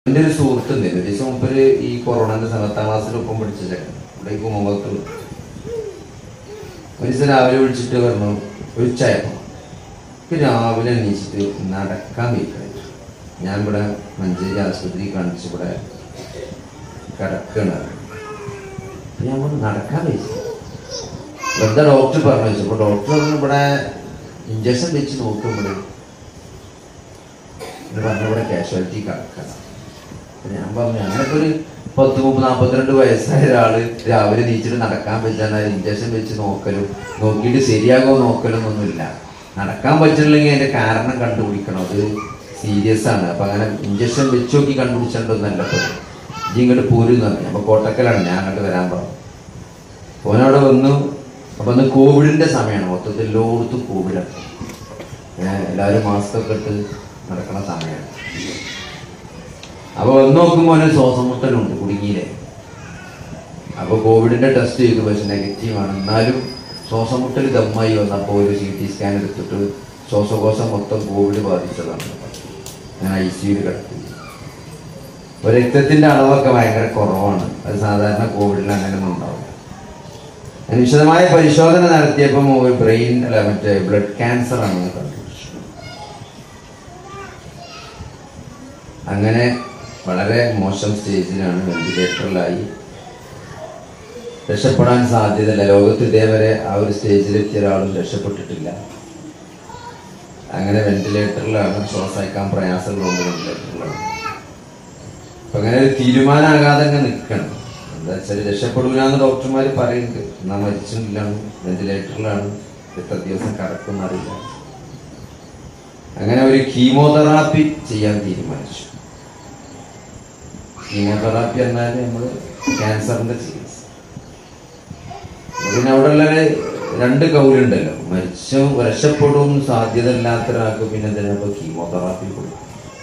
എൻ്റെ ഒരു സുഹൃത്തുണ്ട് ഏകദേശം മുമ്പര് ഈ കൊറോണന്റെ പത്താം ക്ലാസ്സിൽ ഒപ്പം പഠിച്ച ചേട്ടൻ ഇവിടെ കുമകത്ത് ഒരു ദിവസം രാവിലെ വിളിച്ചിട്ട് പറഞ്ഞു വിളിച്ചായപ്പോ ഇപ്പൊ രാവിലെ എണീച്ചിട്ട് നടക്കാൻ വയ്ക്കണം ഞാൻ ഇവിടെ മഞ്ചേരി ആശുപത്രി കാണിച്ച് ഇവിടെ കിടക്കണ ഞാൻ പറഞ്ഞു നടക്കാൻ വയ്ച്ചു വെറുതെ ഡോക്ടർ പറഞ്ഞു വെച്ചു അപ്പൊ ഡോക്ടർ പറഞ്ഞു ഇവിടെ ഇഞ്ചക്ഷൻ വെച്ച് നോക്കുമ്പോൾ പറഞ്ഞ ഇവിടെ കാഷ്വാലിറ്റി കിടക്കണം അപ്പൊ ഞാൻ പറഞ്ഞു അങ്ങനൊക്കെ ഒരു പത്ത് മുപ്പത് നാൽപ്പത്തിരണ്ട് വയസ്സായ ഒരാള് രാവിലെ നീച്ചിട്ട് നടക്കാൻ പറ്റാൻ ഇഞ്ചക്ഷൻ വെച്ച് നോക്കലും നോക്കിയിട്ട് ശരിയാകോ നോക്കലും ഒന്നുമില്ല നടക്കാൻ പറ്റില്ലെങ്കിൽ അതിന്റെ കാരണം കണ്ടുപിടിക്കണം അത് സീരിയസ് ആണ് അപ്പൊ അങ്ങനെ ഇഞ്ചക്ഷൻ വെച്ച് നോക്കി കണ്ടുപിടിച്ചിട്ടൊന്നല്ല ഇപ്പൊ ഇജ്ജ് ഇങ്ങോട്ട് പോരും എന്ന് പറഞ്ഞു അപ്പൊ കോട്ടക്കലാണ് ഞാൻ അങ്ങോട്ട് വരാൻ പറഞ്ഞു ഓനവിടെ വന്നു അപ്പൊ അന്ന് കോവിഡിന്റെ സമയമാണ് മൊത്തത്തിൽ എല്ലായിടത്തും കോവിഡാണ് ഏഹ് എല്ലാവരും മാസ്ക് ഒക്കെ ഇട്ട് നടക്കണ സമയമാണ് അപ്പൊ വന്ന് നോക്കുമ്പോൾ അവന് ശ്വാസം മുട്ടലുണ്ട് കുടുങ്ങിയില്ലേ അപ്പൊ കോവിഡിന്റെ ടെസ്റ്റ് ചെയ്തു പക്ഷെ നെഗറ്റീവ് ആണ് എന്നാലും ശ്വാസം മുട്ടൽ ദമ്മായി വന്നപ്പോൾ ഒരു സി ടി സ്കാൻ എടുത്തിട്ട് ശ്വാസകോശം മൊത്തം കോവിഡ് ബാധിച്ചതാണ് ഞാൻ ഐ സിയിൽ കിടത്തി അപ്പൊ രക്തത്തിന്റെ അളവൊക്കെ ഭയങ്കര കുറവാണ് അത് സാധാരണ കോവിഡിൽ അങ്ങനെ ഒന്നും ഉണ്ടാവില്ല അതിന് വിശദമായ പരിശോധന നടത്തിയപ്പോൾ ബ്രെയിൻ അല്ല മറ്റേ ബ്ലഡ് ക്യാൻസർ ആണെന്ന് കണ്ടുപിടിച്ചു അങ്ങനെ വളരെ മോശം സ്റ്റേജിലാണ് വെന്റിലേറ്ററിലായി രക്ഷപ്പെടാൻ സാധ്യതയില്ല ലോകത്ത് ഇതേവരെ ആ ഒരു സ്റ്റേജിലെത്തിയ ഒരാളും രക്ഷപ്പെട്ടിട്ടില്ല അങ്ങനെ വെന്റിലേറ്ററിലാണ് ശ്വാസയക്കാൻ പ്രയാസങ്ങളുണ്ട് വെന്റിലേറ്ററിലാണ് അപ്പൊ അങ്ങനെ ഒരു തീരുമാനമാകാതെ അങ്ങ് നിൽക്കണം എന്താ വെച്ചാൽ രക്ഷപ്പെടൂലെന്ന് ഡോക്ടർമാർ പറയുന്നുണ്ട് എന്നാ മരിച്ചിട്ടില്ലാണ് വെന്റിലേറ്ററിലാണ് എത്ര ദിവസം കടക്കുന്നറിയില്ല അങ്ങനെ ഒരു കീമോതെറാപ്പി ചെയ്യാൻ തീരുമാനിച്ചു കീമോതെറാപ്പി എന്നാൽ നമ്മൾ ക്യാൻസറിന്റെ ചികിത്സ പിന്നെ അവിടെ ഉള്ള രണ്ട് കൗലുണ്ടല്ലോ മരിച്ച രക്ഷപ്പെടും സാധ്യത ഇല്ലാത്ത ഒരാൾക്ക് പിന്നെ എന്തിനാ കീമോതെറാപ്പി കൊടുക്കും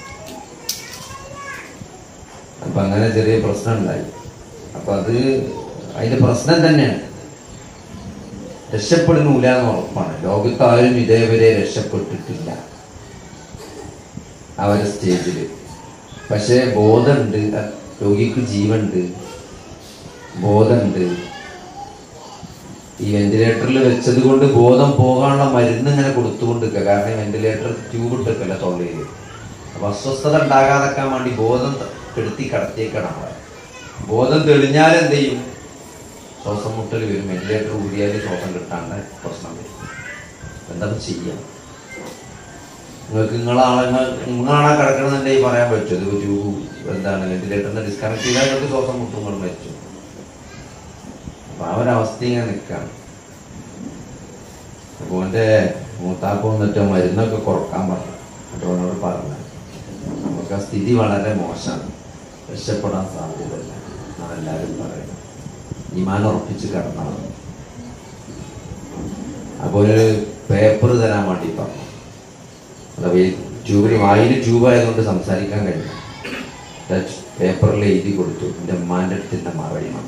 അപ്പൊ അങ്ങനെ ചെറിയ പ്രശ്നം ഉണ്ടായി അപ്പൊ അത് അതിന്റെ പ്രശ്നം തന്നെയാണ് രക്ഷപ്പെടുന്നില്ല എന്ന് ഉറപ്പാണ് ലോകത്ത് ആരും ഇതേവരെ രക്ഷപ്പെട്ടിട്ടില്ല ആ ഒരു സ്റ്റേജിൽ പക്ഷെ ബോധമുണ്ട് രോഗിക്ക് ജീവനുണ്ട് ബോധമുണ്ട് ഈ വെന്റിലേറ്ററിൽ വെച്ചത് കൊണ്ട് ബോധം പോകാനുള്ള മരുന്ന് ഇങ്ങനെ കൊടുത്തുകൊണ്ട് നിൽക്കുക കാരണം വെന്റിലേറ്റർ ട്യൂബ് ഇട്ടൊക്കെയല്ല തൊള്ളയിൽ അപ്പൊ അസ്വസ്ഥത ഉണ്ടാകാതെക്കാൻ വേണ്ടി ബോധം കെടുത്തി കടത്തിയേക്കണം അവിടെ ബോധം തെളിഞ്ഞാൽ എന്ത് ചെയ്യും ശ്വാസം മുട്ടൽ വരും വെന്റിലേറ്റർ ഊരിയാൽ ശ്വാസം കിട്ടാണ്ട് പ്രശ്നം വരും എന്താ ചെയ്യാം നിങ്ങൾക്ക് നിങ്ങളെ ആളുകൾ നിങ്ങളാണ് കിടക്കണമെന്നുണ്ടെങ്കിൽ പറയാൻ പറ്റും ഇത് ട്യൂബ് എന്താണ് വെന്റിലേറ്ററിന് ഡിസ്കണക്ട് ചെയ്താൽ നിങ്ങൾക്ക് ശ്വാസം മുട്ടും കൊണ്ട് മരിച്ചു അപ്പൊ ആ ഒരവസ്ഥ ഇങ്ങനെ നിൽക്കാണ് അപ്പൊ ഓന്റെ മൂത്താപ്പ വന്നിട്ട് മരുന്നൊക്കെ കുറക്കാൻ പറഞ്ഞു എന്നിട്ട് അവനോട് പറഞ്ഞു നമുക്ക് ആ സ്ഥിതി വളരെ മോശമാണ് രക്ഷപ്പെടാൻ സാധ്യതയില്ല എന്നാണ് എല്ലാവരും പറയുന്നത് ഇമാൻ ഉറപ്പിച്ച് കിടന്നാൽ അപ്പോൾ ഒരു പേപ്പർ തരാൻ വേണ്ടി പറഞ്ഞു അഥവാ ട്യൂബിൽ വായിൽ ട്യൂബ് ആയതുകൊണ്ട് സംസാരിക്കാൻ കഴിഞ്ഞു പേപ്പറിൽ എഴുതി കൊടുത്തു എൻ്റെ ഉമ്മാൻ്റെ അടുത്ത് എൻ്റെ മറയണം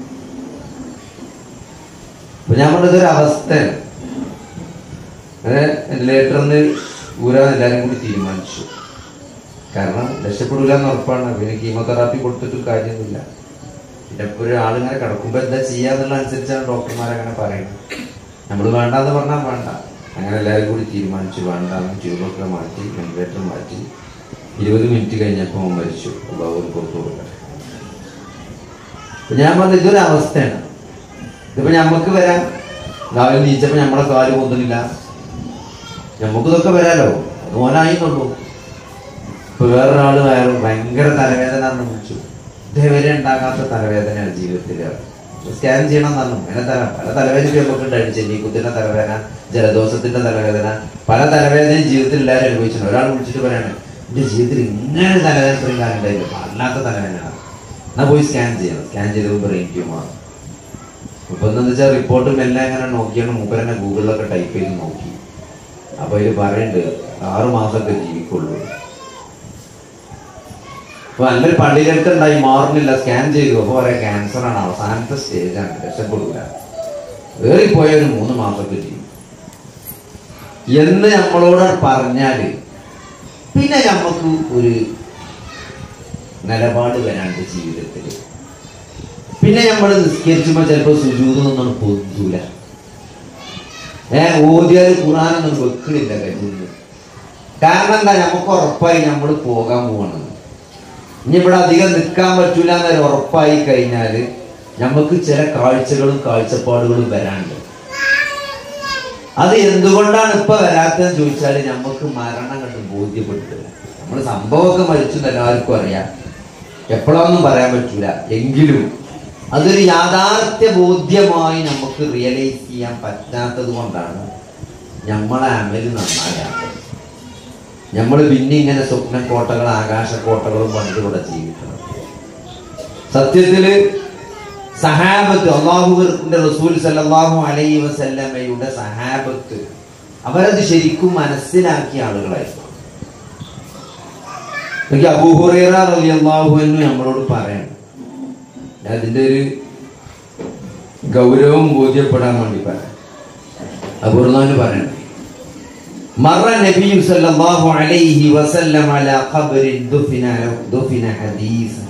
അപ്പൊ ഞാൻ പറഞ്ഞത് ഒരു അവസ്ഥയാണ് അങ്ങനെ വെന്റിലേറ്ററിന് ഊരാൻ എല്ലാവരും കൂടി തീരുമാനിച്ചു കാരണം രക്ഷപ്പെടില്ല എന്ന് ഉറപ്പാണ് പിന്നെ കീമോതെറാപ്പി കൊടുത്തിട്ട് കാര്യമൊന്നുമില്ല പിന്നെ ഇപ്പൊ ഒരാളിങ്ങനെ കിടക്കുമ്പോ എന്താ ചെയ്യാന്നുള്ള അനുസരിച്ചാണ് ഡോക്ടർമാർ അങ്ങനെ പറയുന്നത് നമ്മൾ വേണ്ടാന്ന് പറഞ്ഞാൽ വേണ്ട അങ്ങനെ എല്ലാവരും കൂടി തീരുമാനിച്ചു വേണ്ടാന്ന് ട്യൂബൊക്കെ മാറ്റി വെന്റിലേറ്റർ മാറ്റി ഇരുപത് മിനിറ്റ് കഴിഞ്ഞപ്പോൾ അവൻ മരിച്ചു ബാബു പുറത്തു കൊടുക്കട്ടെ അപ്പൊ ഞാൻ പറഞ്ഞത് ഇതൊരു അവസ്ഥയാണ് ഇതിപ്പോ ഞമ്മക്ക് വരാം രാവിലെ നീച്ചപ്പോ നമ്മളെ കാല് പൊന്തുന്നില്ല നമുക്ക് ഇതൊക്കെ വരാലോ അത് ഓനായിന്നുള്ളൂ ഇപ്പൊ വേറൊരാള് വയറ് ഭയങ്കര തലവേദന എന്ന് വിളിച്ചു ഇതേവരെ ഉണ്ടാകാത്ത തലവേദനയാണ് ജീവിതത്തിൽ സ്കാൻ ചെയ്യണം പറഞ്ഞു അങ്ങനെ തല പല തലവേദന നമുക്ക് ഉണ്ടായിരുന്നു ചെന്നിക്കുത്തിന്റെ തലവേദന ജലദോഷത്തിന്റെ തലവേദന പല തലവേദനയും ജീവിതത്തിൽ എല്ലാവരും അനുഭവിച്ചിട്ടുണ്ട് ഒരാൾ വിളിച്ചിട്ട് പറയാണ് എന്റെ ജീവിതത്തിൽ ഇങ്ങനെ തലവേദന ഇത്രയും കാലം ഉണ്ടായില്ല അല്ലാത്ത തലവേദനയാണ് എന്നാ പോയി സ്കാൻ ചെയ്യണം സ്കാൻ ചെയ്ത് ബ്രെയിൻ ട്യൂമർ ഇപ്പൊ എന്താ വെച്ചാൽ റിപ്പോർട്ട് മെല്ലെ അങ്ങനെ നോക്കിയാണ് മൂപ്പരെന്നെ ഗൂഗിളിലൊക്കെ ടൈപ്പ് ചെയ്ത് നോക്കി അപ്പൊ ഇതിൽ പറയുന്നുണ്ട് ആറു മാസമൊക്കെ ജീവിക്കുള്ളൂ അപ്പൊ നല്ലൊരു പള്ളിയിലെടുത്ത് ഉണ്ടായി മാറുന്നില്ല സ്കാൻ ചെയ്തു അപ്പൊ പറയാം ക്യാൻസർ ആണ് അവസാനത്തെ സ്റ്റേജ് ആണ് രക്ഷപ്പെടില്ല ഏറിപ്പോയ ഒരു മൂന്ന് മാസമൊക്കെ ചെയ്യും എന്ന് നമ്മളോട് പറഞ്ഞാല് പിന്നെ നമുക്ക് ഒരു നിലപാട് വരാണ്ട് ജീവിതത്തിൽ പിന്നെ നമ്മൾ നിസ്കരിച്ചുമ്പോൾ ചിലപ്പോൾ സുജൂതൊന്നും പൊന്തൂല ഏ ഓതിയാൽ ഖുറാനൊന്നും വെക്കണില്ല കയ്യിൽ കാരണം എന്താ നമുക്ക് ഉറപ്പായി നമ്മൾ പോകാൻ പോവാണ് ഇനി ഇവിടെ അധികം നിൽക്കാൻ പറ്റൂല എന്നൊരു ഉറപ്പായി കഴിഞ്ഞാൽ നമുക്ക് ചില കാഴ്ചകളും കാഴ്ചപ്പാടുകളും വരാണ്ട് അത് എന്തുകൊണ്ടാണ് ഇപ്പൊ വരാത്തതെന്ന് ചോദിച്ചാൽ നമുക്ക് മരണം കണ്ട് ബോധ്യപ്പെട്ടിട്ടില്ല നമ്മൾ സംഭവമൊക്കെ മരിച്ചു എന്ന് എല്ലാവർക്കും അറിയാം എപ്പോഴൊന്നും പറയാൻ പറ്റൂല എങ്കിലും അതൊരു യാഥാർത്ഥ്യ ബോധ്യമായി നമുക്ക് റിയലൈസ് ചെയ്യാൻ പറ്റാത്തത് കൊണ്ടാണ് നമ്മളെ അമല് നന്നാകാത്തത് നമ്മൾ പിന്നെ ഇങ്ങനെ സ്വപ്ന കോട്ടകൾ ആകാശക്കോട്ടകളും പണ്ടുകൂടെ ജീവിക്കണം സത്യത്തില് സഹാബത്ത് അള്ളാഹുവിന്റെ റസൂൽ സല്ലല്ലാഹു അലൈഹി വസല്ലമയുടെ സഹാബത്ത് അവരത് ശരിക്കും മനസ്സിലാക്കിയ ആളുകളായിരുന്നു എനിക്ക് അബൂഹുറൈറ റളിയല്ലാഹു അൻഹു നമ്മളോട് പറയണം ഞാൻ അതിന്റെ ഒരു ഗൗരവം ബോധ്യപ്പെടാൻ വേണ്ടി പറയാം അബൂർനാന് പറയണം مر النبي صلى الله عليه وسلم على قبر دفن دفن حديثا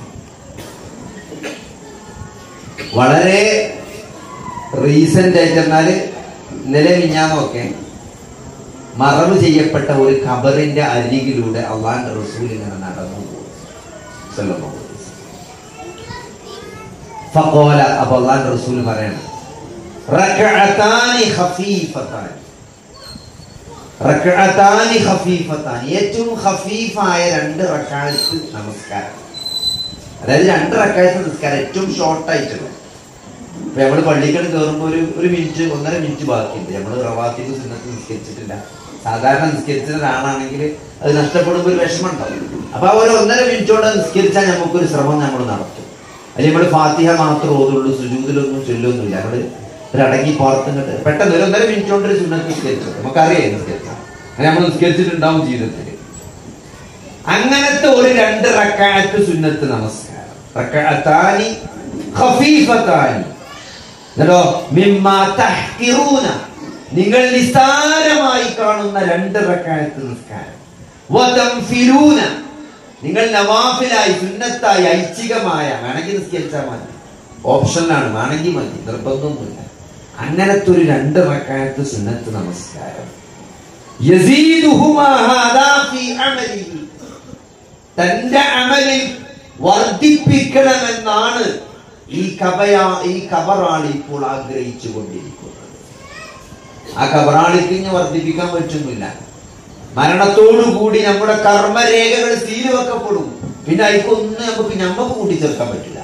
വളരെ റീസെന്റ് ആയിട്ട് എന്നാല് ഇന്നലെ മിഞ്ഞാന്നൊക്കെ മറവ് ചെയ്യപ്പെട്ട ഒരു ഖബറിന്റെ അരികിലൂടെ അള്ളാന്റെ റസൂൽ ഇങ്ങനെ നടന്നു പോകും സല്ലല്ലാഹു അലൈഹി വസല്ലം. ഫഖാല അപ്പൊ അള്ളാന്റെ റസൂൽ പറയണം റക്അതാനി ഖഫീഫതാനി റക്അതാനി ഖഫീഫതാനി ഏറ്റവും ഖഫീഫായ രണ്ട് റക്അത്ത് നമസ്കാരം അതായത് രണ്ട് റക്കായത്ത് നിസ്കാരം ഏറ്റവും ഷോർട്ട് ആയിട്ടുള്ള ഇപ്പൊ നമ്മള് പള്ളിക്കട് കയറുമ്പോ ഒരു ഒരു മിനിറ്റ് ഒന്നര മിനിറ്റ് ബാക്കിയുണ്ട് നമ്മള് റവാത്തിക്ക് സുന്നത്ത് നിസ്കരിച്ചിട്ടില്ല സാധാരണ നിസ്കരിച്ച ഒരാളാണെങ്കിൽ അത് നഷ്ടപ്പെടുമ്പോ ഒരു വിഷമം ഉണ്ടാവും അപ്പൊ ആ ഒരു ഒന്നര മിനിറ്റോടെ നിസ്കരിച്ചാൽ നമുക്കൊരു ശ്രമം നമ്മൾ നടത്തും അല്ലെങ്കിൽ നമ്മള് ഫാത്തിഹ മാത്രം ഓതുള്ളൂ സുജൂതിലൊന്നും ചൊല്ലൊന്നുമില്ല നമ്മള് ഒരു അടങ്ങി പുറത്തുനിന്നിട്ട് പെട്ടെന്ന് ഒരു ഒന്നര മിനിറ്റ് കൊണ്ട് ഒരു സുന്നത്ത് നിസ്കരിച്ചത് നമുക്കറിയാം നിസ്കരിച്ചാൽ അങ്ങനെ നമ്മൾ നിസ്കരിച്ചിട്ടുണ്ടാവും ജീവിതത്തിൽ അങ്ങനത്തെ ഒരു രണ്ട് റക്കായത്ത് സുന്നത്ത് നമസ്കാരം റക്അത്താനി ഖഫീഫത്താനി എന്നിട്ടോ മിമ്മാ തഹ്കിറൂന നിങ്ങൾ നിസ്സാരമായി കാണുന്ന രണ്ട് റക്കായത്ത് നിസ്കാരം വതംഫിലൂന നിങ്ങൾ നവാഫിലായി സുന്നത്തായി ഐച്ഛികമായ വേണമെങ്കിൽ നിസ്കരിച്ചാൽ മതി ഓപ്ഷനിലാണ് വേണമെങ്കിൽ മതി നിർബന്ധമൊന്നുമില്ല അങ്ങനത്തെ ഒരു രണ്ട് റക്കായത്ത് സുന്നത്ത് നമസ്കാരം യസീദുഹുമാ ഹാദാ ഫീ അമലിഹി തന്റെ അമലിൽ വർദ്ധിപ്പിക്കണമെന്നാണ് ഈ കബയാ ഈ കബറാളി ഇപ്പോൾ ആഗ്രഹിച്ചു കൊണ്ടിരിക്കുന്നത് ആ കബറാളിക്ക് ഇനി വർദ്ധിപ്പിക്കാൻ പറ്റുന്നില്ല മരണത്തോടുകൂടി നമ്മുടെ കർമ്മരേഖകൾ സീല് വെക്കപ്പെടും പിന്നെ അതിക്കൊന്നും നമുക്ക് ഞമ്മക്ക് കൂട്ടിച്ചേർക്കാൻ പറ്റില്ല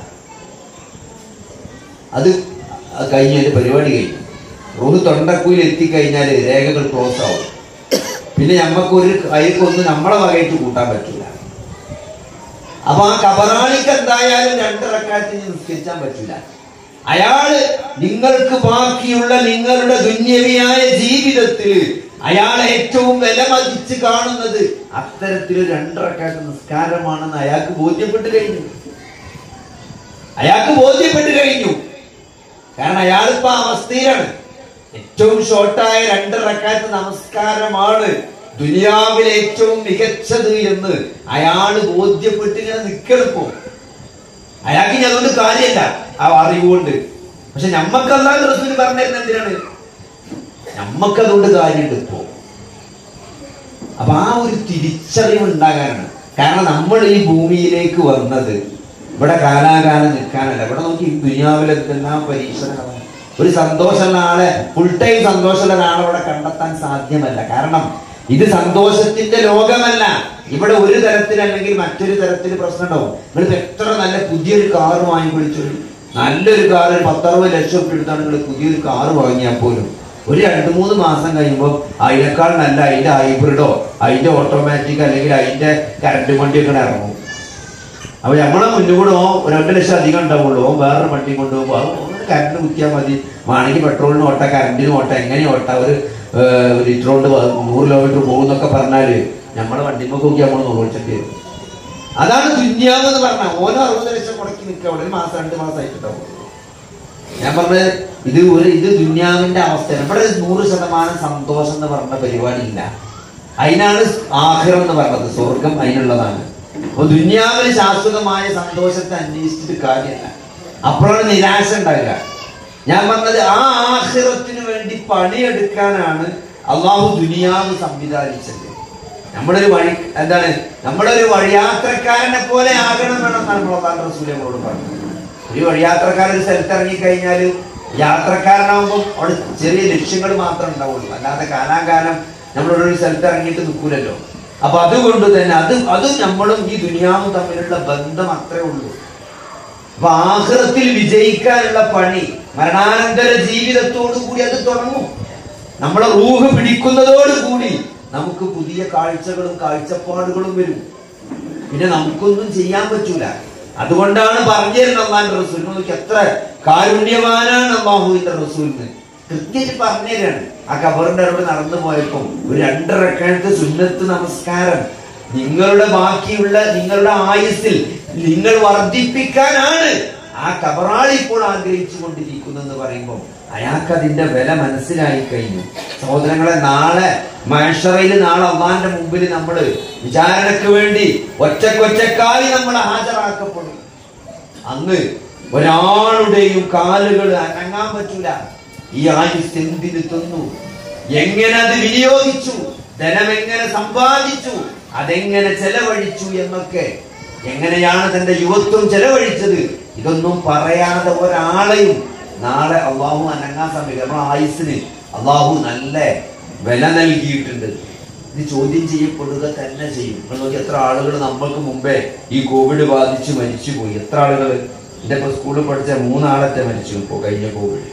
അത് കഴിഞ്ഞാൽ പരിപാടി കഴിഞ്ഞു റൂഹ് തൊണ്ടക്കുയിൽ എത്തിക്കഴിഞ്ഞാൽ രേഖകൾ ക്ലോസ് ആവും പിന്നെ ഞമ്മക്ക് ഒരു അതിക്കൊന്നും നമ്മളെ വകയിട്ട് കൂട്ടാൻ പറ്റില്ല അപ്പൊ ആ കബറാളിക്ക് എന്തായാലും രണ്ട് റക്കാത്തിന് നിസ്കരിക്കാൻ പറ്റില്ല അയാള് നിങ്ങൾക്ക് ബാക്കിയുള്ള നിങ്ങളുടെ ദുന്യവിയായ ജീവിതത്തിൽ അയാൾ ഏറ്റവും വില മതിച്ച് കാണുന്നത് അത്തരത്തിൽ രണ്ടറക്കാത്ത നിസ്കാരമാണെന്ന് അയാൾക്ക് ബോധ്യപ്പെട്ട് കഴിഞ്ഞു അയാൾക്ക് ബോധ്യപ്പെട്ട് കഴിഞ്ഞു കാരണം അയാളിപ്പോ ആ അവസ്ഥയിലാണ് ഏറ്റവും ഷോർട്ടായ രണ്ട് റക്കാത്ത് നമസ്കാരമാണ് ദുനിയാവിലെ ഏറ്റവും മികച്ചത് എന്ന് അയാള് ബോധ്യപ്പെട്ട് ഇങ്ങനെ നിൽക്കെടുപ്പോ അയാൾക്ക് ഇനി അതുകൊണ്ട് കാര്യമില്ല ആ അറിവുകൊണ്ട് പക്ഷെ നമ്മക്കല്ലാ റസൂൽ പറഞ്ഞിരുന്ന എന്തിനാണ് നമ്മക്കതുകൊണ്ട് കാര്യമുണ്ട് ഇപ്പോ അപ്പൊ ആ ഒരു തിരിച്ചറിവ് ഉണ്ടാകാനാണ് കാരണം നമ്മൾ ഈ ഭൂമിയിലേക്ക് വന്നത് ഇവിടെ കാലാകാലം നിൽക്കാനല്ല ഇവിടെ നോക്കി ഈ ദുനിയാവിലെ എന്തെല്ലാം പരീക്ഷണങ്ങളാണ് ഒരു സന്തോഷമുള്ള ആളെ ഫുൾ ടൈം സന്തോഷമുള്ള ഒരാളെ ഇവിടെ കണ്ടെത്താൻ സാധ്യമല്ല കാരണം ഇത് സന്തോഷത്തിന്റെ ലോകമല്ല ഇവിടെ ഒരു തരത്തിൽ അല്ലെങ്കിൽ മറ്റൊരു തരത്തിൽ പ്രശ്നം ഉണ്ടാവും നിങ്ങൾ എത്ര നല്ല പുതിയൊരു കാറ് വാങ്ങി പിടിച്ചൊരു നല്ലൊരു കാർ ഒരു പത്തറുപത് ലക്ഷം ഉറുപ്പിക എടുത്താണ് നിങ്ങൾ പുതിയൊരു കാറ് വാങ്ങിയാൽ പോലും ഒരു രണ്ട് മൂന്ന് മാസം കഴിയുമ്പോൾ അതിനേക്കാൾ നല്ല അതിന്റെ ഹൈബ്രിഡോ അതിന്റെ ഓട്ടോമാറ്റിക് അല്ലെങ്കിൽ അതിന്റെ കറണ്ട് വണ്ടിയൊക്കെ ഇറങ്ങും അപ്പൊ നമ്മളെ മുന്നിൽ കൂടെ ഓ രണ്ട് ലക്ഷം അധികം ഉണ്ടാവുള്ളൂ ഓ വേറൊരു വണ്ടി കൊണ്ടുപോകുമ്പോൾ കറണ്ട് കുത്തിയാൽ മതി വേണമെങ്കിൽ പെട്രോളിന് ഓട്ട കറണ്ടിന് ഓട്ട എങ്ങനെ ഓട്ട ഒരു ഏർ, ലിറ്റർ കൊണ്ട് പ- നൂറ് കിലോമീറ്റർ പോകുന്നൊക്കെ പറഞ്ഞാല് നമ്മളെ വണ്ടിമൊക്കെ നോക്കി നമ്മൾ നോക്കിച്ചിട്ട് വരും അതാണ് ദുന്യാവ് എന്ന് പറഞ്ഞ ഓരോ അറുപത് ലക്ഷം മുടക്കി നിൽക്കുക അവിടെ ഒരു മാസം രണ്ട് മാസമായിട്ടുണ്ടാവും ഞാൻ പറഞ്ഞത് ഇത് ഒരു ഇത് ദുന്യാവിന്റെ അവസ്ഥയാണ് ഇവിടെ നൂറ് ശതമാനം സന്തോഷം എന്ന് പറഞ്ഞ പരിപാടി ഇല്ല അതിനാണ് ആഗ്രഹം എന്ന് പറഞ്ഞത് സ്വർഗം അതിനുള്ളതാണ് അപ്പൊ ദുന്യാവിൽ ശാശ്വതമായ സന്തോഷത്തെ അന്വേഷിച്ചിട്ട് കാര്യമല്ല അപ്പോഴാണ് നിരാശ ഉണ്ടാകുക ഞാൻ പറഞ്ഞത് ആ ആഹിറത്തിന് വേണ്ടി പണിയെടുക്കാനാണ് അള്ളാഹു ദുനിയാവ് സംവിധാനിച്ചത് നമ്മുടെ ഒരു വഴി എന്താണ് നമ്മുടെ ഒരു വഴിയാത്രക്കാരനെ പോലെ ആകണം വേണമെന്നാണ് നമ്മളെ റസൂൽ നമ്മളോട് പറഞ്ഞത് ഒരു വഴിയാത്രക്കാരൻ ഒരു സ്ഥലത്ത് ഇറങ്ങിക്കഴിഞ്ഞാൽ യാത്രക്കാരനാകുമ്പോൾ അവിടെ ചെറിയ ലക്ഷ്യങ്ങൾ മാത്രമേ ഉണ്ടാവുള്ളൂ അല്ലാതെ കാലാകാലം നമ്മളോട് ഒരു സ്ഥലത്ത് ഇറങ്ങിയിട്ട് നിൽക്കൂലല്ലോ അപ്പൊ അതുകൊണ്ട് തന്നെ അത് അത് നമ്മളും ഈ ദുനിയാവും തമ്മിലുള്ള ബന്ധം അത്രേ ഉള്ളൂ അപ്പൊ ആഹൃത്തിൽ വിജയിക്കാനുള്ള പണി മരണാനന്തര ജീവിതത്തോടു കൂടി അത് തുടങ്ങും നമ്മളെ റൂഹ് പിടിക്കുന്നതോടുകൂടി നമുക്ക് പുതിയ കാഴ്ചകളും കാഴ്ചപ്പാടുകളും വരും പിന്നെ നമുക്കൊന്നും ചെയ്യാൻ പറ്റൂല അതുകൊണ്ടാണ് പറഞ്ഞു തരുന്നത് അള്ളാന്റെ റസൂൽ നോക്കി എത്ര കാരുണ്യവാനാണ് അള്ളാഹുവിന്റെ റസൂലിന് കൃത്യമായിട്ട് പറഞ്ഞു തരാണ് ആ കബറിന്റെ അവിടെ നടന്നു പോയപ്പോ ഒരു രണ്ടരക്കാലത്ത് സുന്നത്ത് നമസ്കാരം നിങ്ങളുടെ ബാക്കിയുള്ള നിങ്ങളുടെ ആയുസ്സിൽ നിങ്ങൾ വർദ്ധിപ്പിക്കാനാണ് ആ കബറാളി ഇപ്പോൾ ആഗ്രഹിച്ചു കൊണ്ടിരിക്കുന്നെന്ന് പറയുമ്പോൾ അയാൾക്ക് അതിന്റെ വില മനസ്സിലായി കഴിഞ്ഞു സഹോദരങ്ങളെ നാളെ മഹേശ്വറയിൽ നാളെ അള്ളാന്റെ മുമ്പിൽ നമ്മൾ വിചാരണയ്ക്ക് വേണ്ടി ഒറ്റക്കൊറ്റക്കായി നമ്മൾ ഹാജരാക്കപ്പെടും അന്ന് ഒരാളുടെയും കാലുകൾ അനങ്ങാൻ പറ്റൂല ഈ ആയുസ് എന്തിന് തന്നു എങ്ങനെ അത് വിനിയോഗിച്ചു ധനം എങ്ങനെ സമ്പാദിച്ചു അതെങ്ങനെ ചെലവഴിച്ചു എന്നൊക്കെ എങ്ങനെയാണ് തന്റെ യുവത്വം ചെലവഴിച്ചത് ഇതൊന്നും പറയാതെ ഒരാളെയും നാളെ അള്ളാഹു അനങ്ങാൻ സമയം നമ്മുടെ ആയുസിന് അള്ളാഹു നല്ല വില നൽകിയിട്ടുണ്ട് ഇത് ചോദ്യം ചെയ്യപ്പെടുക തന്നെ ചെയ്യും നിങ്ങൾ നോക്കി എത്ര ആളുകൾ നമ്മൾക്ക് മുമ്പേ ഈ കോവിഡ് ബാധിച്ച് മരിച്ചു പോയി എത്ര ആളുകൾ എന്റെ ഇപ്പൊ സ്കൂളിൽ പഠിച്ച മൂന്നാളത്തെ മരിച്ചു ഇപ്പോ കഴിഞ്ഞ കോവിഡ്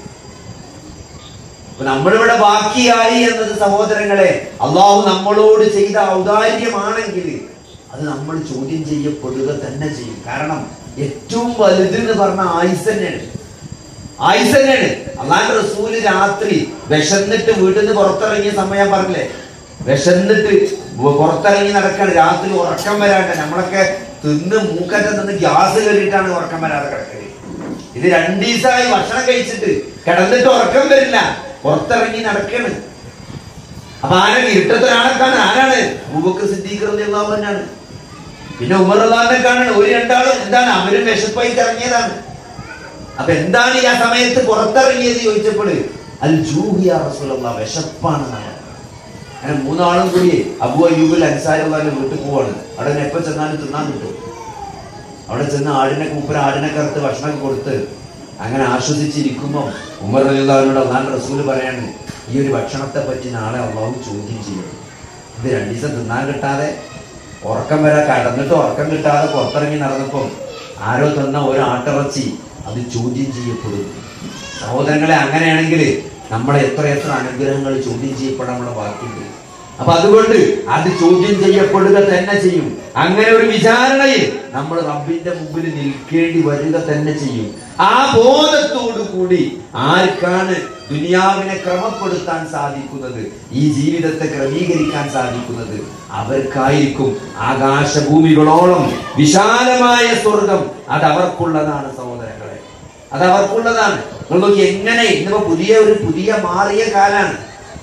അപ്പൊ നമ്മളിവിടെ ബാക്കിയായി എന്നത് സഹോദരങ്ങളെ അള്ളാഹു നമ്മളോട് ചെയ്ത ഔദാര്യമാണെങ്കിൽ അത് നമ്മൾ ചോദ്യം ചെയ്യപ്പെടുക തന്നെ ചെയ്യും കാരണം ഏറ്റവും വലുത് എന്ന് പറഞ്ഞ ആയുസ് തന്നെയാണ് ആയുസ് തന്നെയാണ് അള്ളാന്റെ റസൂല് രാത്രി വിശന്നിട്ട് വീട്ടിൽ നിന്ന് പുറത്തിറങ്ങിയ സമയം പറഞ്ഞില്ലേ വിശന്നിട്ട് വ- പുറത്തിറങ്ങി നടക്കാണ് രാത്രി ഉറക്കം വരാണ്ട് നമ്മളൊക്കെ തിന്ന് മൂക്കറ്റം നിന്ന് ഗ്യാസ് കയറിയിട്ടാണ് ഉറക്കം വരാതെ കിടക്കല് ഇത് രണ്ടു ദിവസമായി ഭക്ഷണം കഴിച്ചിട്ട് കിടന്നിട്ട് ഉറക്കം വരില്ല പുറത്തിറങ്ങി നടക്കാണ് അപ്പൊ ആരാണ് ഇരുട്ടത്തൊരാളെക്കാണ് ആരാണ് ഭൂബക്ക് സിദ്ധീകൃതമാവ് തന്നെയാണ് പിന്നെ ഉമർ അള്ളാഹിനെ കാണാണ് ഒരു രണ്ടാളും എന്താണ് അവരും വിശപ്പായി ഇറങ്ങിയതാണ് അപ്പൊ എന്താണ് ഈ ആ സമയത്ത് പുറത്തിറങ്ങിയത് ചോദിച്ചപ്പോൾ അൽ ജൂഹിയ റസൂലുള്ള വിശപ്പാണ് എന്നാണ്. അങ്ങനെ മൂന്നാളും കൂടി അബു അയ്യൂബിൽ അൻസാരുള്ളാന്റെ വീട്ടിൽ പോവാണ് അവിടെ എപ്പോ ചെന്നാലും തിന്നാൻ കിട്ടും അവിടെ ചെന്ന് ആടിനെ മൂപ്പര ആടിനെ കറുത്ത് ഭക്ഷണം കൊടുത്ത് അങ്ങനെ ആശ്വസിച്ചിരിക്കുമ്പോൾ ഉമർ അലിള്ളാഹിനോട് അള്ളാൻ റസൂല് പറയാണ് ഈ ഒരു ഭക്ഷണത്തെ പറ്റി നാളെ അള്ളാഹു ചോദ്യം ചെയ്യും ഇത് രണ്ടു ദിവസം തിന്നാൻ കിട്ടാതെ ഉറക്കം വരാ കടന്നിട്ട് ഉറക്കം കിട്ടാതെ പുറത്തിറങ്ങി നടന്നപ്പം ആരോ തന്ന ഒരു ആട്ടിറച്ചി അത് ചോദ്യം ചെയ്യപ്പെടും സഹോദരങ്ങളെ അങ്ങനെയാണെങ്കിൽ നമ്മളെ എത്ര എത്ര അനുഗ്രഹങ്ങൾ ചോദ്യം ചെയ്യപ്പെടാൻ നമ്മുടെ ബാക്കിയുണ്ട് അപ്പൊ അതുകൊണ്ട് അത് ചോദ്യം ചെയ്യപ്പെടുക തന്നെ ചെയ്യും അങ്ങനെ ഒരു വിചാരണയിൽ നമ്മൾ റബ്ബിന്റെ മുമ്പിൽ നിൽക്കേണ്ടി വരിക തന്നെ ചെയ്യും ആ ബോധത്തോടു കൂടി ആർക്കാണ് ദുനിയാവിനെ ക്രമപ്പെടുത്താൻ സാധിക്കുന്നത് ഈ ജീവിതത്തെ ക്രമീകരിക്കാൻ സാധിക്കുന്നത് അവർക്കായിരിക്കും ആകാശഭൂമികളോളം വിശാലമായ സ്വർഗം അത് അവർക്കുള്ളതാണ് സഹോദരങ്ങളെ അത് അവർക്കുള്ളതാണ് നിങ്ങൾ നോക്കി എങ്ങനെ ഇന്നിപ്പോ പുതിയ ഒരു പുതിയ മാറിയ കാലാണ്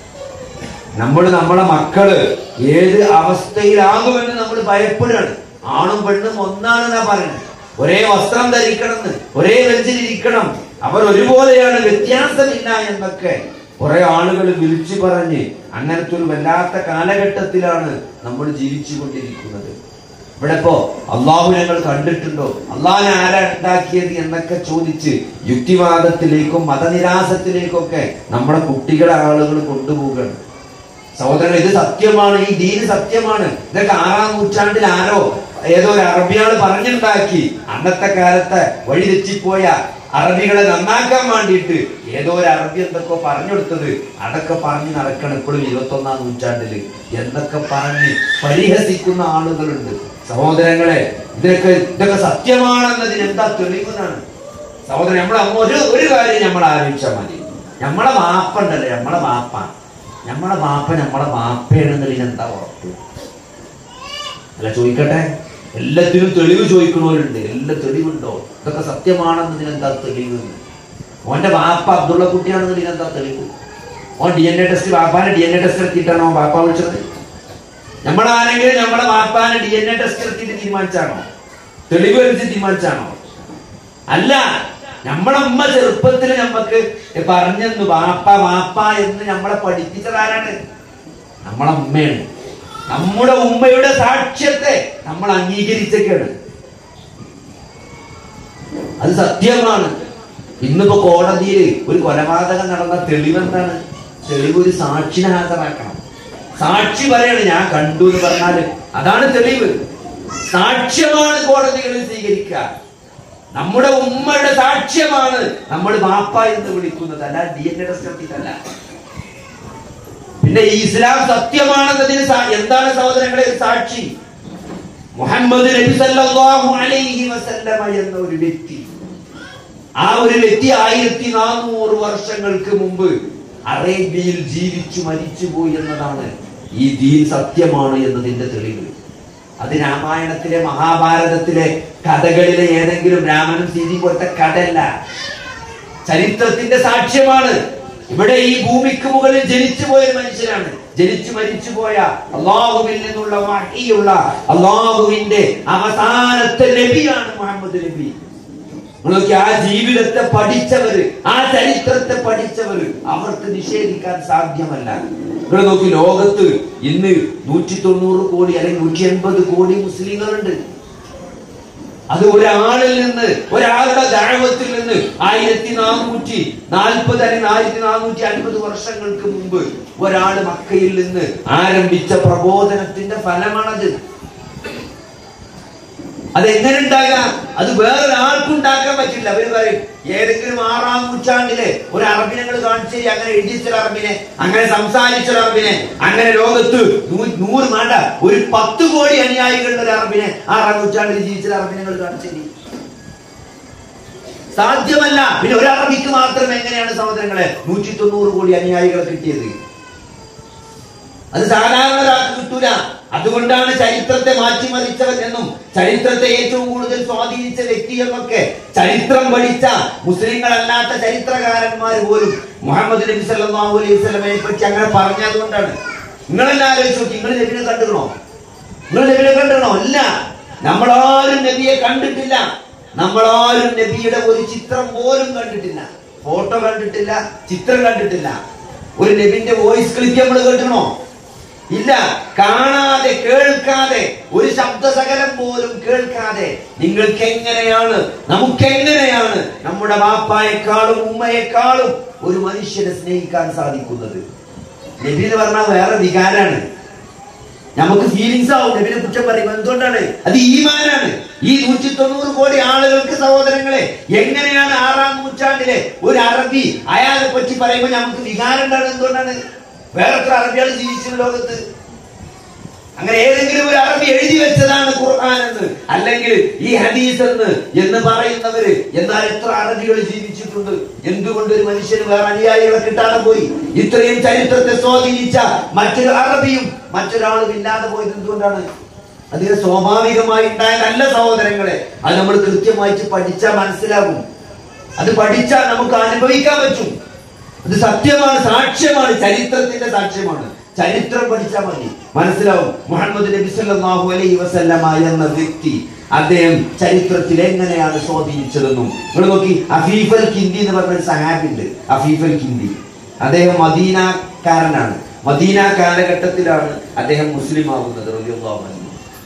നമ്മൾ നമ്മളെ മക്കള് ഏത് അവസ്ഥയിലാകുമെന്ന് നമ്മൾ ഭയപ്പെടുകയാണ് ആണും പെണ്ണും ഒന്നാണെന്നാ പറയുന്നത് ഒരേ വസ്ത്രം ധരിക്കണമെന്ന് ഒരേ ബെഞ്ചിലിരിക്കണം അവർ ഒരുപോലെയാണ് വ്യത്യാസമില്ല എന്നൊക്കെ കുറെ ആളുകൾ വിളിച്ചു പറഞ്ഞ് അങ്ങനത്തെ ഒരു വല്ലാത്ത കാലഘട്ടത്തിലാണ് നമ്മൾ ജീവിച്ചു കൊണ്ടിരിക്കുന്നത് ഇവിടെ ഇപ്പോ അള്ളാഹു ഞങ്ങൾ കണ്ടിട്ടുണ്ടോ അള്ളാഹിനെ ആരാ ഉണ്ടാക്കിയത് എന്നൊക്കെ ചോദിച്ച് യുക്തിവാദത്തിലേക്കും മതനിരാസത്തിലേക്കൊക്കെ നമ്മുടെ കുട്ടികളെ ആളുകൾ കൊണ്ടുപോവുകയാണ് സഹോദരൻ ഇത് സത്യമാണ് ഈ ദീന് സത്യമാണ് ഇതൊക്കെ ആറാം നൂറ്റാണ്ടിൽ ആരോ ഏതോ ഒരു അറബിയാള് പറഞ്ഞുണ്ടാക്കി അന്നത്തെ കാലത്തെ വഴി തെറ്റിപ്പോയ അറബികളെ നന്നാക്കാൻ വേണ്ടിയിട്ട് ഏതോ ഒരു അറബി എന്തൊക്കെ പറഞ്ഞു കൊടുത്തത് അതൊക്കെ പറഞ്ഞ് നടക്കണം ഇപ്പോഴും ഇരുപത്തി ഒന്നാം നൂറ്റാണ്ടില് എന്നൊക്കെ പറഞ്ഞ് പരിഹസിക്കുന്ന ആളുകളുണ്ട് സഹോദരങ്ങളെ ഇതൊക്കെ ഇതൊക്കെ സത്യമാണെന്നതിന് എന്താ തെളിവുന്നാണ് സഹോദരൻ നമ്മൾ ഒരു ഒരു കാര്യം നമ്മൾ ആലോചിച്ചാൽ മതി നമ്മളെ വാപ്പ ഉണ്ടല്ലോ നമ്മളെ വാപ്പ നമ്മളെ വാപ്പ നമ്മളെ വാപ്പയാണെന്നതിന് എന്താ ഉറപ്പ് അല്ല ചോദിക്കട്ടെ എല്ലാത്തിനും തെളിവ് ചോദിക്കണവരുണ്ട് എല്ലാ തെളിവുണ്ടോ ഇതൊക്കെ സത്യമാണെന്നതിന് എന്താ തെളിവ് ഓന്റെ വാപ്പ അബ്ദുള്ള കുട്ടിയാണെന്നതിന് എന്താ തെളിവ് ഓൻ ഡി എൻ എ ടെസ്റ്റ് വാപ്പാനെ ഡി എൻ എ ടെസ്റ്റ് എടുത്തിട്ടാണ് ഓൻ വാപ്പ വിളിച്ചത് നമ്മളാണെങ്കിൽ നമ്മളെ വാപ്പാനെ ഡി എൻ എ ടെസ്റ്റ് എടുത്തിട്ട് തീരുമാനിച്ചാണോ തെളിവ് വെച്ച് തീരുമാനിച്ചാണോ അല്ല നമ്മളെ ഉമ്മ ചെറുപ്പത്തിൽ നമ്മക്ക് പറഞ്ഞെന്ന് വാപ്പ വാപ്പ എന്ന് നമ്മളെ പഠിപ്പിച്ചത് ആരാണ് നമ്മളെ ഉമ്മയാണ് നമ്മുടെ ഉമ്മയുടെ സാക്ഷ്യത്തെ നമ്മൾ അംഗീകരിച്ചൊക്കെയാണ് അത് സത്യമാണ് ഇന്നിപ്പോ കോടതിയിൽ ഒരു കൊലപാതകം നടന്ന തെളിവ് എന്താണ് തെളിവ് ഒരു സാക്ഷിനെ ഹാജരാക്കണം സാക്ഷി പറയാണ് ഞാൻ കണ്ടു എന്ന് പറഞ്ഞാല് അതാണ് തെളിവ് സാക്ഷ്യമാണ് കോടതികളിൽ സ്വീകരിക്കുക നമ്മുടെ ഉമ്മയുടെ സാക്ഷ്യമാണ് നമ്മൾ വാപ്പ എന്ന് വിളിക്കുന്നത് അല്ല ഡി എൻ എ ടെസ്റ്റ് നടത്തിയിട്ടല്ല പിന്നെ ഈ ഇസ്ലാം സത്യമാണെന്നതിന് സാ- എന്താണ് സഹോദരങ്ങളെ ഒരു സാക്ഷി മുഹമ്മദ് നബി സല്ലല്ലാഹു അലൈഹി വസല്ലമ എന്ന ഒരു വ്യക്തി ആ ഒരു വ്യക്തി ആയിരത്തി നാനൂറ് വർഷങ്ങൾക്ക് മുമ്പ് അറേബ്യയിൽ ജീവിച്ചു മരിച്ചുപോയി എന്നതാണ് ഈ ദീൻ സത്യമാണ് എന്നതിന്റെ തെളിവ് അത് രാമായണത്തിലെ മഹാഭാരതത്തിലെ കഥകളിലെ ഏതെങ്കിലും രാമനും സീതി പോലത്തെ കഥയല്ല ചരിത്രത്തിന്റെ സാക്ഷ്യമാണ് ഇവിടെ ഈ ഭൂമിക്ക് മുകളിൽ ജനിച്ചു പോയ ഒരു മനുഷ്യനാണ് ജനിച്ചു മരിച്ചു പോയ അള്ളാഹുവിൽ നിന്നുള്ള വഹിയുള്ള അള്ളാഹുവിന്റെ അവസാനത്തെ നബിയാണ് മുഹമ്മദ് നബി നിങ്ങൾക്ക് ആ ജീവിതത്തെ പഠിച്ചവര് ആ ചരിത്രത്തെ പഠിച്ചവര് അവർക്ക് നിഷേധിക്കാൻ സാധ്യമല്ല ഇവിടെ നോക്കി ലോകത്ത് ഇന്ന് നൂറ്റി തൊണ്ണൂറ് കോടി അല്ലെങ്കിൽ നൂറ്റി എൺപത് കോടി മുസ്ലിങ്ങളുണ്ട് അത് ഒരാളിൽ നിന്ന് ഒരാളുടെ ദാഴ്വത്തിൽ നിന്ന് ആയിരത്തി നാനൂറ്റി നാൽപ്പത് അല്ലെങ്കിൽ ആയിരത്തി നാനൂറ്റി അൻപത് വർഷങ്ങൾക്ക് മുമ്പ് ഒരാൾ മക്കയിൽ നിന്ന് ആരംഭിച്ച പ്രബോധനത്തിന്റെ ഫലമാണത് അതെങ്ങനെ ഉണ്ടാകാം അത് വേറൊരാൾക്കും ഉണ്ടാക്കാൻ പറ്റില്ല അവര് പറയും ഏതെങ്കിലും ആറാം നൂറ്റാണ്ടിലെ ഒരു അറബിനെ നിങ്ങൾ കാണിച്ചു തരി, അങ്ങനെ എഴുതിച്ച ഒരു അറബിനെ അങ്ങനെ സംസാരിച്ച ഒരു അറബിനെ അങ്ങനെ ലോകത്ത് നൂ- നൂറ് വേണ്ട ഒരു പത്ത് കോടി അനുയായികളുടെ ഒരു അറബിനെ ആറാം നൂറ്റാണ്ടിൽ ജീവിച്ച ഒരു അറബിനെ നിങ്ങൾ കാണിച്ചു തരി. സാധ്യമല്ല പിന്നെ ഒരു അറബിക്ക് മാത്രം എങ്ങനെയാണ് സഹോദരങ്ങളെ നൂറ്റി തൊണ്ണൂറ് കോടി അനുയായികളെ കിട്ടിയത് അത് സാധാരണ ഒരാൾക്ക് കിട്ടൂല അതുകൊണ്ടാണ് ചരിത്രത്തെ മാറ്റിമറിച്ചവൻ എന്നും ചരിത്രത്തെ ഏറ്റവും കൂടുതൽ സ്വാധീനിച്ച വ്യക്തി എന്നൊക്കെ ചരിത്രം പഠിച്ച മുസ്ലിങ്ങളല്ലാത്ത ചരിത്രകാരന്മാർ പോലും മുഹമ്മദ് നബി സല്ലല്ലാഹു അലൈഹി വസല്ലമയെ പറ്റി അങ്ങനെ പറഞ്ഞതുകൊണ്ടാണ് നിങ്ങളെല്ലാം ആലോചിച്ച് നോക്കി നിങ്ങൾ നബിനെ കണ്ടുകണോ നിങ്ങൾ നബിനെ കണ്ടുകണോ ഇല്ല നമ്മളാരും നബിയെ കണ്ടിട്ടില്ല നമ്മളാരും നബിയുടെ ഒരു ചിത്രം പോലും കണ്ടിട്ടില്ല ഫോട്ടോ കണ്ടിട്ടില്ല ചിത്രം കണ്ടിട്ടില്ല ഒരു നബിന്റെ വോയിസ് ക്ലിപ്പ് നമ്മൾ കേട്ടണോ ഇല്ല കാണാതെ കേൾക്കാതെ ഒരു ശബ്ദസകലം പോലും കേൾക്കാതെ നിങ്ങൾക്ക് എങ്ങനെയാണ് നമുക്ക് എങ്ങനെയാണ് നമ്മുടെ വാപ്പായെക്കാളും ഉമ്മയെക്കാളും ഒരു മനുഷ്യനെ സ്നേഹിക്കാൻ സാധിക്കുന്നത് നബി എന്ന് പറഞ്ഞാൽ വേറെ വികാരാണ് നമുക്ക് ഫീലിങ്സ് ആവും നബിനെ കുറ്റം പറയുമ്പോൾ എന്തുകൊണ്ടാണ് അത് ഈമാനാണ് ഈ നൂറ്റി തൊണ്ണൂറ് കോടി ആളുകൾക്ക് സഹോദരങ്ങളെ എങ്ങനെയാണ് ആറാം നൂറ്റാണ്ടിലെ ഒരു അറബി അയാളെ പറ്റി പറയുമ്പോൾ നമുക്ക് വികാരം ഉണ്ടാകുന്നത് എന്തുകൊണ്ടാണ് വേറെ എത്ര അറബികൾ ജീവിച്ചു ലോകത്ത് അങ്ങനെ ഏതെങ്കിലും ഒരു അറബി എഴുതി വെച്ചതാണ് ഖുർആൻ എന്ന് അല്ലെങ്കിൽ ഈ ഹദീസ് എന്ന് എന്ന് പറയുന്നവര് എന്നാൽ എത്ര അറബികൾ ജീവിച്ചിട്ടുണ്ട് എന്തുകൊണ്ട് ഒരു മനുഷ്യന് വേറെ അനുയായികളെ കിട്ടാതെ പോയി ഇത്രയും ചരിത്രത്തെ സ്വാധീനിച്ച മറ്റൊരു അറബിയും മറ്റൊരാളും ഇല്ലാതെ പോയത് എന്തുകൊണ്ടാണ് അതിന് സ്വാഭാവികമായി ഉണ്ടായ നല്ല സഹോദരങ്ങളെ അത് നമ്മൾ കൃത്യമായിട്ട് പഠിച്ചാൽ മനസ്സിലാകും അത് പഠിച്ചാൽ നമുക്ക് അനുഭവിക്കാൻ പറ്റും അത് സത്യമാണ് സാക്ഷ്യമാണ് ചരിത്രത്തിന്റെ സാക്ഷ്യമാണ് ചരിത്രം പഠിച്ചാൽ മതി മനസ്സിലാവും മുഹമ്മദ് നബി സല്ലല്ലാഹു അലൈഹി വസല്ലമ എന്ന വ്യക്തി അദ്ദേഹം ചരിത്രത്തിൽ എങ്ങനെയാണ് സ്വാധീനിച്ചതെന്നും നിങ്ങൾ നോക്കി അഫീഫൽ കിന്ദി എന്ന് പറഞ്ഞ ഒരു സഹാബി ഉണ്ട് അഫീഫൽ കിന്ദി അദ്ദേഹം മദീനക്കാരനാണ് മദീന കാലഘട്ടത്തിലാണ് അദ്ദേഹം മുസ്ലിം ആകുന്നത് റളിയല്ലാഹു അൻഹു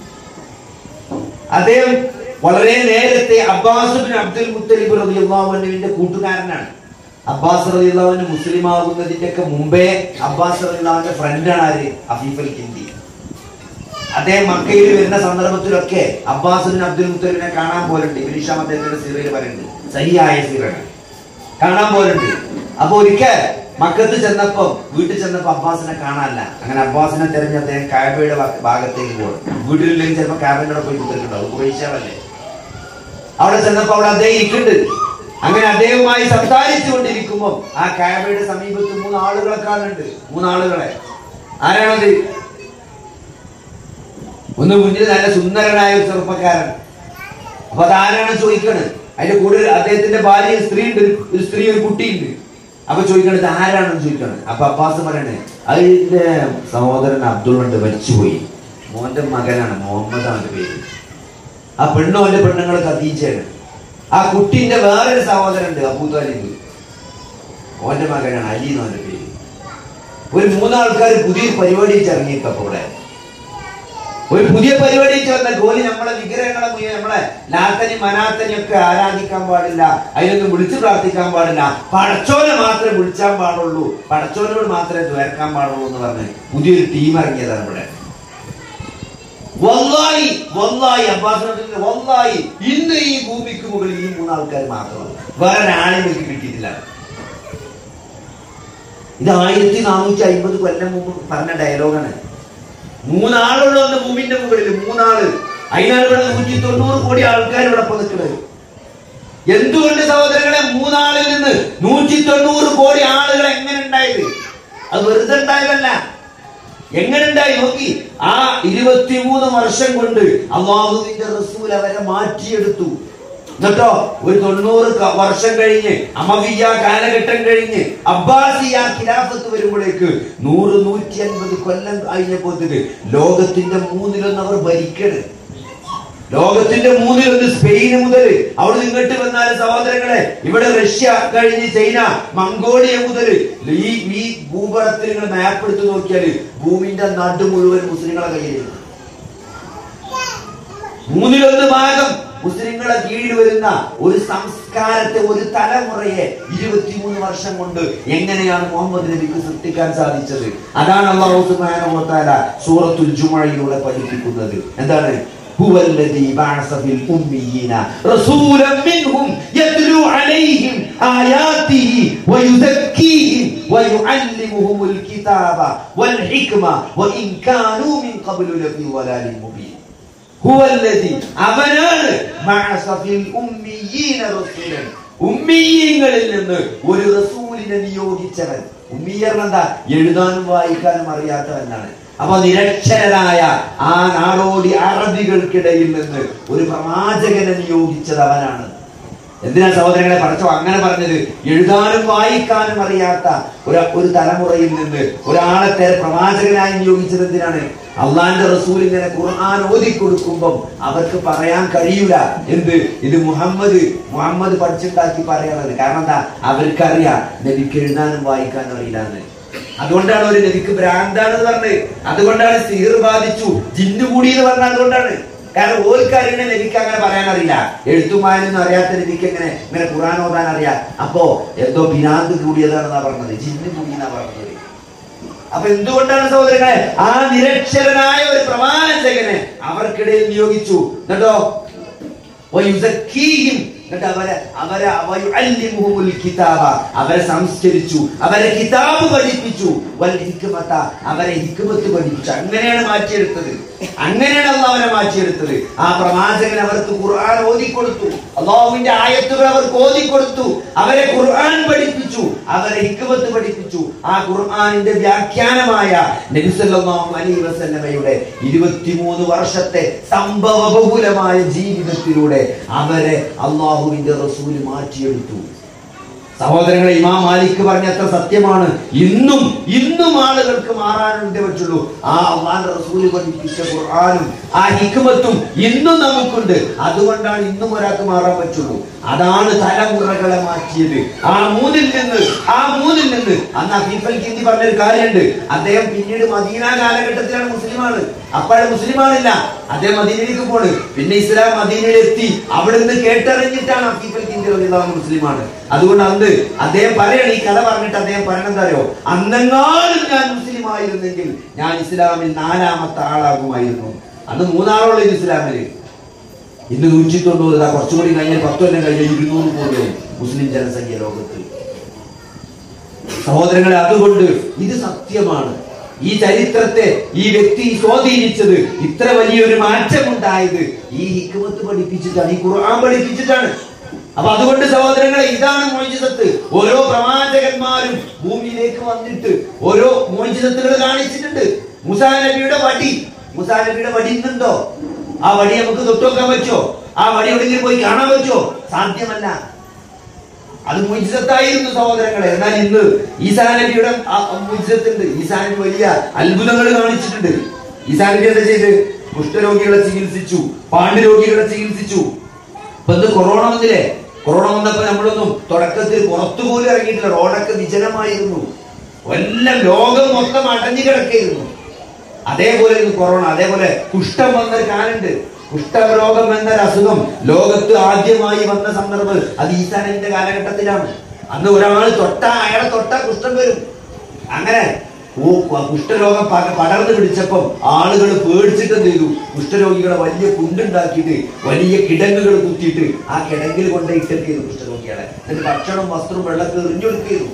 അദ്ദേഹം വളരെ നേരത്തെ അബ്ബാസ് ബിൻ അബ്ദുൽ മുത്തലിബ് റളിയല്ലാഹു അൻഹുവിന്റെ കൂട്ടുകാരനാണ് അബ്ബാസ് റളിയല്ലാഹു മുസ്ലിം ആകുന്നതിന്റെ ഒക്കെ മുമ്പേ അബ്ബാസ് റളിയല്ലാഹുവിന്റെ ഫ്രണ്ടാണ് ആര് അഫീഫൽ കിന്ദി അദ്ദേഹം മക്കയിൽ വരുന്ന സന്ദർഭത്തിലൊക്കെ അബ്ബാസ് ബിൻ അബ്ദുൽ മുത്തലിബിനെ കാണാൻ പോലുണ്ട് ഇബിനിഷാം അദ്ദേഹത്തിന്റെ സീറയിൽ പറയുന്നുണ്ട് സഹിയായ സീറാണ് കാണാൻ പോലുണ്ട് അപ്പൊ ഒരിക്കൽ മക്കത്ത് ചെന്നപ്പോ വീട്ടിൽ ചെന്നപ്പോ അബ്ബാസിനെ കാണാനല്ല അങ്ങനെ അബ്ബാസിനെ തെരഞ്ഞ് അദ്ദേഹം കാബയുടെ ഭാ- ഭാഗത്തേക്ക് പോകും വീട്ടിലില്ലെങ്കിൽ ചിലപ്പോ കാബയുടെ പോയി കുത്തിട്ടുണ്ടാവും കുറേശ്ശാവല്ലേ അവിടെ ചെന്നപ്പോ അവിടെ അദ്ദേഹം ഇരിക്കുന്നുണ്ട് അങ്ങനെ അദ്ദേഹവുമായി സംസാരിച്ചു കൊണ്ടിരിക്കുമ്പോ ആ കാബയുടെ സമീപത്ത് മൂന്ന് ആളുകളെ കാണുന്നുണ്ട് മൂന്നാളുകളെ ആരാണത് ഒന്ന് മുന്നിൽ നല്ല സുന്ദരനായ ഒരു ചെറുപ്പക്കാരൻ അപ്പൊ അതാരാണ് ചോദിക്കണത് അതിന്റെ കൂടെ ഒരു അദ്ദേഹത്തിന്റെ ഭാര്യ ഒരു സ്ത്രീ ഉണ്ട് ഒരു സ്ത്രീ ഒരു കുട്ടിയുണ്ട് അപ്പൊ ചോദിക്കണത് ആരാണെന്ന് ചോദിക്കണം അപ്പൊ അബ്ബാസ് പറയണേ അതിന്റെ സഹോദരൻ അബ്ദുൾ ഉണ്ട് മരിച്ചുപോയി മോന്റെ മകനാണ് മുഹമ്മദ് അവന്റെ പേര് ആ പെണ്ണും അവന്റെ പെണ്ണുങ്ങൾ ഖദീജയാണ് ആ കുട്ടീന്റെ വേറൊരു സഹോദരൻ ഉണ്ട് അബൂ താലിബ് ഓന്റെ മകനാണ് അലി എന്ന് അവന്റെ പേര് ഒരു മൂന്നാൾക്കാർ പുതിയ പരിപാടി ഇറങ്ങിയിട്ടപ്പോ ഇവിടെ ഒരു പുതിയ പരിപാടി വന്ന ഗോലി നമ്മളെ വിഗ്രഹങ്ങളെ മുഴുവൻ നമ്മളെ ലാത്തനി മനാത്തനി ഒക്കെ ആരാധിക്കാൻ പാടില്ല അതിനൊന്നും വിളിച്ചു പ്രാർത്ഥിക്കാൻ പാടില്ല പടച്ചോനെ മാത്രമേ വിളിച്ചാൻ പാടുള്ളൂ പടച്ചോനോട് മാത്രമേ ദ്വേർക്കാൻ പാടുള്ളൂ എന്ന് പറഞ്ഞ് പുതിയൊരു ടീം ഇറങ്ങിയതാണ് ഇവിടെ വല്ലായി വല്ലായി അബ്ബാസിനോട് വല്ലായി ഇന്ന് ഈ ഭൂമിക്ക് മുകളിൽ ഈ മൂന്നാൾക്കാർ മാത്രമാണ് വേറെ ഒരാളെ എനിക്ക് കിട്ടിയിട്ടില്ല ഇത് ആയിരത്തി നാനൂറ്റി അമ്പത് കൊല്ലം മുമ്പ് പറഞ്ഞ ഡയലോഗാണ് മൂന്നാളുള്ള ഒന്ന് ഭൂമിന്റെ മുകളിൽ മൂന്നാള് അതിനാണ് ഇവിടെ നൂറ്റി തൊണ്ണൂറ് കോടി ആൾക്കാർ ഇവിടെ ഇപ്പൊ നിൽക്കുന്നത് എന്തുകൊണ്ട് സഹോദരങ്ങളെ മൂന്നാളിൽ നിന്ന് നൂറ്റി തൊണ്ണൂറ് കോടി ആളുകൾ എങ്ങനെ ഉണ്ടായത് അത് വെറുതെ ഉണ്ടായതല്ല എങ്ങനെ ഉണ്ടായി നോക്കി ആ ഇരുപത്തിമൂന്ന് വർഷം കൊണ്ട് അള്ളാഹുവിന്റെ റസൂൽ അവരെ മാറ്റിയെടുത്തു എന്നിട്ടോ ഒരു തൊണ്ണൂറ് ക- വർഷം കഴിഞ്ഞ് അമവിയ കാലഘട്ടം കഴിഞ്ഞ് അബ്ബാസിയ ഖിലാഫത്ത് വരുമ്പോഴേക്ക് നൂറ് നൂറ്റി അൻപത് കൊല്ലം കഴിഞ്ഞപ്പോഴത്തേക്ക് ലോകത്തിന്റെ മൂന്നിലൊന്ന് അവർ ഭരിക്കണ് ലോകത്തിന്റെ മൂന്നിലൊന്ന് സ്പെയിന് മുതൽ അവിടെ ഇങ്ങോട്ട് വന്നാൽ സഹോദരങ്ങളെ ഇവിടെ റഷ്യ കഴിഞ്ഞ് ചൈന മംഗോളിയ മുതൽ ഈ ഈ ഭൂപടത്തിൽ നിങ്ങൾ മാപ്പ് എടുത്ത് നോക്കിയാൽ ഭൂമിന്റെ നടു മുഴുവൻ മുസ്ലിങ്ങളെ കയ്യിലുണ്ട് മൂന്നിലൊന്ന് ഭാഗം മുസ്ലിങ്ങളെ കീഴിൽ വരുന്ന ഒരു സംസ്കാരത്തെ ഒരു തലമുറയെ ഇരുപത്തിമൂന്ന് വർഷം കൊണ്ട് എങ്ങനെയാണ് മുഹമ്മദ് നബിക്ക് സൃഷ്ടിക്കാൻ സാധിച്ചത് അതാണ് അള്ളാഹു സുബ്ഹാനഹു വ തആല സൂറത്തുൽ ജുമുഅയിലൂടെ പഠിപ്പിക്കുന്നത് എന്താണ് هو الذي بعث في الأميين رسولا منهم يتلو عليهم آياته ويزكيهم ويعلمهم الكتاب والحكمة وإن كانوا من قبل لفي ضلال مبين ഹുവല്ലദി അവനാണ് ബഅസ ഫിൽ ഉമ്മിയീന റസൂലൻ ഉമ്മിയീങ്ങളിൽ നിന്ന് ഒരു റസൂലിനെ നിയോഗിച്ചവൻ ഉമ്മിയർ എന്താ എഴുതാനും വായിക്കാനും അറിയാത്തവനാണ് അപ്പൊ നിരക്ഷരരായ ആ നാടോടി അറബികൾക്കിടയിൽ നിന്ന് ഒരു പ്രവാചകനെ നിയോഗിച്ചത് അവനാണ് എന്തിനാ സഹോദരങ്ങളെ പഠിച്ചോ അങ്ങനെ പറഞ്ഞത് എഴുതാനും വായിക്കാനും അറിയാത്ത ഒരു ഒരു തലമുറയിൽ നിന്ന് ഒരാളെ തേ- പ്രവാചകനായി നിയോഗിച്ചത് എന്തിനാണ് അള്ളാന്റെ റസൂൽ ഇങ്ങനെ ഖുർആൻ ഓതി കൊടുക്കുമ്പം അവർക്ക് പറയാൻ കഴിയൂല എന്ത് ഇത് മുഹമ്മദ് മുഹമ്മദ് പഠിച്ചുണ്ടാക്കി പറയണത് കാരണം എന്താ അവർക്കറിയാം നബിക്ക് എഴുതാനും വായിക്കാനും അറിയില്ല എന്ന് അതുകൊണ്ടാണ് ഒരു നബിക്ക് ഭ്രാന്താണെന്ന് പറഞ്ഞത് അതുകൊണ്ടാണ് സിഹിർ ബാധിച്ചു ജിന്നു കൂടി എന്ന് പറഞ്ഞത് അതുകൊണ്ടാണ് കാരണം ഓൽക്കറിയണ നബിക്ക് അങ്ങനെ പറയാൻ അറിയില്ല എഴുത്തുമായൊന്നും അറിയാത്ത നബിക്ക് എങ്ങനെ ഇങ്ങനെ ഖുറാൻ ഓതാൻ അറിയാം അപ്പോ എന്തോ പിനാന്ത് കൂടിയതാണെന്നാ പറഞ്ഞത് ജിന്ന് കൂടിയെന്നാ പറഞ്ഞത് അപ്പൊ എന്തുകൊണ്ടാണ് സഹോദരങ്ങളെ ആ നിരക്ഷരനായ ഒരു പ്രവാചകനെ അവർക്കിടയിൽ നിയോഗിച്ചു എന്നിട്ടോ വയുസക്കീഹിം. എന്നിട്ട് അവരെ അവരെ വയുഅല്ലിമുഹുമുൽ കിതാബ അവരെ സംസ്കരിച്ചു അവരെ കിതാബ് പഠിപ്പിച്ചു വൽ ഹിക്മത അവരെ ഹിക്മത്ത് പഠിപ്പിച്ചു അങ്ങനെയാണ് മാറ്റിയെടുത്തത് അങ്ങനെയാണ് അള്ളാഹ് അവരെ മാറ്റിയെടുത്തത് ആ പ്രവാചകൻ അവർക്ക് ഖുർആൻ ഓതിക്കൊടുത്തു അള്ളാഹുവിന്റെ ആയത്തുകൾ അവർക്ക് ഓതിക്കൊടുത്തു അവരെ ഖുർആൻ പഠിപ്പിച്ചു അവരെ ഹിക്മത്ത് പഠിപ്പിച്ചു ആ ഖുർആനിന്റെ വ്യാഖ്യാനമായ നബി സല്ലല്ലാഹു അലൈഹി വസല്ലമയുടെ ഇരുപത്തിമൂന്ന് വർഷത്തെ സംഭവ ബഹുലമായ ജീവിതത്തിലൂടെ അവരെ അള്ളാഹുവിന്റെ റസൂല് മാറ്റിയെടുത്തു സഹോദരങ്ങളെ ഇമാം മാലിക് പറഞ്ഞ അത്ര സത്യമാണ് ഇന്നും ഇന്നും ആളുകൾക്ക് മാറാനുണ്ടേ പറ്റുള്ളൂ ആ അള്ളാന്റെ റസൂല് പഠിപ്പിച്ച ഖുർആനും ആ ഹിക്മത്തും ഇന്നും നമുക്കുണ്ട് അതുകൊണ്ടാണ് ഇന്നും ഒരാൾക്ക് മാറാൻ പറ്റുള്ളൂ അതാണ് തലമുറകളെ മാറ്റിയത് ആ മൂന്നിൽ നിന്ന് ആ മൂന്നിൽ നിന്ന് അന്ന് അഫീഫൽ ഹിന്ദി പറഞ്ഞൊരു കാര്യമുണ്ട് അദ്ദേഹം പിന്നീട് മദീന കാലഘട്ടത്തിലാണ് മുസ്ലിമാണ് അപ്പോഴും മുസ്ലിമാണില്ല അദ്ദേഹം മദീനയിലേക്ക് പോണ് പിന്നെ ഇസ്ലാം മദീനയിൽ എത്തി അവിടെ നിന്ന് കേട്ടറിഞ്ഞിട്ടാണ് അഫീഫൽ ഹിന്ദി റളിയല്ലാഹു അൻഹു മുസ്ലിമാണ് അതുകൊണ്ട് അന്ന് അദ്ദേഹം പറയണം ഈ കഥ പറഞ്ഞിട്ട് അദ്ദേഹം പറയണെന്താ അറിയോ അന്നെങ്ങാനും ഞാൻ മുസ്ലിം ആയിരുന്നെങ്കിൽ ഞാൻ ഇസ്ലാമിൽ നാലാമത്തെ ആളാകുമായിരുന്നു അന്ന് മൂന്നാളുള്ള ഇസ്ലാമില് ഇന്ന് നൂറ്റി തൊണ്ണൂറ് ഇതാ കുറച്ചുകൂടി കഴിഞ്ഞാൽ പത്ത് കൊല്ലം കഴിഞ്ഞാൽ ഇരുന്നൂറ് കോടിയായി മുസ്ലിം ജനസംഖ്യ ലോകത്ത് സഹോദരങ്ങളെ അതുകൊണ്ട് ഇത് സത്യമാണ് ഈ ചരിത്രത്തെ ഈ വ്യക്തി സ്വാധീനിച്ചത് ഇത്ര വലിയൊരു മാറ്റമുണ്ടായത് ഈ ഹിക്മത്ത് പഠിപ്പിച്ചിട്ടാണ് ഈ ഖുർആൻ പഠിപ്പിച്ചിട്ടാണ് അപ്പൊ അതുകൊണ്ട് സഹോദരങ്ങളെ ഇതാണ് മോചിതത്ത് ഓരോ പ്രവാചകന്മാരും ഭൂമിയിലേക്ക് വന്നിട്ട് ഓരോ മോചിതത്തുകൾ കാണിച്ചിട്ടുണ്ട് മുസാ നബിയുടെ വടി മുസാ നബിയുടെ വടി ഇന്നുണ്ടോ ആ വടി നമുക്ക് തൊട്ടുവെക്കാൻ പറ്റോ ആ വടി എവിടെയെങ്കിലും പോയി കാണാൻ പറ്റോ സാധ്യമല്ല അത് മുജിസത്തായിരുന്നു സഹോദരങ്ങളെ എന്നാൽ ഇന്ന് ഈസാ നബിയുടെ മുജിസത്തുണ്ട് ഈസാ നബി വലിയ അത്ഭുതങ്ങൾ കാണിച്ചിട്ടുണ്ട് ഈസാ നബി എന്താ ചെയ്ത് കുഷ്ഠരോഗികളെ ചികിത്സിച്ചു പാണ്ഡുരോഗികളെ ചികിത്സിച്ചു ഇപ്പൊ ഇത് കൊറോണ വന്നില്ലേ കൊറോണ വന്നപ്പോ നമ്മളൊന്നും തുടക്കത്തിൽ പുറത്തു പോലും ഇറങ്ങിയിട്ടില്ല റോഡൊക്കെ വിജനമായിരുന്നു എല്ലാം ലോകം മൊത്തം അടഞ്ഞു കിടക്കായിരുന്നു അതേപോലെ ആയിരുന്നു കൊറോണ അതേപോലെ കുഷ്ഠം വന്നൊരു കാലുണ്ട് കുഷ്ഠരോഗം എന്നൊരു അസുഖം ലോകത്ത് ആദ്യമായി വന്ന സന്ദർഭം അത് ഈസാനന്റെ കാലഘട്ടത്തിലാണ് അന്ന് ഒരാൾ തൊട്ട അയാളെ തൊട്ട കുഷ്ഠം വരും അങ്ങനെ ഓ കുഷ്ഠരോഗം പക- പടർന്നു പിടിച്ചപ്പം ആളുകൾ പേടിച്ചിട്ട് എന്ത് ചെയ്തു കുഷ്ഠരോഗികളെ വലിയ കുണ്ടുണ്ടാക്കിയിട്ട് വലിയ കിടങ്ങുകൾ കുത്തിയിട്ട് ആ കിടങ്ങിൽ കൊണ്ടുപോയിട്ട് ചെയ്തു കുഷ്ഠരോഗികളെ എന്നിട്ട് ഭക്ഷണം വസ്ത്രവും വെള്ളത്തിൽ എറിഞ്ഞു കൊടുക്കുന്നു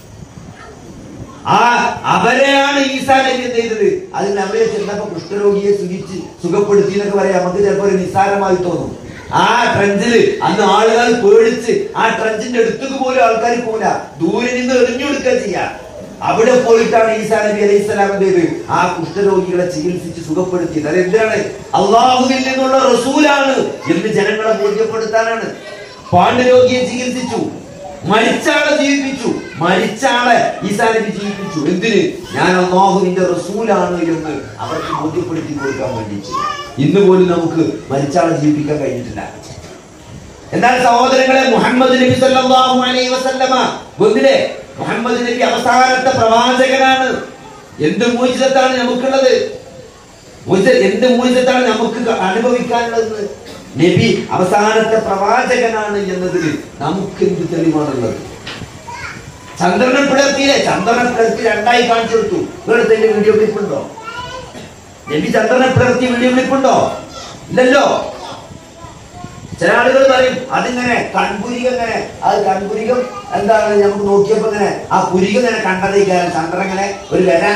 ആ അവരെയാണ് ഈസാ നബി എന്ത് ചെയ്തത് അതിന് അവരെ ചെന്നപ്പോ കുഷ്ഠരോഗിയെ സുഖിച്ച് സുഖപ്പെടുത്തി എന്നൊക്കെ പറയാം നമുക്ക് ചിലപ്പോൾ ഒരു നിസ്സാരമായി തോന്നും ആ ട്രഞ്ചില് അന്ന് ആളുകൾ പേടിച്ച് ആ ട്രഞ്ചിന്റെ അടുത്തേക്ക് പോലും ആൾക്കാർ പോല ദൂരെ നിന്ന് എറിഞ്ഞു കൊടുക്കുക ചെയ്യാ അവിടെ പോയിട്ടാണ് ഈസാ നബി അലൈഹി സ്വലാം എന്ത് ചെയ്ത് ആ കുഷ്ഠരോഗികളെ ചികിത്സിച്ച് സുഖപ്പെടുത്തിയത് അത് എന്തിനാണ് അള്ളാഹുവിൽ നിന്നുള്ള റസൂലാണ് എന്ന് ജനങ്ങളെ ബോധ്യപ്പെടുത്താനാണ് പാണ്ഡുരോഗിയെ ചികിത്സിച്ചു മരിച്ചാളെ ജീവിപ്പിച്ചു മരിച്ചാളെ ഈസാ നബി ജീവിപ്പിച്ചു എന്തിന് ഞാൻ അള്ളാഹുവിന്റെ റസൂലാണ് എന്ന് അവർക്ക് ബോധ്യപ്പെടുത്തി കൊടുക്കാൻ വേണ്ടിയിട്ട് ഇന്ന് പോലും നമുക്ക് മരിച്ചാളെ ജീവിപ്പിക്കാൻ കഴിഞ്ഞിട്ടില്ല എന്നാൽ സഹോദരങ്ങളെ മുഹമ്മദ് നബി സല്ലല്ലാഹു അലൈഹി വസല്ലമ ഒന്നിലെ മുഹമ്മദ് നബി അവസാനത്തെ പ്രവാചകനാണ് എന്ത് മോചിതത്താണ് നമുക്കുള്ളത് മോചിത- എന്ത് മോചിതത്താണ് നമുക്ക് അനുഭവിക്കാനുള്ളത് നബി അവസാനത്തെ പ്രവാചകനാണ് എന്നതിൽ നമുക്ക് എന്ത് തെളിവാണുള്ളത് ചന്ദ്രനെ പിളർത്തിയില്ലേ ചന്ദ്രനെ പിളർത്തി രണ്ടായി കാണിച്ചു കൊടുത്തു നിങ്ങളുടെ വീഡിയോ ക്ലിപ്പ് ഉണ്ടോ നബി ചന്ദ്രനെ പിളർത്തി വീഡിയോ ക്ലിപ്പ് ഉണ്ടോ ഇല്ലല്ലോ ചില ആളുകൾ പറയും അതിങ്ങനെ കൺപുരികം ഇങ്ങനെ അത് കൺപുരികം എന്താണ് നമുക്ക് നോക്കിയപ്പോ ഇങ്ങനെ ആ പുരികം ഇങ്ങനെ കണ്ടതേക്കാരം ചന്ദ്രൻ ഇങ്ങനെ ഒരു വര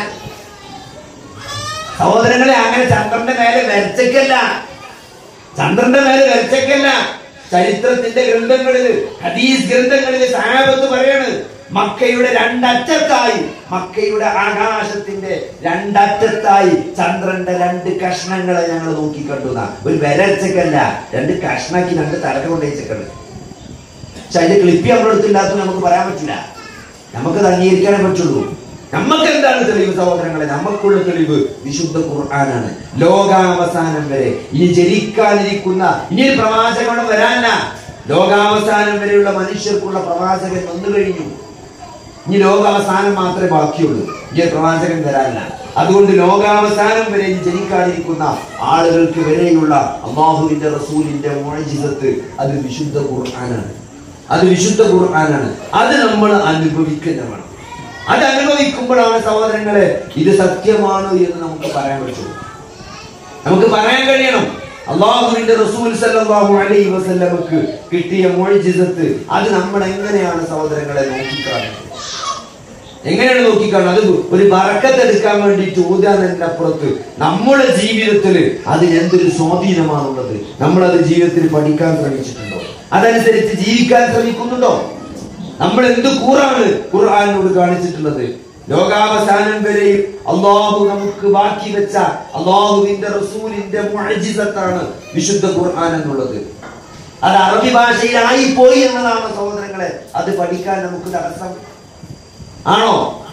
സഹോദരങ്ങളെ അങ്ങനെ ചന്ദ്രന്റെ മേലെ വരച്ചക്കല്ല ചന്ദ്രന്റെ മേലെ വരച്ചക്കല്ല ചരിത്രത്തിന്റെ ഗ്രന്ഥങ്ങളിൽ ഹദീസ് ഗ്രന്ഥങ്ങളിൽ സാഹബത്ത് പറയാണ് മക്കയുടെ രണ്ടറ്റത്തായി മക്കയുടെ ആകാശത്തിന്റെ രണ്ടറ്റത്തായി ചന്ദ്രന്റെ രണ്ട് കഷ്ണങ്ങളെ ഞങ്ങൾ നോക്കിക്കണ്ടു എന്നാ. ഒരു വരച്ചക്കല്ല രണ്ട് കഷ്ണാക്കി രണ്ട് തലക കൊണ്ടേച്ചക്കണ്ട് പക്ഷെ അതിന്റെ ക്ലിപ്പി നമ്മുടെ അടുത്തില്ലാത്ത നമുക്ക് പറയാൻ പറ്റില്ല നമുക്കത് അംഗീകരിക്കാനേ പറ്റുള്ളൂ നമുക്ക് എന്താണ് തെളിവ് സഹോദരങ്ങളെ നമുക്കുള്ള തെളിവ് വിശുദ്ധ ഖുർആനാണ് ലോകാവസാനം വരെ ഇനി ജനിക്കാനിരിക്കുന്ന ഇനി ഒരു പ്രവാചകൻ വരാനില്ല ലോകാവസാനം വരെയുള്ള മനുഷ്യർക്കുള്ള പ്രവാചകൻ വന്നു കഴിഞ്ഞു ഇനി ലോകാവസാനം മാത്രമേ ബാക്കിയുള്ളൂ ഇനി ഒരു പ്രവാചകൻ വരാനില്ല അതുകൊണ്ട് ലോകാവസാനം വരെ ഇനി ജനിക്കാനിരിക്കുന്ന ആളുകൾക്ക് വരെയുള്ള അള്ളാഹുവിന്റെ റസൂലിന്റെ മോജിസത്ത് അത് വിശുദ്ധ ഖുർആനാണ് അത് വിശുദ്ധ ഖുർആനാണ് അത് നമ്മൾ അനുഭവിക്കുന്ന വേണം അത് അനുഭവിക്കുമ്പോഴാണ് സഹോദരങ്ങളെ ഇത് സത്യമാണ് എന്ന് നമുക്ക് പറയാൻ പറ്റുള്ളൂ നമുക്ക് പറയാൻ കഴിയണം അള്ളാഹുവിന്റെ റസൂൽ സല്ലല്ലാഹു അലൈഹി വസല്ലമക്ക് കിട്ടിയ മോജിസത്ത് അത് നമ്മൾ എങ്ങനെയാണ് സഹോദരങ്ങളെ നോക്കിക്കാണുന്നത് എങ്ങനെയാണ് നോക്കിക്കാണുന്നത് അത് ഒരു ബറക്കത്തെടുക്കാൻ വേണ്ടിയിട്ട് ഊതാന്നതിന്റെ അപ്പുറത്ത് നമ്മുടെ ജീവിതത്തിൽ അതിന് എന്തൊരു സ്വാധീനമാണുള്ളത് നമ്മൾ അത് ജീവിതത്തിൽ പഠിക്കാൻ ശ്രമിച്ചിട്ടുണ്ടോ അതനുസരിച്ച് ജീവിക്കാൻ ശ്രമിക്കുന്നുണ്ടോ നമ്മൾ എന്ത് കൂറാണ് ഖുർആാനോട് കാണിച്ചിട്ടുള്ളത് ലോകാവസാനം വരെ അള്ളാഹു നമുക്ക് ബാക്കി വെച്ച അള്ളാഹുവിന്റെ റസൂലിന്റെ മുഅജിസത്താണ് വിശുദ്ധ ഖുർആൻ എന്നുള്ളത് അത് അറബി ഭാഷയിലായി പോയി എന്നതാണ് സഹോദരങ്ങളെ അത് പഠിക്കാൻ നമുക്ക് തടസ്സം ആണോ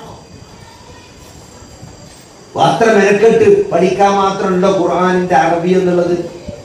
അത്ര മെനക്കെട്ട് പഠിക്കാൻ മാത്രമുണ്ടോ ഖുർആാനിന്റെ അറബി എന്നുള്ളത്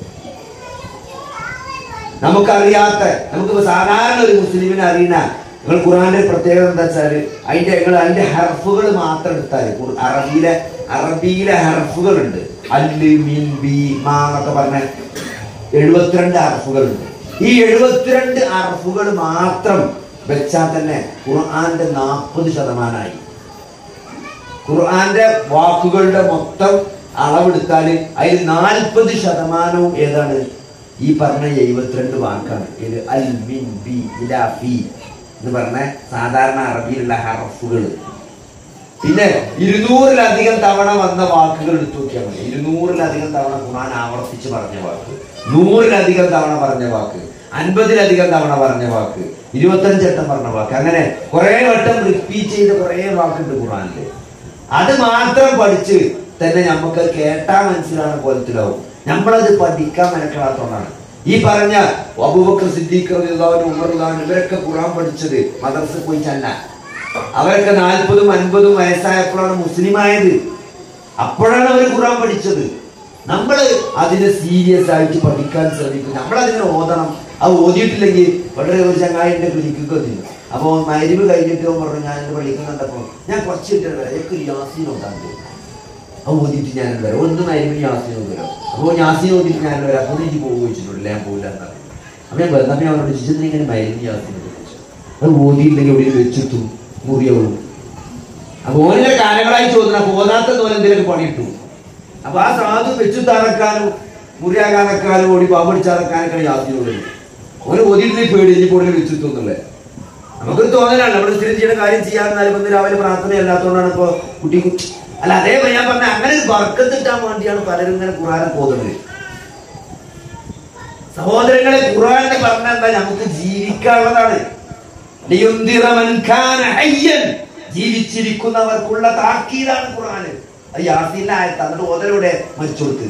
നമുക്കറിയാത്ത നമുക്കിപ്പോ സാധാരണ ഒരു മുസ്ലിമിനെ അറിയണ നിങ്ങൾ ഖുർആന്റെ പ്രത്യേകത എന്താ വെച്ചാല് അതിന്റെ നിങ്ങൾ അതിന്റെ ഹർഫുകൾ മാത്രം എടുത്താല് ഖുർ- അറബിയിലെ അറബിയിലെ ഹർഫുകൾ ഉണ്ട് അല്ല് മീൻ ബി മാ എന്നൊക്കെ പറഞ്ഞ എഴുപത്തിരണ്ട് അറഫുകളുണ്ട് ഈ എഴുപത്തിരണ്ട് അറഫുകൾ മാത്രം വെച്ചാൽ തന്നെ ഖുർആന്റെ നാൽപ്പത് ശതമാനമായി ഖുർആന്റെ വാക്കുകളുടെ മൊത്തം അളവെടുത്താല് അതിൽ നാൽപ്പത് ശതമാനവും ഏതാണ് ഈ പറഞ്ഞ എഴുപത്തിരണ്ട് വാക്കാണ് ഇത് അൽ മിൻ ബി ഇല ഫി എന്ന് പറഞ്ഞ സാധാരണ അറബിയിലുള്ള ഹറഫുകൾ പിന്നെ ഇരുന്നൂറിലധികം തവണ വന്ന വാക്കുകൾ എടുത്തു നോക്കിയാൽ മതി ഇരുന്നൂറിലധികം തവണ ഖുർആൻ ആവർത്തിച്ച് പറഞ്ഞ വാക്ക് നൂറിലധികം തവണ പറഞ്ഞ വാക്ക് അൻപതിലധികം തവണ പറഞ്ഞ വാക്ക് ഇരുപത്തഞ്ച് വട്ടം പറഞ്ഞ വാക്ക് അങ്ങനെ കുറെ വട്ടം റിപ്പീറ്റ് ചെയ്ത കുറെ വാക്കുണ്ട് ഖുർആനില് അത് മാത്രം പഠിച്ച് തന്നെ നമുക്ക് കേട്ടാ മനസ്സിലാവുന്ന കോലത്തിലാവും നമ്മളത് പഠിക്കാൻ മെനക്കെടാത്തോണ്ടാണ് ഈ പറഞ്ഞ അബൂബക്കർ സിദ്ദീഖ് റളിയല്ലാഹു ഉമർ റളിയല്ലാഹു ഇവരൊക്കെ ഖുർആൻ പഠിച്ചത് മദർസ പോയിട്ടല്ല അവരൊക്കെ നാൽപ്പതും അൻപതും വയസ്സായപ്പോഴാണ് മുസ്ലിം ആയത് അപ്പോഴാണ് അവർ ഖുർആൻ പഠിച്ചത് നമ്മൾ അതിനെ സീരിയസ് ആയിട്ട് പഠിക്കാൻ ശ്രമിക്കും നമ്മൾ അതിനെ ഓതണം അത് ഓതിയിട്ടില്ലെങ്കിൽ വളരെ ഒരു ചങ്ങായിന്റെ ക്ലിനിക്കൊക്കെ വന്നിരുന്നു അപ്പോൾ മരുവ് കഴിഞ്ഞിട്ട് അവൻ പറഞ്ഞു ഞാൻ എന്റെ പള്ളിക്ക് കണ്ടപ്പോൾ ഞാൻ കുറച്ച് കിട്ടാൻ വരാം എനിക്ക് ഒരു യാസീൻ ഓതാൻ തോന്നുന്നു അത് ഓതിയിട്ട് ഞാൻ വരാം ഒന്ന് മരുവിന് യാസീൻ വരാം അപ്പോൾ യാസീൻ ഓതിയിട്ട് ഞാൻ വരാം അപ്പോൾ എനിക്ക് പോകുക വെച്ചിട്ടുണ്ട് ഞാൻ പോകില്ല എന്നാണ് അപ്പൊ ഞാൻ വന്നപ്പോൾ ഞാൻ അവനോട് ചോദിച്ചത് ഇങ്ങനെ മരുന്ന് യാസീൻ ചോദിച്ചു അത് ഓതിയില്ലെങ്കിൽ എവിടെ വെച്ചെത്തും മുറിയാവും അപ്പൊ ഓനിങ്ങനെ കാലങ്ങളായി ചോദിക്കണം അപ്പൊ ഓതാത്ത തോലെ എന്തെങ്കിലും പണിയിട്ടു അപ്പൊ ആ സാധു വെച്ചു തറക്കാനും മുറിയാകാനക്കാനും ഓടി പാമ്പടിച്ചാറക്കാനൊക്കെ യാത്രയോട് ഓന് ഒതിരുന്ന് പേടി ഇനി കൂടുതൽ വെച്ചു തോന്നുന്നത് നമുക്കൊരു തോന്നലാണ് നമ്മൾ സ്ഥിരം ചെയ്യുന്ന കാര്യം ചെയ്യാറുണ്ടാലും ഇന്ന് രാവിലെ പ്രാർത്ഥന അല്ലാത്തതുകൊണ്ടാണ് ഇപ്പൊ കുട്ടി അല്ല അതേപോലെ ഞാൻ പറഞ്ഞ അങ്ങനെ ഒരു വർക്കത്തിട്ടാൻ വേണ്ടിയാണ് പലരും ഇങ്ങനെ ഖുറാനെ പോകുന്നത് സഹോദരങ്ങളെ ഖുറാൻ എന്ന് പറഞ്ഞാൽ എന്താ നമുക്ക് ജീവിക്കാനുള്ളതാണ് ലിയുന്ദിറ മൻ കാന ഹയ്യൻ. ജീവിച്ചിരിക്കുന്നവർക്കുള്ള താക്കീതാണ് ഖുറാന് അത് യാസീന്റെ ആയത്ത് എന്നിട്ട് ഓതലൂടെ മരിച്ചോടുത്ത്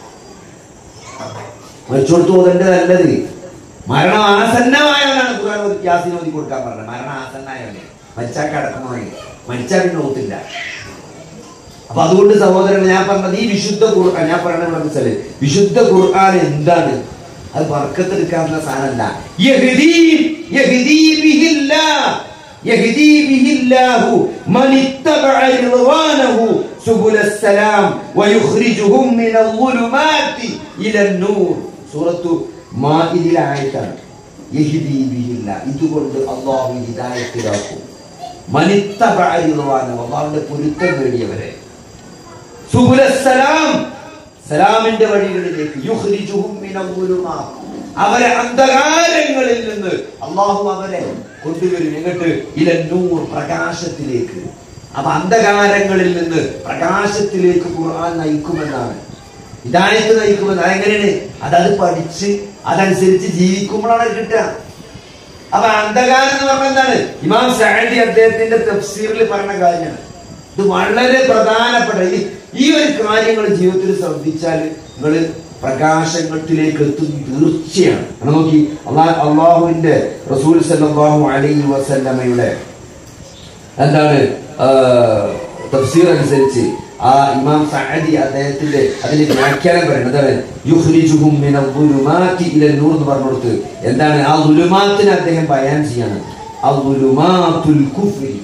മരിച്ചോടുത്ത് ഓതന്റെ നല്ലത് മരണം ആസന്നമായവനാണ് ഖുറാൻ ഓതി- യാസീൻ ഓതി കൊടുക്കാൻ പറഞ്ഞത് മരണം ആസന്നായവനെ മരിച്ചാൽ കിടക്കണമെങ്കിൽ മരിച്ചാൽ പിന്നെ ഓത്തില്ല അപ്പൊ അതുകൊണ്ട് സഹോദരൻ ഞാൻ പറഞ്ഞത് ഈ വിശുദ്ധ ഖുർആൻ ഞാൻ പറയണത് മനസ്സിലായി വിശുദ്ധ ഖുർആൻ എന്താണ് അത് വർക്കത്തെടുക്കാനുള്ള സാധനമല്ല യഹ്ദീ യഹ്ദീ ബിഹില്ലാ യഹ്ദീ ബിഹില്ലാഹു മൻ ഇത്തബഅ റിദ്വാനഹു സുബുലസ് സലാം വയുഖ്രിജുഹും മിനൽ ളുലുമാതി ഇലൻ നൂർ സൂറത്തു മാഇദിലെ ആയത്താണ് യഹ്ദീ ബിഹില്ലാ ഇതുകൊണ്ട് അല്ലാഹു ഹിദായത്തിലാക്കും മൻ ഇത്തബഅ റിദ്വാനഹു അല്ലാഹുവിന്റെ പൊരുത്തം നേടിയവരെ സുബുലസ്സലാം സലാമിന്റെ വഴികളിലേക്ക് യുഖ്രിജുഹും മിനൽ ളുലുമാത്. അവരെ അന്ധകാരങ്ങളിൽ നിന്ന് അള്ളാഹു അവരെ കൊണ്ടുവരും എങ്ങോട്ട് ഇല നൂർ പ്രകാശത്തിലേക്ക് അപ്പൊ അന്ധകാരങ്ങളിൽ നിന്ന് പ്രകാശത്തിലേക്ക് ഖുർആൻ നയിക്കുമെന്നാണ് ഹിദായത്ത് നയിക്കുമെന്ന് അതെങ്ങനെയാണ് അതത് പഠിച്ച് അതനുസരിച്ച് ജീവിക്കുമ്പോഴാണ് അത് കിട്ടുക അപ്പൊ അന്ധകാരം എന്ന് പറഞ്ഞാൽ എന്താണ് ഇമാം സഹദി അദ്ദേഹത്തിന്റെ തഫ്സീറിൽ പറഞ്ഞ കാര്യമാണ് ഇത് വളരെ പ്രധാനപ്പെട്ട ഈ ഈ ഒരു കാര്യങ്ങൾ ജീവിതത്തിൽ ശ്രദ്ധിച്ചാൽ നിങ്ങൾ പ്രകാശങ്ങളിലേക്ക് എത്തും തീർച്ചയാണ് അങ്ങനെ നോക്കി അള്ളാഹ് അള്ളാഹുവിന്റെ റസൂൽ സല്ലല്ലാഹു അലൈഹി വസല്ലമയുടെ എന്താണ് ആ, തഫ്സീർ അനുസരിച്ച് ആ ഇമാം സഅദി അദ്ദേഹത്തിന്റെ അതിന്റെ വ്യാഖ്യാനം പറയുന്നത് എന്താണ് യുഖ്രിജുഹും മിനൽ ളുലുമാതി ഇലൻ നൂർ എന്ന് പറഞ്ഞു കൊടുത്ത് എന്താണ് ആ ളുലുമാത്തിനെ അദ്ദേഹം ബയാൻ ചെയ്യാണ് ആ ളുലുമാത്തുൽ കുഫ്രി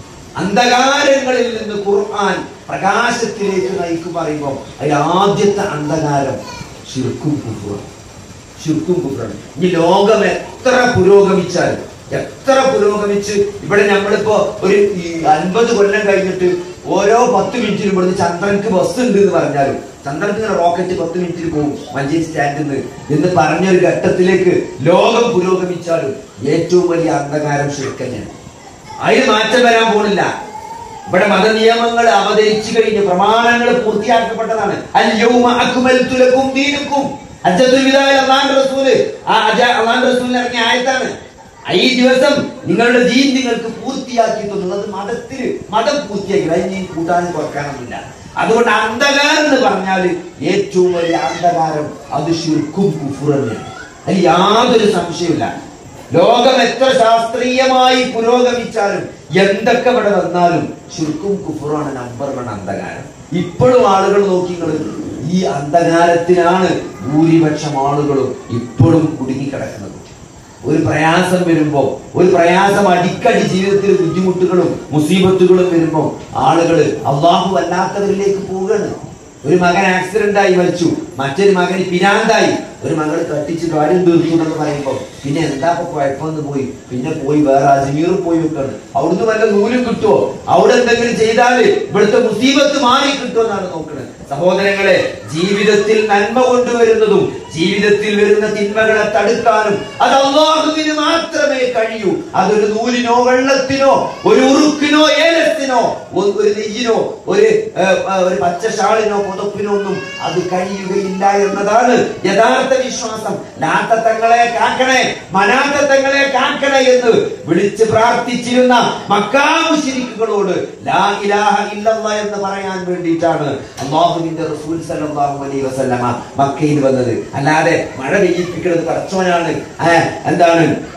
അന്ധകാരങ്ങളിൽ നിന്ന് ഖുർആൻ പ്രകാശത്തിലേക്ക് നയിക്കും പറയുമ്പോൾ അതിൽ ആദ്യത്തെ അന്ധകാരം ശിർക്കും കുഫുറാണ് ശിർക്കും കുഫറാണ് ഇനി ലോകം എത്ര പുരോഗമിച്ചാലും എത്ര പുരോഗമിച്ച് ഇവിടെ നമ്മളിപ്പോ ഒരു ഈ അൻപത് കൊല്ലം കഴിഞ്ഞിട്ട് ഓരോ പത്ത് മിനിറ്റിലും ഇവിടുന്ന് ചന്ദ്രൻക്ക് ബസ് ഉണ്ട് എന്ന് പറഞ്ഞാലും ചന്ദ്രൻക്ക് ഇങ്ങനെ റോക്കറ്റ് പത്ത് മിനിറ്റിൽ പോകും മഞ്ചേരി സ്റ്റാൻഡിൽ നിന്ന് എന്ന് പറഞ്ഞൊരു ഘട്ടത്തിലേക്ക് ലോകം പുരോഗമിച്ചാലും ഏറ്റവും വലിയ അന്ധകാരം ശിർക്കന്നെയാണ് അതിന് മാറ്റം വരാൻ പോണില്ല ഇവിടെ മതനിയമങ്ങൾ അവതരിച്ചു കഴിഞ്ഞ് പ്രമാണങ്ങൾ പൂർത്തിയാക്കപ്പെട്ടതാണ് അല്യൗമ അക്മൽതു ലക്കും ദീനക്കും ഹജ്ജത്തുൽ വിദായിൽ അള്ളാഹുവിന്റെ റസൂല് ആ അജ അള്ളാഹുവിന്റെ റസൂലിന് ഇറങ്ങിയ ആയത്താണ് ഈ ദിവസം നിങ്ങളുടെ ദീൻ നിങ്ങൾക്ക് പൂർത്തിയാക്കി തന്നു അത് മതത്തിൽ മതം പൂർത്തിയാക്കി അതിന് ഇനി കൂട്ടാനും കുറക്കാനൊന്നുമില്ല അതുകൊണ്ട് അന്ധകാരം എന്ന് പറഞ്ഞാൽ ഏറ്റവും വലിയ അന്ധകാരം അത് ശിർക്കും കുഫുറന്നെയാണ് അതിൽ യാതൊരു സംശയമില്ല ലോകം എത്ര ശാസ്ത്രീയമായി പുരോഗമിച്ചാലും എന്തൊക്കെ ഇവിടെ വന്നാലും ശുർക്കും കുഫുറാണ് നമ്പർ വൺ അന്ധകാരം ഇപ്പോഴും ആളുകൾ നോക്കി നിങ്ങൾ ഈ അന്ധകാരത്തിലാണ് ഭൂരിപക്ഷം ആളുകളും ഇപ്പോഴും കുടുങ്ങിക്കിടക്കുന്നത് ഒരു പ്രയാസം വരുമ്പോ ഒരു പ്രയാസം അടിക്കടി ജീവിതത്തിൽ ബുദ്ധിമുട്ടുകളും മുസീബത്തുകളും വരുമ്പോ ആളുകൾ അള്ളാഹു അല്ലാത്തവരിലേക്ക് പോവുകയാണ് ഒരു മകൻ ആക്സിഡന്റ് ആയി മരിച്ചു മറ്റൊരു മകന് പിരാന്തായി ഒരു മകൾ തട്ടിച്ച് കാര്യം തീർത്തു എന്ന് പറയുമ്പോ പിന്നെ എന്താ ഇപ്പൊ കുഴപ്പമെന്ന് പോയി പിന്നെ പോയി വേറെ അജ്മീർ പോയി വെക്കാണ് അവിടുന്ന് വല്ല നൂലും കിട്ടുമോ അവിടെ എന്തെങ്കിലും ചെയ്താല് ഇവിടുത്തെ മുസീബത്ത് മാറി കിട്ടുമോ എന്നാണ് നോക്കുന്നത് സഹോദരങ്ങളെ ജീവിതത്തിൽ നന്മ കൊണ്ടുവരുന്നതും ജീവിതത്തിൽ വരുന്ന തിന്മകളെ തടുക്കാനും അത് അള്ളാഹുവിന് മാത്രമേ കഴിയൂ അതൊരു നൂലിനോ വെള്ളത്തിനോ ഒരു ഉറുക്കിനോ ഏലത്തിനോ ഒ- ഒരു നെയ്യിനോ ഒരു ഏ, ഏ, ഒരു പച്ച ഷാളിനോ പുതപ്പിനോ ഒന്നും അത് കഴിയുകയില്ല എന്നതാണ് യഥാർത്ഥ വിശ്വാസം ലാത്തത്തങ്ങളെ കാക്കണേ മനാത്തത്തങ്ങളെ കാക്കണേ എന്ന് വിളിച്ച് പ്രാർത്ഥിച്ചിരുന്ന മക്കാമുശിരിക്കുകളോട് ലാ ഇലാഹ ഇല്ലല്ലാ എന്ന് പറയാൻ വേണ്ടിയിട്ടാണ് അള്ളാഹുവിന്റെ റസൂൽ സല്ലല്ലാഹു അലൈഹി വസല്ലമ മക്കയിൽ വന്നത് അല്ലാതെ മഴ പെയ്യിപ്പിക്കുന്നത് പടച്ചോനാണ് ഏ, എന്താണ്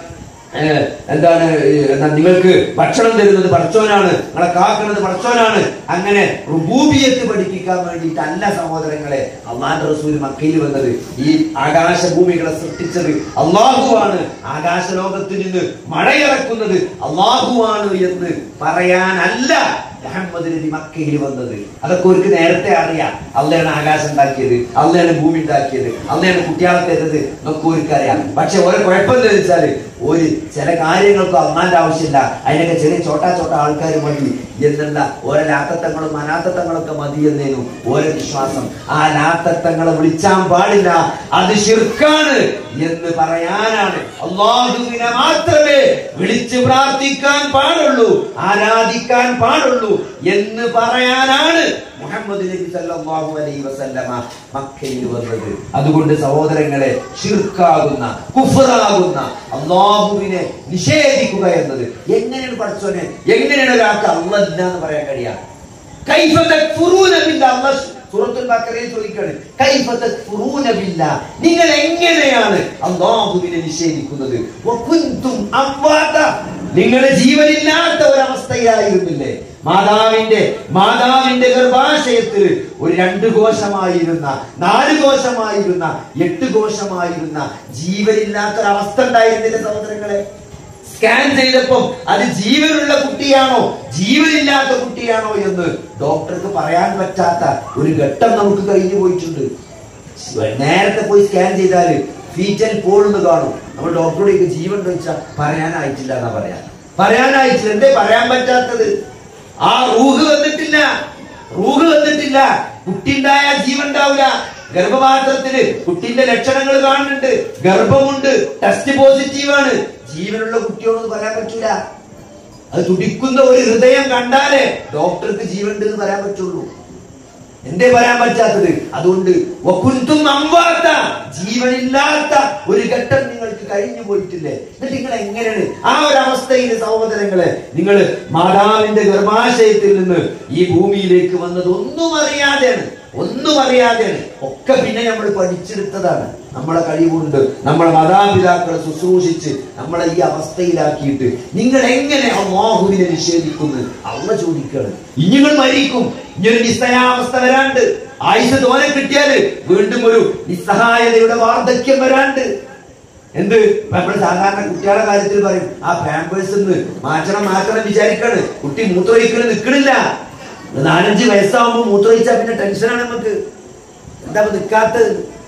ഏഹ്, എന്താണ് ഈ, എന്താ നിങ്ങൾക്ക് ഭക്ഷണം തരുന്നത് പടച്ചോനാണ് നിങ്ങളെ കാക്കുന്നത് പടച്ചോനാണ് അങ്ങനെ റുബൂബിയത്ത് പഠിപ്പിക്കാൻ വേണ്ടിയിട്ടല്ല സഹോദരങ്ങളെ അള്ളാന്റെ റസൂൽ മക്കയിൽ വന്നത് ഈ ആകാശഭൂമികളെ സൃഷ്ടിച്ചത് അള്ളാഹുവാണ് ആകാശ ലോകത്ത് നിന്ന് മഴയിറക്കുന്നത് അള്ളാഹുവാണ് എന്ന് പറയാനല്ല മുഹമ്മദ് നബി മക്കയിൽ വന്നത് അതൊക്കെ അവർക്ക് നേരത്തെ അറിയാം അള്ളയാണ് ആകാശം ഉണ്ടാക്കിയത് അള്ളയാണ് ഭൂമി ഉണ്ടാക്കിയത് അള്ളയാണ് കുട്ടികളെ തരുന്നത് എന്നൊക്കെ അവർക്ക് അറിയാം പക്ഷെ ഓരോ കുഴപ്പം എന്താ വെച്ചാല് ഒരു ചില കാര്യങ്ങൾക്ക് അന്നാന്റെ ആവശ്യമില്ല അതിനൊക്കെ ചെറിയ ചോട്ടാ ചോട്ട ആൾക്കാർ മതി എന്നുള്ള ഓരോ ലാത്തത്തങ്ങളും അനാത്തത്തങ്ങളൊക്കെ മതി എന്നേനു ഓരോ വിശ്വാസം ആ ലാത്തത്തങ്ങളെ വിളിച്ചാൻ പാടില്ല അത് ശിർക്കാണ് എന്ന് പറയാനാണ് അള്ളാഹുവിനെ മാത്രമേ വിളിച്ച് പ്രാർത്ഥിക്കാൻ പാടുള്ളൂ ആരാധിക്കാൻ പാടുള്ളൂ എന്ന് പറയാനാണ് മുഹമ്മദ് നബി സല്ലല്ലാഹു അലൈഹി വസല്ലമ മക്കയിൽ വന്നത് അതുകൊണ്ട് സഹോദരങ്ങളെ ഷിർക്കാകുന്ന കുഫറാകുന്ന അള്ളാഹുവിനെ നിഷേധിക്കുക എന്നത് എങ്ങനെയാണ് പഠിച്ചോനെ എങ്ങനെയാണ് ഒരാൾക്ക് അള്ളല്ല എന്ന് പറയാൻ കഴിയാ കൈഫ തക്ഫുറൂന ബില്ലാ അല്ലാഹ് സൂറത്തുൽ ബഖറയിൽ ചോദിക്കാണ് കൈഫ തക്ഫുറൂന ബില്ലാ നിങ്ങൾ എങ്ങനെയാണ് അല്ലാഹുവിനെ നിഷേധിക്കുന്നത് വകുൻതും അംവാത നിങ്ങൾ ജീവനില്ലാത്ത ഒരവസ്ഥയിലായിരുന്നില്ലേ മാതാവിന്റെ മാതാവിന്റെ ഗർഭാശയത്തിൽ ഒരു രണ്ട് കോശമായിരുന്ന നാല് കോശമായിരുന്ന എട്ട് കോശമായിരുന്ന ജീവനില്ലാത്ത ഒരവസ്ഥ ഉണ്ടായിരുന്നില്ല സഹോദരങ്ങളെ സ്കാൻ ചെയ്തപ്പം അത് ജീവനുള്ള കുട്ടിയാണോ ജീവനില്ലാത്ത കുട്ടിയാണോ എന്ന് ഡോക്ടർക്ക് പറയാൻ പറ്റാത്ത ഒരു ഘട്ടം നമുക്ക് കഴിഞ്ഞു പോയിട്ടുണ്ട് നേരത്തെ പോയി സ്കാൻ ചെയ്താല് ഫീറ്റൽ പോളെന്ന് കാണും നമ്മൾ ഡോക്ടറോട് ഇത് ജീവൻ ഉണ്ടോ ചോദിച്ചാൽ പറയാനായിട്ടില്ല എന്നാ പറയാ പറയാനായിട്ടില്ല എന്തേ പറയാൻ പറ്റാത്തത് ആ റൂഹ് വന്നിട്ടില്ല റൂഹ് വന്നിട്ടില്ല കുട്ടി ഉണ്ടായാൽ ജീവൻ ഉണ്ടാവില്ല ഗർഭപാത്രത്തില് കുട്ടിന്റെ ലക്ഷണങ്ങൾ കാണുന്നുണ്ട് ഗർഭമുണ്ട് ടെസ്റ്റ് പോസിറ്റീവ് ആണ് ജീവനുള്ള കുട്ടിയോടൊന്നും പറയാൻ പറ്റൂല അത് തുടിക്കുന്ന ഒരു ഹൃദയം കണ്ടാലേ ഡോക്ടർക്ക് ജീവൻ ഉണ്ട് എന്ന് പറയാൻ പറ്റുള്ളൂ എന്തേ പറയാൻ പറ്റാത്തത് അതുകൊണ്ട് വകുന്തും അമ്പാത്ത ജീവനില്ലാത്ത ഒരു ഘട്ടം നിങ്ങൾക്ക് കഴിഞ്ഞു പോയിട്ടില്ലേ എന്നിട്ട് നിങ്ങൾ എങ്ങനെയാണ് ആ ഒരു അവസ്ഥയിൽ സഹോദരങ്ങളെ നിങ്ങൾ മാതാവിന്റെ ഗർഭാശയത്തിൽ നിന്ന് ഈ ഭൂമിയിലേക്ക് വന്നത് ഒന്നും അറിയാതെയാണ് ഒന്നും അറിയാതെയാണ് ഒക്കെ പിന്നെ നമ്മൾ പഠിച്ചെടുത്തതാണ് നമ്മളെ കഴിവുണ്ട് നമ്മളെ മാതാപിതാക്കളെ ശുശ്രൂഷിച്ച് നമ്മളെ ഈ അവസ്ഥയിലാക്കിയിട്ട് നിങ്ങൾ എങ്ങനെ അള്ളാഹുവിനെ നിഷേധിക്കുന്നു അള്ള ചോദിക്കാണ് ഇനി നിങ്ങൾ മരിക്കും ഇനിയൊരു നിസ്സഹാവസ്ഥ വരാണ്ട് ആയുസ് തോനെ കിട്ടിയാല് വീണ്ടും ഒരു നിസ്സഹായതയുടെ വാർദ്ധക്യം വരാണ്ട് എന്ത് നമ്മൾ സാധാരണ കുട്ടികളുടെ കാര്യത്തിൽ പറയും ആ പാമ്പേഴ്സ് മാറ്റണം മാറ്റണം വിചാരിക്കാണ് കുട്ടി മൂത്രമൊഴിക്കൽ നിൽക്കണില്ല നാലഞ്ച് വയസ്സാവുമ്പോ മൂത്രമൊഴിച്ചാൽ പിന്നെ ടെൻഷനാണ് നമുക്ക് എന്താ ഇപ്പൊ നിൽക്കാത്തത്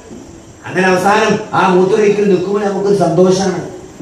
അങ്ങനെ അവസാനം ആ മൂത്രമൊഴിക്കൽ നിൽക്കുമ്പോൾ നമുക്കൊരു സന്തോഷമാണ്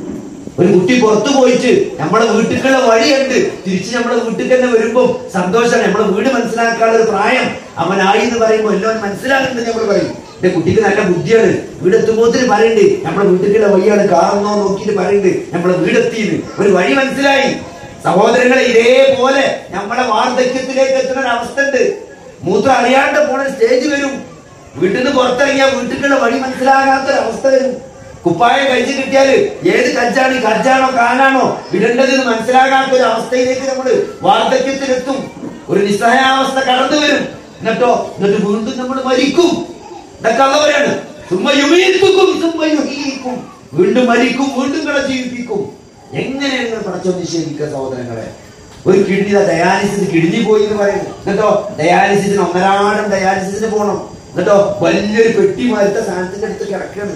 ഒരു കുട്ടി പുറത്തു പോയിട്ട് നമ്മളെ വീട്ടിലുള്ള വഴിയുണ്ട് തിരിച്ച് നമ്മളെ വീട്ടിൽ തന്നെ വരുമ്പോ സന്തോഷമാണ് നമ്മളെ വീട് മനസ്സിലാക്കാനുള്ള ഒരു പ്രായം അവനായി എന്ന് പറയുമ്പോൾ എല്ലാം മനസ്സിലാകുന്നത് നമ്മൾ പറയും എന്റെ കുട്ടിക്ക് നല്ല ബുദ്ധിയാണ് വീടെത്തുമ്പോത്തിന് പറയണ്ട് നമ്മളെ വീട്ടിലുള്ള വഴിയാണ് കാറെന്നോ നോക്കിയിട്ട് പറയണ്ട് നമ്മളെ വീടെത്തിയത് ഒരു വഴി മനസ്സിലായി സഹോദരങ്ങളെ ഇതേപോലെ നമ്മളെ വാർദ്ധക്യത്തിലേക്ക് എത്തുന്ന ഒരു അവസ്ഥ ഉണ്ട് മൂത്രം അറിയാണ്ട് പോണ സ്റ്റേജ് വരും വീട്ടിൽ നിന്ന് പുറത്തിറങ്ങിയാൽ വീട്ടിലുള്ള വഴി മനസ്സിലാകാത്ത ഒരു അവസ്ഥ വരും കുപ്പായം കഴിച്ചു കിട്ടിയാല് ഏത് കജ്ജാണ് ഈ കജ്ജാണോ കാനാണോ ഇടേണ്ടത് എന്ന് മനസ്സിലാകാത്ത ഒരു അവസ്ഥയിലേക്ക് നമ്മൾ വാർദ്ധക്യത്തിലെത്തും ഒരു നിസ്സഹായാവസ്ഥ കടന്നു വരും എന്നിട്ടോ എന്നിട്ട് വീണ്ടും നമ്മൾ മരിക്കും ഇതൊക്കെ ഉള്ളവരാണ് സുമ്മയുമീർക്കും സുമ്മയുഹീക്കും വീണ്ടും മരിക്കും വീണ്ടും കള ജീവിപ്പിക്കും എങ്ങനെയാണ് നിങ്ങൾ പടച്ചോ നിഷേധിക്കുക സഹോദരങ്ങളെ ഒരു കിഡ്നി ഡയാലിസിസ് കിഡ്നി പോയി എന്ന് പറയും എന്നിട്ടോ ഡയാലിസിസിന് ഒന്നരാടം ഡയാലിസിസിന് പോകണം എന്നിട്ടോ വലിയൊരു പെട്ടി മാറ്റ സാധനത്തിന്റെ അടുത്ത് കിടക്കാണ്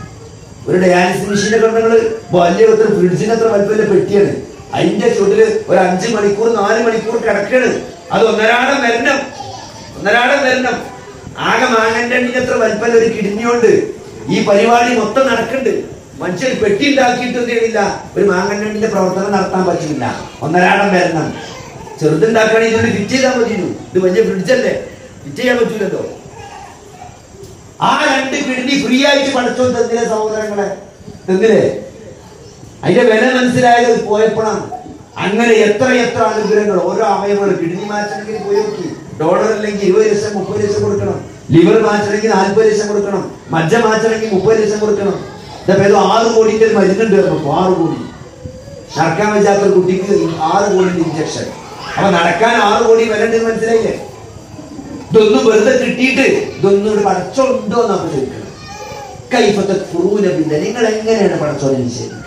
ഒരു ഡയാലിസിസ് മെഷീനൊക്കെ നിങ്ങൾ വലിയ ഒരു ഫ്രിഡ്ജിന് അത്ര വലിപ്പമില്ല പെട്ടിയാണ് അതിന്റെ ചുവട്ടില് ഒരു അഞ്ച് മണിക്കൂർ നാല് മണിക്കൂർ കിടക്കാണ് അത് ഒന്നരാടം വരണം ഒന്നരാടം വരണം ആകെ മാങ്ങന്റെ അണ്ണിന് അത്ര വലിപ്പമില്ല ഒരു കിഡ്നിയുണ്ട് ഈ പരിപാടി മൊത്തം നടക്കുന്നുണ്ട് മനുഷ്യർ പെട്ടി ഉണ്ടാക്കിയിട്ട് എന്ത് ചെയ്യണില്ല ഒരു മാങ്ങണ്ണന്റെ പ്രവർത്തനം നടത്താൻ പറ്റില്ല ഒന്നരാടം വരണം ചെറുതുണ്ടാക്കുകയാണെങ്കിൽ ഇതിന് ഫിറ്റ് ചെയ്താൽ മതിയിരുന്നു ഇത് വലിയ ഫ്രിഡ്ജല്ലേ ഫിറ്റ് ചെയ്യാൻ പറ്റൂലല്ലോ ആ രണ്ട് കിഡ്നി ഫ്രീ ആയിട്ട് പഠിച്ചോ തന്നില്ലേ സഹോദരങ്ങളെ തന്നില്ലേ അതിന്റെ വില മനസ്സിലായത് പോയപ്പോഴാണ് അങ്ങനെ എത്ര എത്ര അനുഗ്രഹങ്ങൾ ഓരോ അവയവങ്ങൾ കിഡ്നി മാറ്റണമെങ്കിൽ പോയി നോക്കി ഡോളർ അല്ലെങ്കിൽ ഇരുപത് ലക്ഷം മുപ്പത് ലക്ഷം കൊടുക്കണം ലിവർ മാറ്റണമെങ്കിൽ നാൽപ്പത് ലക്ഷം കൊടുക്കണം മജ്ജ മാറ്റണമെങ്കിൽ മുപ്പത് ലക്ഷം കൊടുക്കണം ഇതപ്പോ ഏതോ ആറ് കോടിന്റെ ഒരു മരുന്നുണ്ട് പറഞ്ഞപ്പോ ആറ് കോടി നടക്കാൻ പറ്റാത്ത ഒരു കുട്ടിക്ക് ആറ് കോടിന്റെ ഇഞ്ചക്ഷൻ അപ്പൊ നടക്കാൻ ആറ് കോടി വില ഉണ്ടെന്ന് മനസ്സിലായില്ലേ ഇതൊന്നും വെറുതെ കിട്ടിയിട്ട് ഇതൊന്നും ഒരു പടച്ചോണ്ടോ എന്നാണ് ചോദിക്കുന്നത് കൈഫത്തെ കുറൂനബില്ല നിങ്ങൾ എങ്ങനെയാണ് പടച്ചോനെ നിഷേധിക്കുക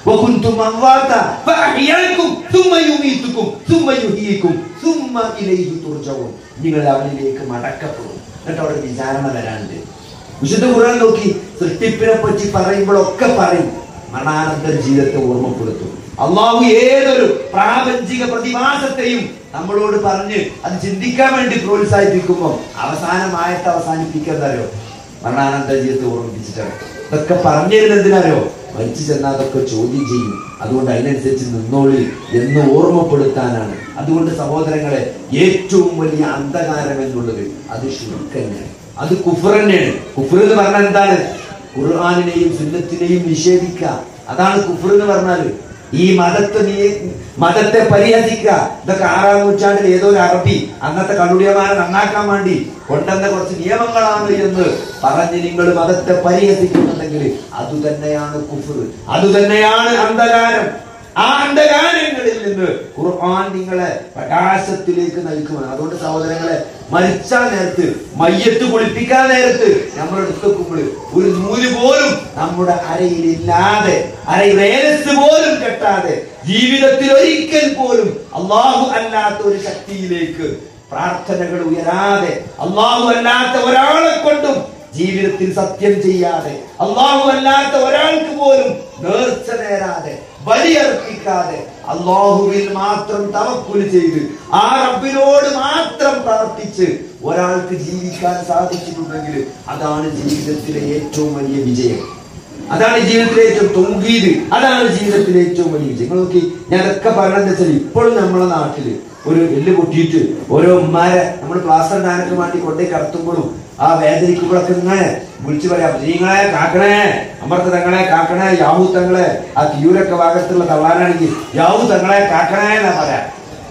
وكنتم أمواتا فأحياكم ثم يميتكم ثم يحييكم ثم إليه ترجعون നിങ്ങൾ അവനിലേക്ക് മടക്കപ്പെടും എന്നിട്ട് അവിടെ വിചാരണ വരാനുണ്ട് വിശുദ്ധ ഖുർആൻ നോക്കി സൃഷ്ടിപ്പിനെ പറ്റി പറയുമ്പോഴൊക്കെ പറയും മരണാനന്തര ജീവിതത്തെ ഓർമ്മപ്പെടുത്തും അള്ളാഹു ഏതൊരു പ്രാപഞ്ചിക പ്രതിഭാസത്തെയും നമ്മളോട് പറഞ്ഞ് അത് ചിന്തിക്കാൻ വേണ്ടി പ്രോത്സാഹിപ്പിക്കുമ്പോൾ അവസാനമായിട്ട് അവസാനിപ്പിക്കുന്നതല്ലോ മരണാനന്തര ജീവിതത്തെ ഓർമ്മിപ്പിച്ചിട്ടാണ് ഇതൊക്കെ പറഞ്ഞു തരുന്നതിനാരോ മരിച്ചു ചെന്നാൽ അതൊക്കെ ചോദ്യം ചെയ്യും അതുകൊണ്ട് അതിനനുസരിച്ച് നിന്നോളി എന്ന് ഓർമ്മപ്പെടുത്താനാണ് അതുകൊണ്ട് സഹോദരങ്ങളെ ഏറ്റവും വലിയ അന്ധകാരം എന്നുള്ളത് അത് ഷിർക്ക് തന്നെയാണ് അത് കുഫർ തന്നെയാണ് കുഫർ എന്ന് പറഞ്ഞാൽ എന്താണ് ഖുർആാനിനെയും സുന്നത്തിനെയും നിഷേധിക്കുക അതാണ് കുഫർ എന്ന് പറഞ്ഞാൽ ഈ മതത്തെ നീ മതത്തെ പരിഹസിക്കുക ഇതൊക്കെ ആറാം നൂറ്റാണ്ടിൽ ഏതോ ഒരു അറബി അന്നത്തെ കള്ളുടിയമാരെ നന്നാക്കാൻ വേണ്ടി കൊണ്ടുവന്ന കുറച്ച് നിയമങ്ങളാണ് എന്ന് പറഞ്ഞ് നിങ്ങൾ മതത്തെ പരിഹസിക്കുന്നുണ്ടെങ്കിൽ അതുതന്നെയാണ് കുഫർ അതുതന്നെയാണ് അന്ധകാരം ആ അന്ധകാരങ്ങളിൽ നിന്ന് ഖുർആൻ നിങ്ങളെ പ്രകാശത്തിലേക്ക് നയിക്കുമെന്ന് അതുകൊണ്ട് സഹോദരങ്ങളെ മരിച്ചാൽ നേരത്ത് മയ്യത്ത് കുളിപ്പിക്കാൻ നേരത്ത് നമ്മൾ എടുത്തുമ്പോൾ ഒരു നൂല് പോലും നമ്മുടെ അരയിൽ ഇല്ലാതെ അരയിൽ വേലസ് പോലും കെട്ടാതെ ജീവിതത്തിൽ ഒരിക്കൽ പോലും അള്ളാഹു അല്ലാത്ത ഒരു ശക്തിയിലേക്ക് പ്രാർത്ഥനകൾ ഉയരാതെ അള്ളാഹു അല്ലാത്ത ഒരാളെ കൊണ്ടും ജീവിതത്തിൽ സത്യം ചെയ്യാതെ അള്ളാഹു അല്ലാത്ത ഒരാൾക്ക് പോലും നേർച്ച നേരാതെ ബലിയർപ്പിക്കാതെ അള്ളാഹുവിൽ മാത്രം തവക്കുൽ ചെയ്ത് ആ റബ്ബിനോട് മാത്രം പ്രാർത്ഥിച്ച് ഒരാൾക്ക് ജീവിക്കാൻ സാധിച്ചിട്ടുണ്ടെങ്കിൽ അതാണ് ജീവിതത്തിലെ ഏറ്റവും വലിയ വിജയം അതാണ് ജീവിതത്തിലെ ഏറ്റവും തൊങ്കീത് അതാണ് ജീവിതത്തിലെ ഏറ്റവും വലിയ വിജയം നിങ്ങൾ നോക്കി ഞാനൊക്കെ പറഞ്ഞതെന്ന് വെച്ചാൽ ഇപ്പോഴും നമ്മളെ നാട്ടില് ഒരു എല്ല് പൊട്ടിയിട്ട് ഓരോ ഉമ്മാരെ നമ്മൾ പ്ലാസ്റ്റർ ഇടാനൊക്കെ വേണ്ടി കൊണ്ടേ കടത്തുമ്പോഴും ആ വേദനിക്കുമ്പോഴൊക്കെ ഇങ്ങനെ വിളിച്ചു പറയാം നിങ്ങളെ കാക്കണേ അമർത്ത തങ്ങളെ കാക്കണേ യാഹു തങ്ങളെ ആ തിയൂരൊക്കെ ഭാഗത്തുള്ള തള്ളാനാണെങ്കിൽ യാഹു തങ്ങളെ കാക്കണേ എന്നാ പറയാം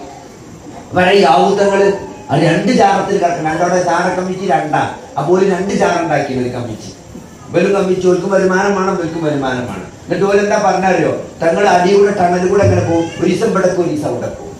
വരെ യാവൂത്തങ്ങള് അത് രണ്ട് ചാറത്തിൽ കിടക്കണം രണ്ടോടെ ചാറ കമ്മിറ്റി രണ്ടാ അപ്പോൾ രണ്ട് ചാറുണ്ടാക്കി ഒരു കമ്മിറ്റി ഇവരും കമ്മിറ്റി ഓൽക്കും വരുമാനം വേണം ഇവൽക്കും വരുമാനം വേണം എന്നിട്ട് ഓല് എന്താ പറഞ്ഞറിയോ തങ്ങൾ അടിയുടെ ടണൽ കൂടെ എങ്ങനെ പോകും ഒരു ദിവസം ഇവിടെ പോകും ഒരു ദിവസം അവിടെ പോകും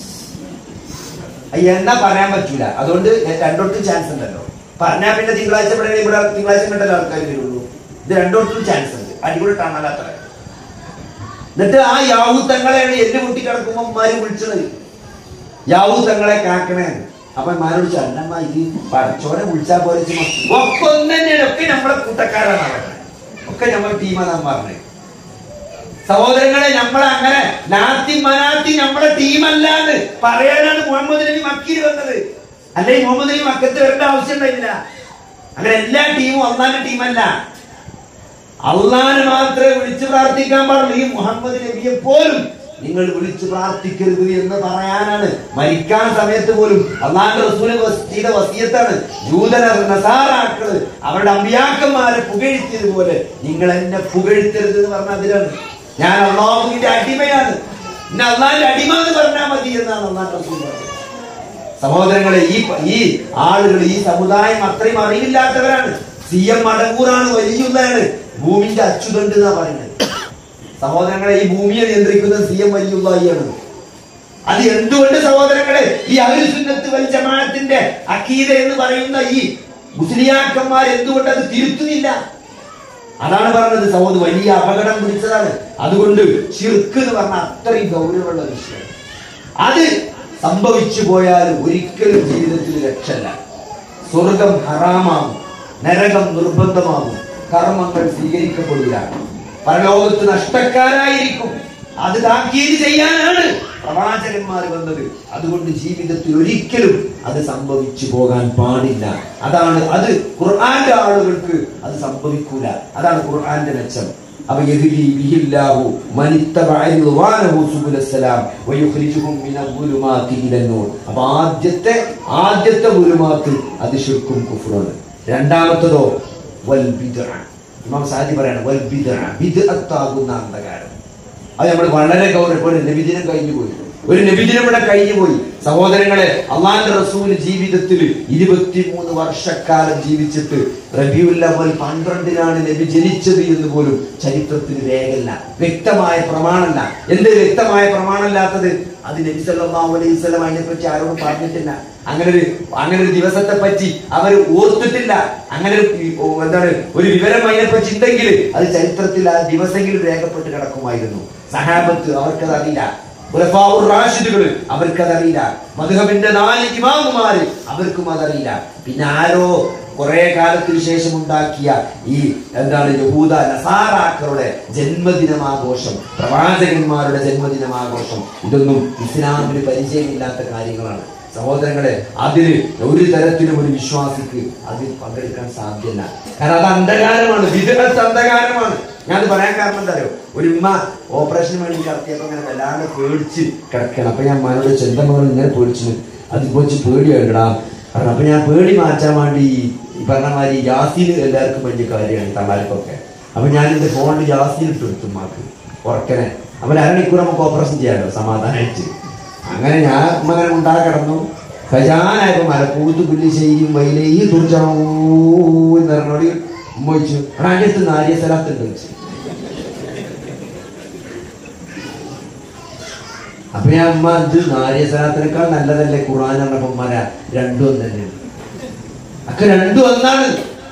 അയ്യ, എന്നാ പറയാൻ പറ്റൂല അതുകൊണ്ട് രണ്ടോടത്തും ചാൻസ് ഉണ്ടല്ലോ പറഞ്ഞാ പിന്നെ തിങ്കളാഴ്ച ഇവിടെ ഇവിടെ തിങ്കളാഴ്ച കണ്ടല്ലോ ആൾക്കാർ വരുള്ളൂ ഇത് രണ്ടോടത്തും ചാൻസ് ഉണ്ട് അടികൂടെ ടണലാത്ര എന്നിട്ട് ആ യാവൂത്തങ്ങളെയാണ് എല്ല് പൊട്ടി കിടക്കുമ്പോ ഉമ്മാര് വിളിച്ചത് യാവൂ തങ്ങളെ കാക്കണേ അപ്പൊ മാരോട് ചന്നമ്മ ഇത് പടച്ചോനെ വിളിച്ചാ പോലെ ഒക്കെ ഒന്ന് തന്നെയാണ് ഒക്കെ നമ്മളെ കൂട്ടക്കാരാണ് പറഞ്ഞത് ഒക്കെ നമ്മളെ ടീമാണെന്ന് പറഞ്ഞത് സഹോദരങ്ങളെ നമ്മളെ അങ്ങനെ നാത്തി മനാത്തി നമ്മളെ ടീമല്ലാന്ന് പറയാനാണ് മുഹമ്മദ് നബി മക്കീൽ വന്നത് അല്ലെ മുഹമ്മദ് നബി മക്കത്ത് വരേണ്ട ആവശ്യം ഉണ്ടായില്ല അങ്ങനെ എല്ലാ ടീമും ഒന്നാന്റെ ടീമല്ല അള്ളാന് മാത്രമേ വിളിച്ചു പ്രാർത്ഥിക്കാൻ പാടുള്ളൂ ഈ മുഹമ്മദ് നബിയെ പോലും നിങ്ങൾ വിളിച്ചു പ്രാർത്ഥിക്കരുത് എന്ന് പറയാനാണ് മരിക്കാൻ സമയത്ത് പോലും അള്ളാന്റെ റസൂല് വസ്- ചെയ്ത വസീയത്താണ് ജൂതന നസാറാക്കള് അവരുടെ അമ്പിയാക്കന്മാരെ പുകഴ്ത്തിയതുപോലെ നിങ്ങൾ എന്നെ പുകഴ്ത്തരുത് എന്ന് പറഞ്ഞ അതിലാണ് ഞാൻ അള്ളാഹുവിന്റെ അടിമയാണ് എന്നെ അള്ളാന്റെ അടിമ എന്ന് പറഞ്ഞാൽ മതി എന്നാണ് അള്ളാഹ് റസൂൽ പറഞ്ഞത് സഹോദരങ്ങളെ ഈ ഈ ആളുകൾ ഈ സമുദായം അത്രയും അറിവില്ലാത്തവരാണ് സി എം മടങ്ങൂറാണ് വലിയുള്ളതാണ് ഭൂമിന്റെ അച്ചുതണ്ട് എന്നാ പറയുന്നത് സഹോദരങ്ങളെ ഈ ഭൂമിയെ നിയന്ത്രിക്കുന്നത് സി എം വലിയുള്ളയാണ് അത് എന്തുകൊണ്ട് സഹോദരങ്ങളെ ഈ അഹുസുന്നത്ത് വൽ ജമാഅത്തിന്റെ അക്കീദ എന്ന് പറയുന്ന ഈ മുസ്ലിയാക്കന്മാർ എന്തുകൊണ്ട് അത് തിരുത്തുന്നില്ല അതാണ് പറഞ്ഞത് സഹോദര വലിയ അപകടം പിടിച്ചതാണ് അതുകൊണ്ട് ഷിർക്ക് എന്ന് പറഞ്ഞ അത്രയും ഗൗരവമുള്ള വിഷയം അത് സംഭവിച്ചു പോയാൽ ഒരിക്കലും ജീവിതത്തിൽ രക്ഷല്ല സ്വർഗം ഹറാമാകും നരകം നിർബന്ധമാകും കർമ്മങ്ങൾ സ്വീകരിക്കപ്പെടില്ല പരലോകത്ത് നഷ്ടക്കാരായിരിക്കും അത് താക്കീത് ചെയ്യാനാണ് പ്രവാചകന്മാർ വന്നത് അതുകൊണ്ട് ജീവിതത്തിൽ ഒരിക്കലും അത് സംഭവിച്ചു പോകാൻ പാടില്ല അതാണ് അത് ഖുർആന്റെ ആളുകൾക്ക് അത് സംഭവിക്കൂല അതാണ് ഖുർആന്റെ മെച്ചം അപ്പൊ യഹ്ദി ബിഹില്ലാഹു മനിത്തബഅ റിദ്വാനഹു സുബുലസ്സലാം വയുഖ്രിജുഹും മിനൽ ളുലുമാതി ഇലൻ നൂർ അപ്പൊ ആദ്യത്തെ ആദ്യത്തെ ളുലുമാത്ത് അത് ശിർക്കും കുഫ്റാണ് രണ്ടാമത്തതോ വൽ ബിദ്അ ഇമാം സാദി പറയാണ് വൽ ബിദ്അ ബിദ്അത്താകുന്ന അന്ധകാരം അത് നമ്മൾ വളരെ ഗൗരവപ്പെടും നബിദിനം കഴിഞ്ഞു പോയി ഒരു നബിദിനം ഇവിടെ കഴിഞ്ഞു പോയി സഹോദരങ്ങളെ അള്ളാന്റെ റസൂൽ ജീവിതത്തിൽ ഇരുപത്തിമൂന്ന് വർഷക്കാലം ജീവിച്ചിട്ട് റബിയുൽ അവൽ പന്ത്രണ്ടിനാണ് നബി ജനിച്ചത് എന്ന് പോലും ചരിത്രത്തിൽ രേഖല്ല വ്യക്തമായ പ്രമാണമല്ല എന്ത് വ്യക്തമായ പ്രമാണമല്ലാത്തത് അത് നബി സല്ലല്ലാഹു അലൈഹി വസല്ലം അതിനെപ്പറ്റി ആരോടും പറഞ്ഞിട്ടില്ല അങ്ങനെ ഒരു അങ്ങനെ ഒരു ദിവസത്തെ പറ്റി അവർ ഓർത്തിട്ടില്ല അങ്ങനെ ഒരു ഈ- ഓ, എന്താണ് ഒരു വിവരം അതിനെപ്പറ്റി ഉണ്ടെങ്കിൽ അത് ചരിത്രത്തിൽ ആ ദിവസങ്ങളിൽ രേഖപ്പെട്ട് കിടക്കുമായിരുന്നു സഹാബത്ത് അവർക്കത് അറിയില്ല ഖുലഫാഉർ റാഷിദുകൾ അവർക്കതറിയില്ല മധുഹബിന്റെ നാല് ഇമാമുമാര് അവർക്കും അതറിയില്ല പിന്നെ ആരോ കുറെ കാലത്തിന് ശേഷം ഉണ്ടാക്കിയ ഈ എന്താണ് യഹൂദ നസാറാക്കളുടെ ജന്മദിനമാഘോഷം പ്രവാചകന്മാരുടെ ജന്മദിനമാഘോഷം ഇതൊന്നും ഇസ്ലാമിന് പരിചയമില്ലാത്ത കാര്യങ്ങളാണ് സഹോദരങ്ങളെ അതില് ഒരു തരത്തിലും ഒരു വിശ്വാസിക്ക് അതിൽ പങ്കെടുക്കാൻ സാധ്യമല്ല കാരണം അത് അന്ധകാരമാണ് വിദഗ്ധ അന്ധകാരമാണ് ഞാൻ പറയാൻ കാരണം എന്താ അറിയോ ഒരു ഉമ്മ ഓപ്പറേഷന് വേണ്ടി കിടത്തിയപ്പോ ഇങ്ങനെ വല്ലാണ്ട് പേടിച്ച് കിടക്കണം അപ്പൊ ഞാൻ മനോട് ചെന്തമകൾ ഇങ്ങനെ പേടിച്ചു അത് വെച്ച് പേടിയായിട്ടാ കാരണം അപ്പൊ ഞാൻ പേടി മാറ്റാൻ വേണ്ടി ഈ പറഞ്ഞ മാതിരി യാസീൻ എല്ലാവർക്കും വലിയ കാര്യമാണ് തമാർക്കൊക്കെ അപ്പൊ ഞാൻ എന്റെ ഫോണിൽ യാസീൻ ഇട്ട് കൊടുത്തു ഉമ്മാക്ക് ഉറക്കനെ അപ്പൊ അരമണിക്കൂർ നമുക്ക് ഓപ്പറേഷൻ ചെയ്യാമല്ലോ സമാധാനമായിട്ട് അങ്ങനെ ഞാൻ മകൻ ഉണ്ടാ കിടന്നു ഖജാനായപ്പോ മലപ്പൂത്ത് പുല്ലിശ്ശേരിയും വൈലേഹി തുറച്ചോ എന്ന് പറഞ്ഞോട് ഉമ്മ ചോദിച്ചു എടാ അതിന്റെ അടുത്ത് നാരിയ സ്ഥലത്തുണ്ട് വെച്ചു അപ്പൊ ഞാൻ അമ്മ ഇത് നാരിയ സ്ഥലത്തിനേക്കാൾ നല്ലതല്ലേ ഖുർആൻ പറഞ്ഞപ്പോ ഉമ്മ രണ്ടും ഒന്ന് തന്നെയാണ് ഒക്കെ രണ്ടും ഒന്നാണ്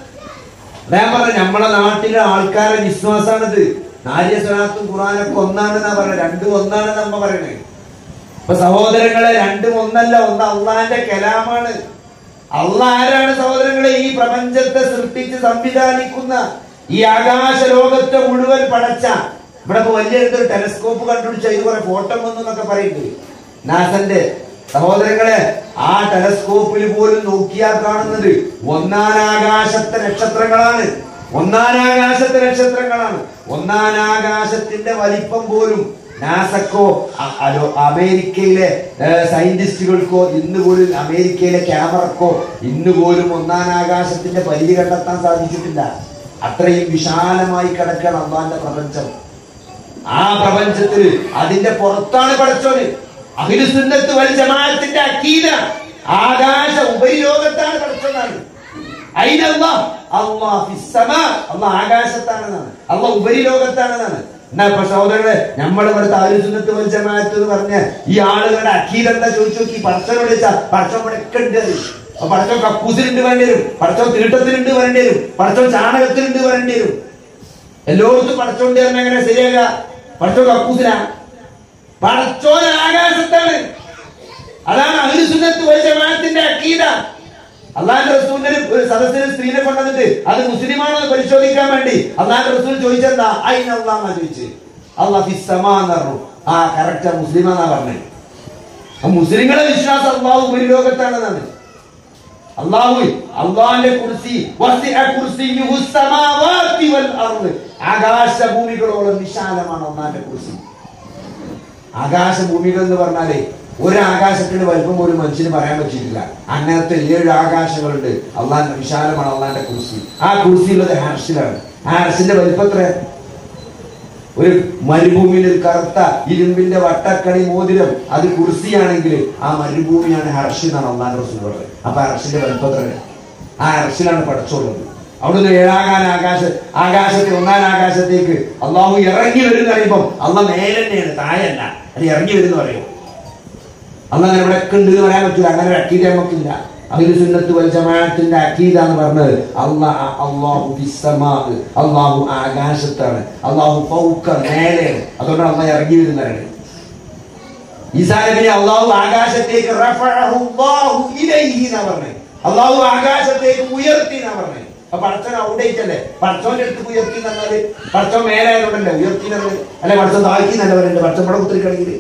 അതാ ഞാൻ പറഞ്ഞ നമ്മളെ നാട്ടിലെ ആൾക്കാരെ വിശ്വാസാണിത് നാരിയ സ്വലാത്തും ഖുറാനൊക്കെ ഒന്നാണെന്നാ പറയുന്നത് രണ്ടും ഒന്നാണെന്ന് അമ്മ പറയണേ അപ്പൊ സഹോദരങ്ങളെ രണ്ടും ഒന്നല്ല ഒന്ന് അള്ളാന്റെ കലാമാണ് അള്ള ആരാണ് സഹോദരങ്ങളെ ഈ പ്രപഞ്ചത്തെ സൃഷ്ടിച്ച് സംവിധാനിക്കുന്ന ഈ ആകാശ ലോകത്തെ മുഴുവൻ പടച്ച ഇവിടെ ഇപ്പൊ വലിയ ഒരു ടെലസ്കോപ്പ് കണ്ടുപിടിച്ച ഇത് കുറെ ഫോട്ടോ വന്നു എന്നൊക്കെ പറയുന്നുണ്ട് നാസന്റെ സഹോദരങ്ങളെ ആ ടെലസ്കോപ്പിൽ പോലും നോക്കിയാൽ കാണുന്നത് ഒന്നാനാകാശത്തെ നക്ഷത്രങ്ങളാണ് ഒന്നാനാകാശത്തെ നക്ഷത്രങ്ങളാണ് ഒന്നാനാകാശത്തിന്റെ വലിപ്പം പോലും നാസക്കോ അ- അലോ- അമേരിക്കയിലെ ഏഹ്, സയന്റിസ്റ്റുകൾക്കോ ഇന്ന് പോലും അമേരിക്കയിലെ ക്യാമറക്കോ ഇന്ന് പോലും ഒന്നാനാകാശത്തിന്റെ പരിധി കണ്ടെത്താൻ സാധിച്ചിട്ടില്ല അത്രയും വിശാലമായി കിടക്കണം അള്ളാന്റെ പ്രപഞ്ചം ആ പ്രപഞ്ചത്തിൽ അതിന്റെ പുറത്താണ് പഠിച്ചോന് അഖിലുസുന്നത്ത് വൽ ജമാഅത്തിന്റെ അക്കീദ ആകാശ ഉപരിലോകത്താണ് പഠിച്ചതാണ് അയിനല്ലാഹ് അല്ലാഹ് ഫിസ്സമാ അല്ലാഹ് ആകാശത്താണെന്നാണ് അല്ലാഹ് ഉപരിലോകത്താണെന്നാണ് എന്നാ ഇപ്പൊ സഹോദരങ്ങളെ നമ്മൾ ഇവിടുത്തെ ആലുസുന്നത്ത് വൽ ജമാഅത്ത് എന്ന് പറഞ്ഞ ഈ ആളുകളുടെ അക്കീദ എന്താ ചോദിച്ചു നോക്കി പടച്ചോനോട് ചോദിച്ചാ പടച്ചോൻ ഇവിടെ ഒക്കെ ഉണ്ട് അത്. അപ്പൊ പടച്ചോൻ കക്കൂസിലുണ്ട് വരേണ്ടി വരും പടച്ചോൻ തീട്ടത്തിലുണ്ട് വരേണ്ടി വരും പടച്ചോൻ ചാണകത്തിലുണ്ട് വരേണ്ടി വരും എല്ലായിടത്തും പടച്ചോണ്ട് തന്നെ എങ്ങനെ ശരിയാക പടച്ചോൻ കക്കൂസിലാ പടച്ചോൻ ആകാശത്താണ് അതാണ് അഹിസുന്നത്ത് വൈജമാനത്തിന്റെ അക്കീത അള്ളാന്റെ റസൂലിന്റെ ഒരു സദസ്സിന് സ്ത്രീനെ കൊണ്ടുവന്നിട്ട് അത് മുസ്ലിമാണോ എന്ന് പരിശോധിക്കാൻ വേണ്ടി അള്ളാന്റെ റസൂൽ ചോദിച്ചെന്താ അയിന് അള്ളാന്നാ ചോദിച്ചു അള്ളാഹ് ഫിസ്സമാ എന്ന് പറഞ്ഞു ആ കറക്റ്റ് മുസ്ലിമാന്നാ പറഞ്ഞത് ആ മുസ്ലിങ്ങളെ വിശ്വാസം അള്ളാഹു ഒരു ലോകത്താണെന്നാണ് അള്ളാഹു അള്ളാഹിന്റെ കുർസി വസിഅ കുർസിയുഹു സമാവാതി വൽ അർദ് ആകാശഭൂമികളോളം വിശാലമാണ് അള്ളാഹിന്റെ കുർസി ആകാശഭൂമികൾ എന്ന് പറഞ്ഞാലേ ഒരു ആകാശത്തിന്റെ വലിപ്പം ഒരു മനുഷ്യന് പറയാൻ പറ്റിയിട്ടില്ല അങ്ങനത്തെ ഏഴ് ആകാശങ്ങളുണ്ട് അള്ളാന്റെ വിശാലമാണ് അള്ളാന്റെ കുർസി ആ കുർസി ഉള്ളത് ഹാർഷിലാണ് ആ ഹാർഷിന്റെ വലിപ്പം എത്ര ഒരു മരുഭൂമിയിൽ ഒരു കറുത്ത ഇരുമ്പിന്റെ വട്ടക്കണി മോതിരം അത് കുർസിയാണെങ്കിൽ ആ മരുഭൂമിയാണ് ഹർഷി എന്നാണ് അള്ളാന്റെ റസൂൽ പറഞ്ഞത് അപ്പൊ ഹർഷിന്റെ വലിപ്പത്ര ആ ഹർഷിലാണ് പഠിച്ചുള്ളത് അവിടുന്ന് ഏഴാകാൻ ആകാശ ആകാശത്തിൽ ഒന്നാം ആകാശത്തേക്ക് അള്ളാഹു ഇറങ്ങി വരും എന്ന് പറയുമ്പോൾ അള്ളാഹ് മേലെ തന്നെയാണ് താഴല്ല അത് ഇറങ്ങി വരും എന്ന് പറയും അന്ന് അങ്ങനെ ഇവിടെ ഒക്കെ ഉണ്ട് എന്ന് പറയാൻ പറ്റൂല അങ്ങനെ ഒരു അക്കീത നമുക്കില്ല അഖിലു സുന്നത്ത് വൽ ജമാഅത്തിന്റെ അക്കീദ എന്ന് പറഞ്ഞത് അള്ളാഹ് അള്ളാഹു ഫിസ്സമാ അള്ളാഹു ആകാശത്താണ് അള്ളാഹു ഫൗക മേലെയാണ് അതുകൊണ്ടാണ് അള്ളാഹ് ഇറങ്ങി വരുന്നതാണ് ഈസാ നബിയെ അള്ളാഹു ആകാശത്തേക്ക് റഫഅഹു അല്ലാഹു ഇലൈഹി എന്നാ പറഞ്ഞത് അള്ളാഹു ആകാശത്തേക്ക് ഉയർത്തി എന്നാ പറഞ്ഞത് അപ്പൊ പടച്ചോൻ ഔഡേറ്റല്ലേ പടച്ചോന്റെ അടുത്ത് ഉയർത്തി എന്ന് പറഞ്ഞാല് പടച്ചോൻ മേലായതുകൊണ്ടല്ലേ ഉയർത്തി എന്നുള്ളത് അല്ലെ പടച്ചോൻ താഴ്ത്തി എന്നല്ല പറയുന്നത് പടച്ചോൻ ഇവിടെ കുത്തിരിക്കണമെങ്കിൽ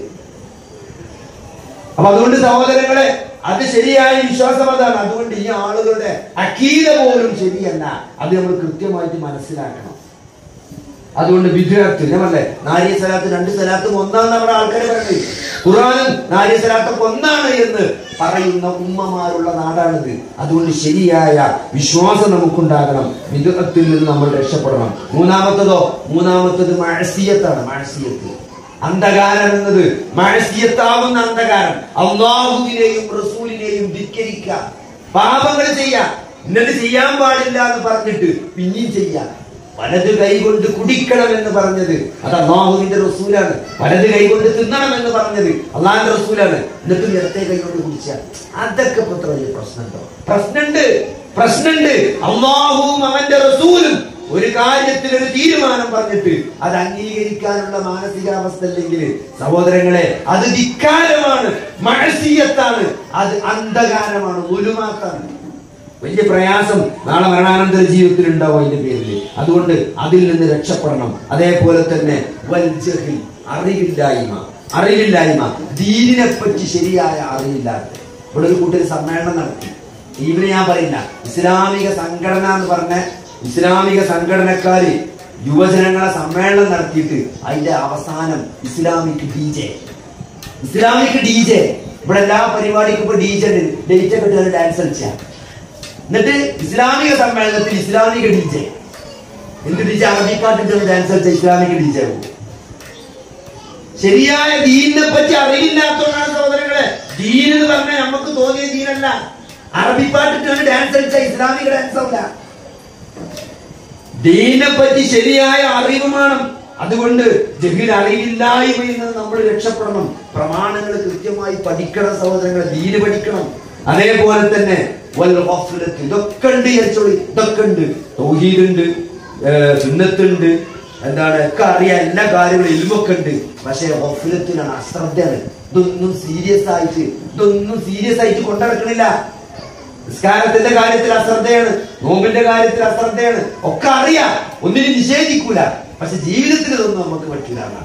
അപ്പൊ അതുകൊണ്ട് സഹോദരങ്ങളെ അത് ശരിയായ വിശ്വാസം അതാണ് അതുകൊണ്ട് ഈ ആളുകളുടെ അക്കീത പോലും ശരിയല്ല അത് നമ്മൾ കൃത്യമായിട്ട് മനസ്സിലാക്കണം അതുകൊണ്ട് വിദ്യാർത്ഥി നമ്മളെ നാരിയ സ്ഥലത്ത് രണ്ട് സ്ഥലത്തും ഒന്നാണ് നമ്മുടെ ആൾക്കാർ പറയുന്നത് ഖുറാനും നാരിയ സ്ഥലത്തൊക്കെ ഒന്നാണ് എന്ന് പറയുന്ന ഉമ്മമാരുള്ള നാടാണിത് അതുകൊണ്ട് ശരിയായ വിശ്വാസം നമുക്കുണ്ടാകണം വിദുഹത്തിൽ നിന്ന് നമ്മൾ രക്ഷപ്പെടണം മൂന്നാമത്തതോ മൂന്നാമത്തത് മഴസിയത്താണ് മഴസിയത്ത് അന്ധകാരം എന്നത് മഴസിയത്താവുന്ന അന്ധകാരം അള്ളാഹുവിനെയും റസൂലിനെയും ധിക്കരിക്കുക പാപങ്ങൾ ചെയ്യാം ഇന്നത് ചെയ്യാൻ പാടില്ല എന്ന് പറഞ്ഞിട്ട് പിന്നെയും ചെയ്യാം വലത് കൈ കൊണ്ട് കുടിക്കണം എന്ന് പറഞ്ഞത് അത് അള്ളാഹുവിന്റെ റസൂലാണ് വലത് കൈ കൊണ്ട് തിന്നണം എന്ന് പറഞ്ഞത് അള്ളാഹിന്റെ റസൂലാണ് എന്നിട്ട് ഇടത്തെ കൈ കൊണ്ട് കുടിച്ച അതൊക്കെ ഇപ്പൊ ഇത്ര വലിയ പ്രശ്നമുണ്ടോ പ്രശ്നമുണ്ട് പ്രശ്നമുണ്ട് അള്ളാഹുവും അവന്റെ റസൂലും ഒരു കാര്യത്തിൽ ഒരു തീരുമാനം പറഞ്ഞിട്ട് അത് അംഗീകരിക്കാനുള്ള മാനസികാവസ്ഥ അല്ലെങ്കിൽ സഹോദരങ്ങളെ അത് ധിക്കാരമാണ് മഴസീയത്താണ് അത് അന്ധകാരമാണ് ഒരുമാത്താണ് വലിയ പ്രയാസം നാളെ മരണാനന്തര ജീവിതത്തിൽ ഉണ്ടാവും അതിന്റെ പേരിൽ അതുകൊണ്ട് അതിൽ നിന്ന് രക്ഷപ്പെടണം അതേപോലെ തന്നെ വൽ ജഹിൽ, അറിവില്ലായ്മ അറിവില്ലായ്മ ദീനിനെ പറ്റി ശരിയായ അറിവില്ലാത്ത ഇവിടെ ഒരു കൂട്ടർ സമ്മേളനം നടത്തി ഇവര് ഞാൻ പറയില്ല ഇസ്ലാമിക സംഘടന എന്ന് പറഞ്ഞ ഇസ്ലാമിക സംഘടനക്കാര് യുവജനങ്ങളെ സമ്മേളനം നടത്തിയിട്ട് അതിന്റെ അവസാനം Islamic D J Islamic D J ഇവിടെ എല്ലാ പരിപാടിക്കും ഇപ്പൊ ഡി ജെ ഡേറ്റ് ഒക്കെ ഡാൻസ് കളിച്ചാ എന്നിട്ട് ഇസ്ലാമിക സമ്മേളനത്തിൽ ഇസ്ലാമിക ഡി ജെ എന്ത് ഡി ജെ അറബിപ്പാട്ടിട്ട് ഡാൻസ് കളിച്ച ഇസ്ലാമിക ഡി ജെ ശരിയായ ദീനിനെ പറ്റി അറിയില്ലാത്തവരാണ് സഹോദരങ്ങളെ ദീൻ എന്ന് പറഞ്ഞാൽ നമുക്ക് തോന്നിയ ദീനല്ല അറബിപ്പാട്ടിട്ടാണ് ഡാൻസ് കളിച്ച ഇസ്ലാമിക ഡാൻസ് അല്ല ദീനെ പറ്റി ശരിയായ അറിവ് വേണം അതുകൊണ്ട് ജഹിൽ അറിവില്ലായ്മയിൽ നിന്ന് നമ്മൾ രക്ഷപ്പെടണം പ്രമാണങ്ങൾ കൃത്യമായി പഠിക്കണം സഹോദരങ്ങളെ ദീന് പഠിക്കണം അതേപോലെ തന്നെ വൽ ഗഫ്ലത്ത് ഇതൊക്കെ ഉണ്ട് വിചാരിച്ചോളി ഇതൊക്കെ ഉണ്ട് തൗഹീദുണ്ട് ഏഹ് സുന്നത്തുണ്ട് എന്താണ് ഒക്കെ അറിയാം എല്ലാ കാര്യങ്ങളും ഇൽമൊക്കെ ഉണ്ട് പക്ഷേ ഗഫ്ലത്തിനാണ് അശ്രദ്ധയാണ് ഇതൊന്നും സീരിയസ് ആയിട്ട് ഇതൊന്നും സീരിയസ് ആയിട്ട് കൊണ്ടുനടക്കണില്ല നിസ്കാരത്തിന്റെ കാര്യത്തിൽ അശ്രദ്ധയാണ് നോമ്പിന്റെ കാര്യത്തിൽ അശ്രദ്ധയാണ് ഒക്കെ അറിയാം ഒന്നിനും നിഷേധിക്കൂല പക്ഷെ ജീവിതത്തിൽ ഇതൊന്നും നമുക്ക് പറ്റില്ല എന്നാണ്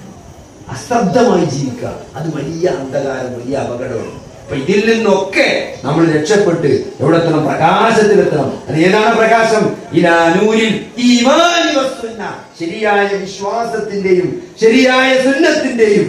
അശ്രദ്ധമായി ജീവിക്കുക അത് വലിയ അന്ധകാരം വലിയ അപകടമാണ് അപ്പൊ ഇതിൽ നിന്നൊക്കെ നമ്മൾ രക്ഷപ്പെട്ട് എവിടെ എത്തണം പ്രകാശത്തിലെത്തണം അത് ഏതാണ് പ്രകാശം ഇലാനൂരിൽ ഈമാനി വസ്സുന്ന ശരിയായ വിശ്വാസത്തിന്റെയും ശരിയായ സുന്നത്തിന്റെയും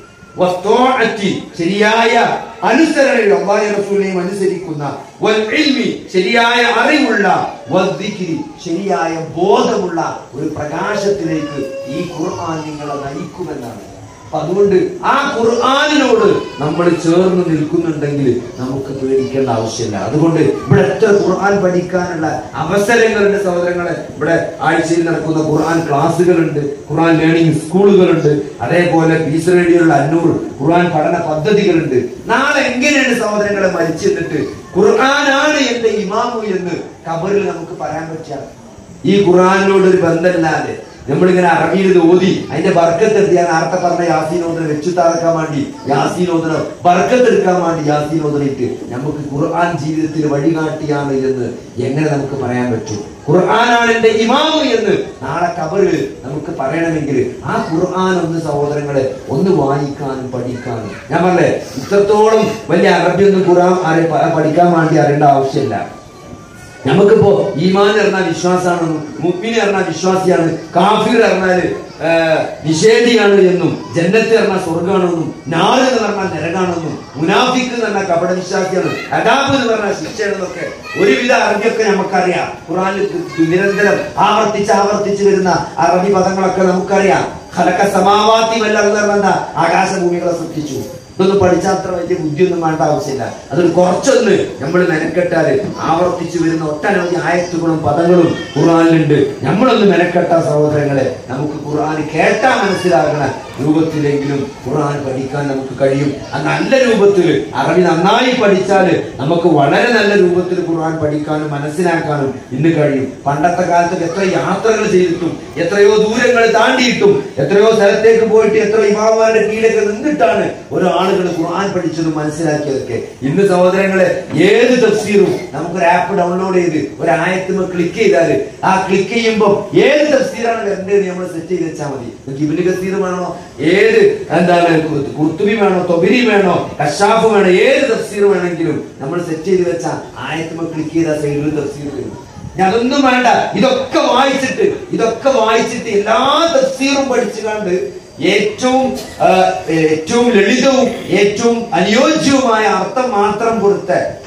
വസ്തുഅത്തി ശരിയായ അനുസരണയിൽ അള്ളാഹി റസൂലിനെയും അനുസരിക്കുന്ന വൽ ഇൽമി ശരിയായ അറിവുള്ള വദ്ദിക്രി ശരിയായ ബോധമുള്ള ഒരു പ്രകാശത്തിലേക്ക് ഈ ഖുർആൻ നിങ്ങളെ നയിക്കുമെന്നാണ് അപ്പൊ അതുകൊണ്ട് ആ ഖുർആാനിനോട് നമ്മൾ ചേർന്ന് നിൽക്കുന്നുണ്ടെങ്കിൽ നമുക്ക് പേടിക്കേണ്ട ആവശ്യമില്ല അതുകൊണ്ട് ഇവിടെ എത്ര ഖുർആൻ പഠിക്കാനുള്ള അവസരങ്ങളുണ്ട് സഹോദരങ്ങളെ ഇവിടെ ആഴ്ചയിൽ നടക്കുന്ന ഖുർആൻ ക്ലാസ്സുകളുണ്ട് ഖുർആൻ ലേണിംഗ് സ്കൂളുകളുണ്ട് അതേപോലെ പീസ് റേഡിയോയുള്ള അന്നൂർ ഖുർആൻ പഠന പദ്ധതികളുണ്ട് നാളെ എങ്ങനെയാണ് സഹോദരങ്ങളെ മരിച്ചിട്ട് ഖുർആനാണ് എന്റെ ഇമാമു എന്ന് കബറിൽ നമുക്ക് പറയാൻ പറ്റുക ഈ ഖുർആാനിനോട് ഒരു ബന്ധമില്ലാതെ നമ്മളിങ്ങനെ അറബിയിൽ ഇത് ഓതി അതിന്റെ ബർക്കത്തെടുത്ത് ഞാൻ നേരത്തെ പറഞ്ഞ യാസീൻ ഓതന വെച്ചു താഴക്കാൻ വേണ്ടി യാസീൻ ഓതന ബർക്കത്തെടുക്കാൻ വേണ്ടി യാസീൻ ഓതനിട്ട് നമുക്ക് ഖുർആൻ ജീവിതത്തിൽ വഴികാട്ടിയാണ് എന്ന് എങ്ങനെ നമുക്ക് പറയാൻ പറ്റും ഖുർആനാണ് എന്റെ ഇമാമു എന്ന് നാളെ കബറിൽ നമുക്ക് പറയണമെങ്കിൽ ആ ഖുർആൻ ഒന്ന് സഹോദരങ്ങളെ ഒന്ന് വായിക്കാനും പഠിക്കാനും ഞാൻ പറഞ്ഞേ ഇത്രത്തോളം വലിയ അറബി ഒന്നും ഖുർആൻ അറി- പ- പഠിക്കാൻ വേണ്ടി അറിയേണ്ട ആവശ്യമില്ല നമുക്കിപ്പോ ഈമാൻ പറഞ്ഞാൽ വിശ്വാസമാണെന്നും മുഗ്മിന് പറഞ്ഞാൽ വിശ്വാസിയാണ് കാഫിർ പറഞ്ഞാല് ആ, നിഷേധിയാണ് എന്നും ജന്നത്ത് പറഞ്ഞാൽ സ്വർഗമാണെന്നും നാല് എന്ന് പറഞ്ഞാൽ നരകാണെന്നും മുനാഫിക്ക് എന്ന് പറഞ്ഞാൽ കപട വിശ്വാസിയാണ് അദാബ് എന്ന് പറഞ്ഞാൽ ശിക്ഷയാണെന്നൊക്കെ ഒരുവിധ അറിഞ്ഞൊക്കെ നമുക്കറിയാം ഖുറാനിൽ നിരന്തരം ആവർത്തിച്ച് ആവർത്തിച്ച് വരുന്ന അറബി പദങ്ങളൊക്കെ നമുക്കറിയാം ഖലക സമാവാത്തി വല്ല എന്താ ആകാശഭൂമികളെ സൃഷ്ടിച്ചു ഇതൊന്നും പഠിച്ചാൽ അത്ര വലിയ ബുദ്ധിയൊന്നും വേണ്ട ആവശ്യമില്ല അതൊരു കുറച്ചൊന്ന് നമ്മൾ മെനക്കെട്ടാല് ആവർത്തിച്ചു വരുന്ന ഒട്ടനവധി ആയത്തുകളും പദങ്ങളും ഖുർആനിലുണ്ട് നമ്മളൊന്ന് മെനക്കെട്ട സഹോദരങ്ങളെ നമുക്ക് ഖുർആൻ കേട്ടാ മനസ്സിലാകണ രൂപത്തിലെങ്കിലും ഖുർആൻ പഠിക്കാൻ നമുക്ക് കഴിയും ആ നല്ല രൂപത്തിൽ അറബി നന്നായി പഠിച്ചാല് നമുക്ക് വളരെ നല്ല രൂപത്തിൽ ഖുർആൻ പഠിക്കാനും മനസ്സിലാക്കാനും ഇന്ന് കഴിയും പണ്ടത്തെ കാലത്ത് എത്ര യാത്രകൾ ചെയ്തിട്ടും എത്രയോ ദൂരങ്ങൾ താണ്ടിയിട്ടും എത്രയോ സ്ഥലത്തേക്ക് പോയിട്ട് എത്രയോ ഇമാമാരുടെ കീഴിലൊക്കെ നിന്നിട്ടാണ് ഓരോ ആളുകൾ ഖുർആൻ പഠിച്ചതും മനസ്സിലാക്കിയതൊക്കെ ഇന്ന് സഹോദരങ്ങളെ ഏത് തഫ്സീറും നമുക്കൊരു ആപ്പ് ഡൗൺലോഡ് ചെയ്ത് ഒരു ആയത്തുമ്പോൾ ക്ലിക്ക് ചെയ്താൽ ആ ക്ലിക്ക് ചെയ്യുമ്പോൾ ഏത് തഫ്സീറാണ് വരേണ്ടത് നമ്മൾ സെറ്റ് ചെയ്ത് വെച്ചാൽ മതി നിങ്ങൾക്ക് ഇബിന് കസീർ വേണോ ഏത് എന്താണ് കു- കുർത്തുബി വേണോ തൊബിരി വേണോ കഷാഫ് വേണോ ഏത് തഫ്സീർ വേണമെങ്കിലും നമ്മൾ സെറ്റ് ചെയ്ത് വെച്ചാൽ ആയത്തുമ്പോൾ ക്ലിക്ക് ചെയ്താൽ സൈഡിൽ തഫ്സീർ വരും ഞാൻ അതൊന്നും വേണ്ട ഇതൊക്കെ വായിച്ചിട്ട് ഇതൊക്കെ വായിച്ചിട്ട് എല്ലാ തഫ്സീറും പഠിച്ചു കണ്ട് ഏറ്റവും ആ, ഏറ്റവും ലളിതവും ഏറ്റവും അനുയോജ്യവുമായ അർത്ഥം മാത്രം കൊടുത്ത്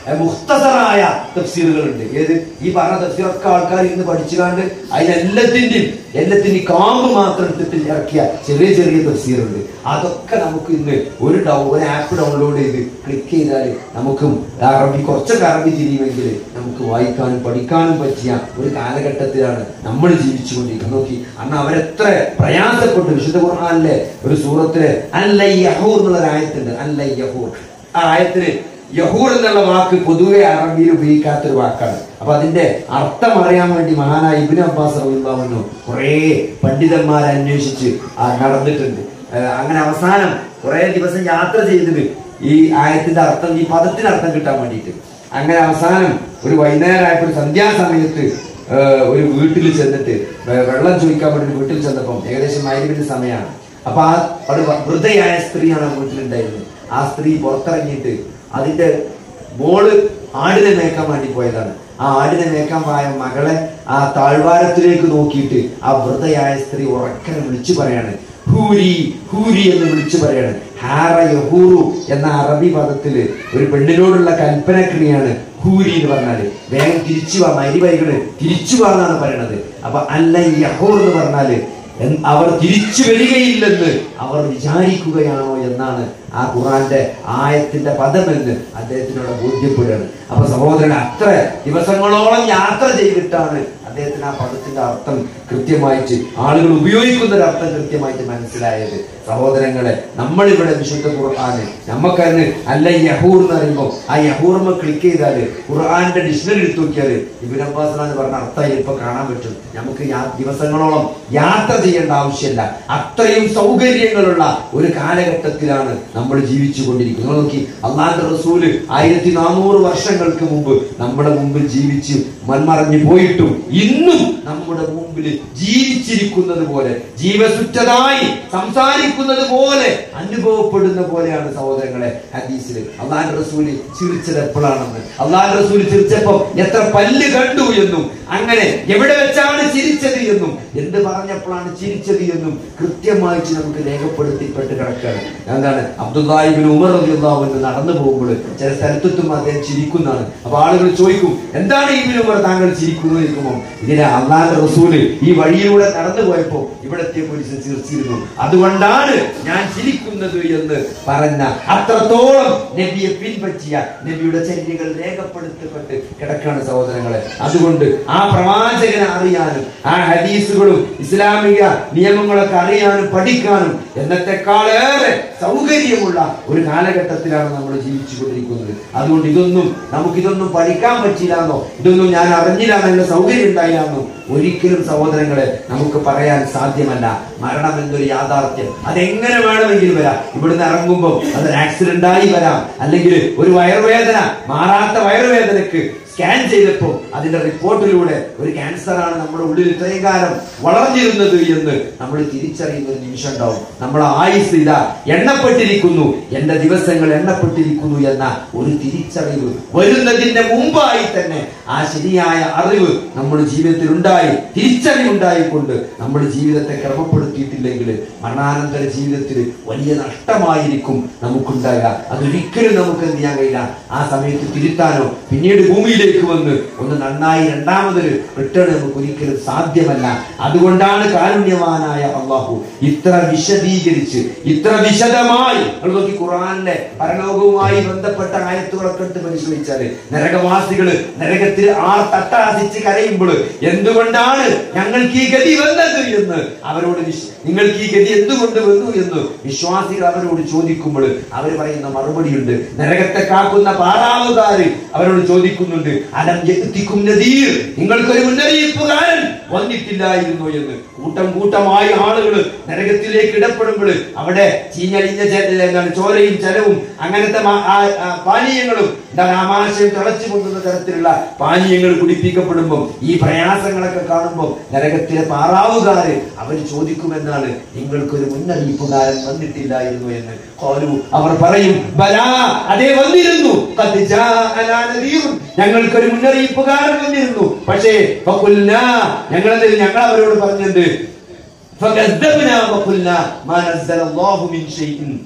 ഏ, മുഖ്തസറായ തഫ്സീറുകളുണ്ട് ഏത് ഈ പറഞ്ഞ തഫ്സീറൊക്കെ ആൾക്കാർ ഇന്ന് പഠിച്ചുകാണ്ട് അതിനെല്ലാത്തിന്റെയും എല്ലാത്തിന്റെയും കാമ്പ് മാത്രം എടുത്തിട്ട് ഇറക്കിയ ചെറിയ ചെറിയ തഫ്സീറുണ്ട് അതൊക്കെ നമുക്ക് ഇന്ന് ഒരു ഡൗ ഒരു ആപ്പ് ഡൗൺലോഡ് ചെയ്ത് ക്ലിക്ക് ചെയ്താൽ നമുക്കും അറബി കുറച്ചൊക്കെ അറബി തിരിയുമെങ്കിൽ നമുക്ക് വായിക്കാനും പഠിക്കാനും പറ്റിയ ഒരു കാലഘട്ടത്തിലാണ് നമ്മൾ ജീവിച്ചുകൊണ്ടിരിക്കുന്നത് നോക്കി അന്ന് അവരെത്ര പ്രയാസപ്പെട്ടു വിശുദ്ധ ഖുർആനിലെ ഒരു സൂറത്തില് അല്ല യഹൂർ എന്നുള്ള ഒരു ആയത്തുണ്ട് അല്ല യഹൂർ ആ ആയത്തിന് യഹൂർ എന്നുള്ള വാക്ക് പൊതുവെ അറബിയിൽ ഉപയോഗിക്കാത്ത ഒരു വാക്കാണ് അപ്പൊ അതിന്റെ അർത്ഥം അറിയാൻ വേണ്ടി മഹാനായ ഇബിൻ അബ്ബാസ് റബിള്ളാവുന്നു കുറെ പണ്ഡിതന്മാരെ അന്വേഷിച്ച് ആ നടന്നിട്ടുണ്ട് ആ, അങ്ങനെ അവസാനം കുറെ ദിവസം യാത്ര ചെയ്തത് ഈ ആയത്തിന്റെ അർത്ഥം ഈ പദത്തിന് അർത്ഥം കിട്ടാൻ വേണ്ടിയിട്ട് അങ്ങനെ അവസാനം ഒരു വൈകുന്നേരമായപ്പോൾ ഒരു സന്ധ്യാസമയത്ത് ആ, ഒരു വീട്ടിൽ ചെന്നിട്ട് വെ- വെള്ളം ചോദിക്കാൻ വേണ്ടി ഒരു വീട്ടിൽ ചെന്നപ്പം ഏകദേശം മൈലിന്റെ സമയമാണ് അപ്പൊ ആ അവിടെ വൃദ്ധയായ സ്ത്രീയാണ് ആ വീട്ടിലുണ്ടായിരുന്നത് ആ സ്ത്രീ പുറത്തിറങ്ങിയിട്ട് അതിന്റെ മോള് ആടിനെ മേക്കാൻ വേണ്ടി പോയതാണ് ആ ആടിനെ മേക്കാൻ പോയ മകളെ ആ താഴ്വാരത്തിലേക്ക് നോക്കിയിട്ട് ആ വൃദ്ധയായ സ്ത്രീ ഉറക്കനെ വിളിച്ചു പറയാണ് ഹൂരി ഹൂരി എന്ന് വിളിച്ചു പറയാണ് ഹാറ യഹൂറു എന്ന അറബി പദത്തില് ഒരു പെണ്ണിനോടുള്ള കൽപ്പനക്രിയയാണ് ഹൂരി എന്ന് പറഞ്ഞാല് വേഗം തിരിച്ചു വാ മരിവൈകള് തിരിച്ചു വാ എന്നാണ് പറയണത് അപ്പൊ അല്ല യഹൂർ എന്ന് പറഞ്ഞാല് എൻ- അവർ തിരിച്ചു വരികയില്ലെന്ന് അവർ വിചാരിക്കുകയാണോ എന്നാണ് ആ ഖുറാന്റെ ആയത്തിന്റെ പദമെന്ന് അദ്ദേഹത്തിനോട് ബോധ്യപ്പെടുകയാണ് അപ്പൊ സഹോദരൻ അത്ര ദിവസങ്ങളോളം യാത്ര ചെയ്തിട്ടാണ് അദ്ദേഹത്തിന് ആ പദത്തിന്റെ അർത്ഥം കൃത്യമായിട്ട് ആളുകൾ ഉപയോഗിക്കുന്ന ഒരു അർത്ഥം കൃത്യമായിട്ട് മനസ്സിലായത് സഹോദരങ്ങളെ നമ്മളിവിടെ വിശുദ്ധ ഖുർആന് നമുക്കതിന് അല്ല യഹൂർ എന്ന് പറയുമ്പോൾ ആ യഹൂർമ ക്ലിക്ക് ചെയ്താല് ഖുർആന്റെ ഡിക്ഷണറി എടുത്തു നോക്കിയാല് ഇബിൻ അബ്ബാസ് എന്ന് പറഞ്ഞ അർത്ഥം ഇപ്പൊ കാണാൻ പറ്റും നമുക്ക് യാ- ദിവസങ്ങളോളം യാത്ര ചെയ്യേണ്ട ആവശ്യമില്ല അത്രയും സൗകര്യങ്ങളുള്ള ഒരു കാലഘട്ടത്തിലാണ് നമ്മൾ ജീവിച്ചു കൊണ്ടിരിക്കുന്നത് നിങ്ങൾ നോക്കി അള്ളാന്റെ റസൂല് ആയിരത്തി നാനൂറ് വർഷങ്ങൾക്ക് മുമ്പ് നമ്മുടെ മുമ്പിൽ ജീവിച്ച് മൺമറഞ്ഞു പോയിട്ടും ഇന്നും നമ്മുടെ മുമ്പിൽ ജീവിച്ചിരിക്കുന്നത് പോലെ ജീവസുറ്റതായി സംസാരിക്കുന്നത് പോലെ അനുഭവപ്പെടുന്ന പോലെയാണ് സഹോദരങ്ങളെ ഹദീസിൽ അള്ളാന്റെ റസൂല് ചിരിച്ചത് എപ്പോഴാണെന്ന് അള്ളാന്റെ റസൂല് ചിരിച്ചപ്പോ എത്ര പല്ല് കണ്ടു എന്നും അങ്ങനെ എവിടെ വെച്ചാണ് ചിരിച്ചത് എന്നും എന്ത് പറഞ്ഞപ്പോഴാണ് ചിരിച്ചത് എന്നും കൃത്യമായിട്ട് നമുക്ക് രേഖപ്പെടുത്തിപ്പെട്ട് കിടക്കുകയാണ് എന്താണ് അബ്ദുല്ലാഹിബിൻ ഉമർ റളിയല്ലാഹു അൻഹു നടന്നു പോകുമ്പോൾ ചില സ്ഥലത്തെത്തും അദ്ദേഹം ചിരിക്കുന്നതാണ് അപ്പൊ ആളുകൾ ചോദിക്കും എന്താണ് ഇബിൻ ഉമർ താങ്കൾ ചിരിക്കുന്നു ചോദിക്കുമ്പോൾ ഇതിനെ അള്ളാഹ് റസൂല് ഈ വഴിയിലൂടെ നടന്നു പോയപ്പോ ഇവിടത്തെ പോലീസ് ചിരിച്ചിരുന്നു അതുകൊണ്ടാണ് ഞാൻ ചിരിക്കുന്നത് എന്ന് പറഞ്ഞ അത്രത്തോളം നബിയെ പിൻപറ്റിയ നബിയുടെ ചര്യകൾ രേഖപ്പെടുത്തപ്പെട്ട് കിടക്കാണ് സഹോദരങ്ങളെ അതുകൊണ്ട് ആ പ്രവാചകനെ അറിയാനും ആ ഹദീസുകളും ഇസ്ലാമിക നിയമങ്ങളൊക്കെ അറിയാനും പഠിക്കാനും എന്നത്തെക്കാളേറെ സൗകര്യമുള്ള ഒരു കാലഘട്ടത്തിലാണ് നമ്മൾ ജീവിച്ചു കൊണ്ടിരിക്കുന്നത് അതുകൊണ്ട് ഇതൊന്നും നമുക്കിതൊന്നും പഠിക്കാൻ പറ്റില്ലാന്നോ ഇതൊന്നും ഞാൻ അറിഞ്ഞില്ല എന്നുള്ള സൗകര്യം ഉണ്ടായില്ലാന്നോ ഒരിക്കലും സഹോദരങ്ങളെ നമുക്ക് പറയാൻ സാധ്യമല്ല മരണം എന്നൊരു യാഥാർത്ഥ്യം അതെങ്ങനെ വേണമെങ്കിലും വരാം ഇവിടുന്ന് ഇറങ്ങുമ്പോൾ അതൊരു ആക്സിഡന്റ് ആയി വരാം അല്ലെങ്കിൽ ഒരു വയറുവേദന മാറാത്ത വയറുവേദനക്ക് സ്കാൻ ചെയ്തപ്പോൾ അതിന്റെ റിപ്പോർട്ടിലൂടെ ഒരു ക്യാൻസർ ആണ് നമ്മുടെ ഉള്ളിൽ ഇത്രയും കാലം വളർന്നിരുന്നത് എന്ന് നമ്മൾ തിരിച്ചറിയുന്ന ഒരു നിമിഷം ഉണ്ടാവും നമ്മുടെ ആയുസ് ഇതാ എണ്ണപ്പെട്ടിരിക്കുന്നു എന്റെ ദിവസങ്ങൾ എണ്ണപ്പെട്ടിരിക്കുന്നു എന്ന ഒരു തിരിച്ചറിവ് വരുന്നതിന്റെ മുമ്പായി തന്നെ ആ ശരിയായ അറിവ് നമ്മുടെ ജീവിതത്തിൽ ഉണ്ടായി തിരിച്ചറിവുണ്ടായിക്കൊണ്ട് നമ്മുടെ ജീവിതത്തെ ക്രമപ്പെടുത്തിയിട്ടില്ലെങ്കിൽ മരണാനന്തര ജീവിതത്തിൽ വലിയ നഷ്ടമായിരിക്കും നമുക്കുണ്ടാകുക അതൊരിക്കലും നമുക്ക് എന്ത് ചെയ്യാൻ കഴിയില്ല ആ സമയത്ത് തിരുത്താനോ പിന്നീട് ഭൂമിയിലേക്ക് വന്ന് ഒന്ന് നന്നായി രണ്ടാമതൊരു റിട്ടേൺ നമുക്ക് ഒരിക്കലും സാധ്യമല്ല അതുകൊണ്ടാണ് കാരുണ്യവാനായ അള്ളാഹു ഇത്ര വിശദീകരിച്ച് ഇത്ര വിശദമായി നിങ്ങൾ നോക്കി ഖുറാനിലെ പരലോകവുമായി ബന്ധപ്പെട്ട ആയത്തുകളൊക്കെ എടുത്ത് പരിശോധിച്ചാല് നരകവാസികള് നരകത്തിൽ ആ തട്ടാസിച്ച് കരയുമ്പോൾ എന്തുകൊണ്ടാണ് ഞങ്ങൾക്ക് ഈ ഗതി വന്നത് എന്ന് അവരോട് വിശ്- നിങ്ങൾക്ക് ഈ ഗതി എന്തുകൊണ്ട് വന്നു എന്ന് വിശ്വാസികൾ അവരോട് ചോദിക്കുമ്പോൾ അവർ പറയുന്ന മറുപടിയുണ്ട് നരകത്തെ കാക്കുന്ന പാറാവുകാര് അവരോട് ചോദിക്കുന്നുണ്ട് അലം എത്തിക്കും നദീർ നിങ്ങൾക്കൊരു മുന്നറിയിപ്പുകാരൻ വന്നിട്ടില്ലായിരുന്നു എന്ന് കൂട്ടം കൂട്ടമായി ആളുകൾ നരകത്തിലേക്ക് ഇടപെടുമ്പോൾ അവിടെ ചീഞ്ഞളിഞ്ഞ ജല- എന്താണ് ചോരയും ജലവും അങ്ങനത്തെ മാ- ആ- ആ പാനീയങ്ങളും എന്താണ് ആമാശയം തിളച്ചു പൊങ്ങുന്ന തരത്തിലുള്ള പാനീയങ്ങൾ കുടിപ്പിക്കപ്പെടുമ്പോൾ ഈ പ്രയാസങ്ങളൊക്കെ കാണുമ്പോൾ നരകത്തിലെ പാറാവുകാര് അവർ ചോദിക്കുമെന്നാണ് നിങ്ങൾക്കൊരു മുന്നറിയിപ്പുകാരൻ വന്നിട്ടില്ലായിരുന്നു എന്ന് ഖാലു അവർ പറയും ബലാ അതേ വന്നിരുന്നു ഖദ് ജാഅനാ നദീറുൻ. ഞങ്ങൾക്കൊരു മുന്നറിയിപ്പുകാരൻ വന്നിരുന്നു പക്ഷേ ഫഖുൽനാ ഞങ്ങൾ എന്ത് ഞങ്ങൾ അവരോട് പറഞ്ഞത് فكذبنا وقلنا ما نزل الله من شيء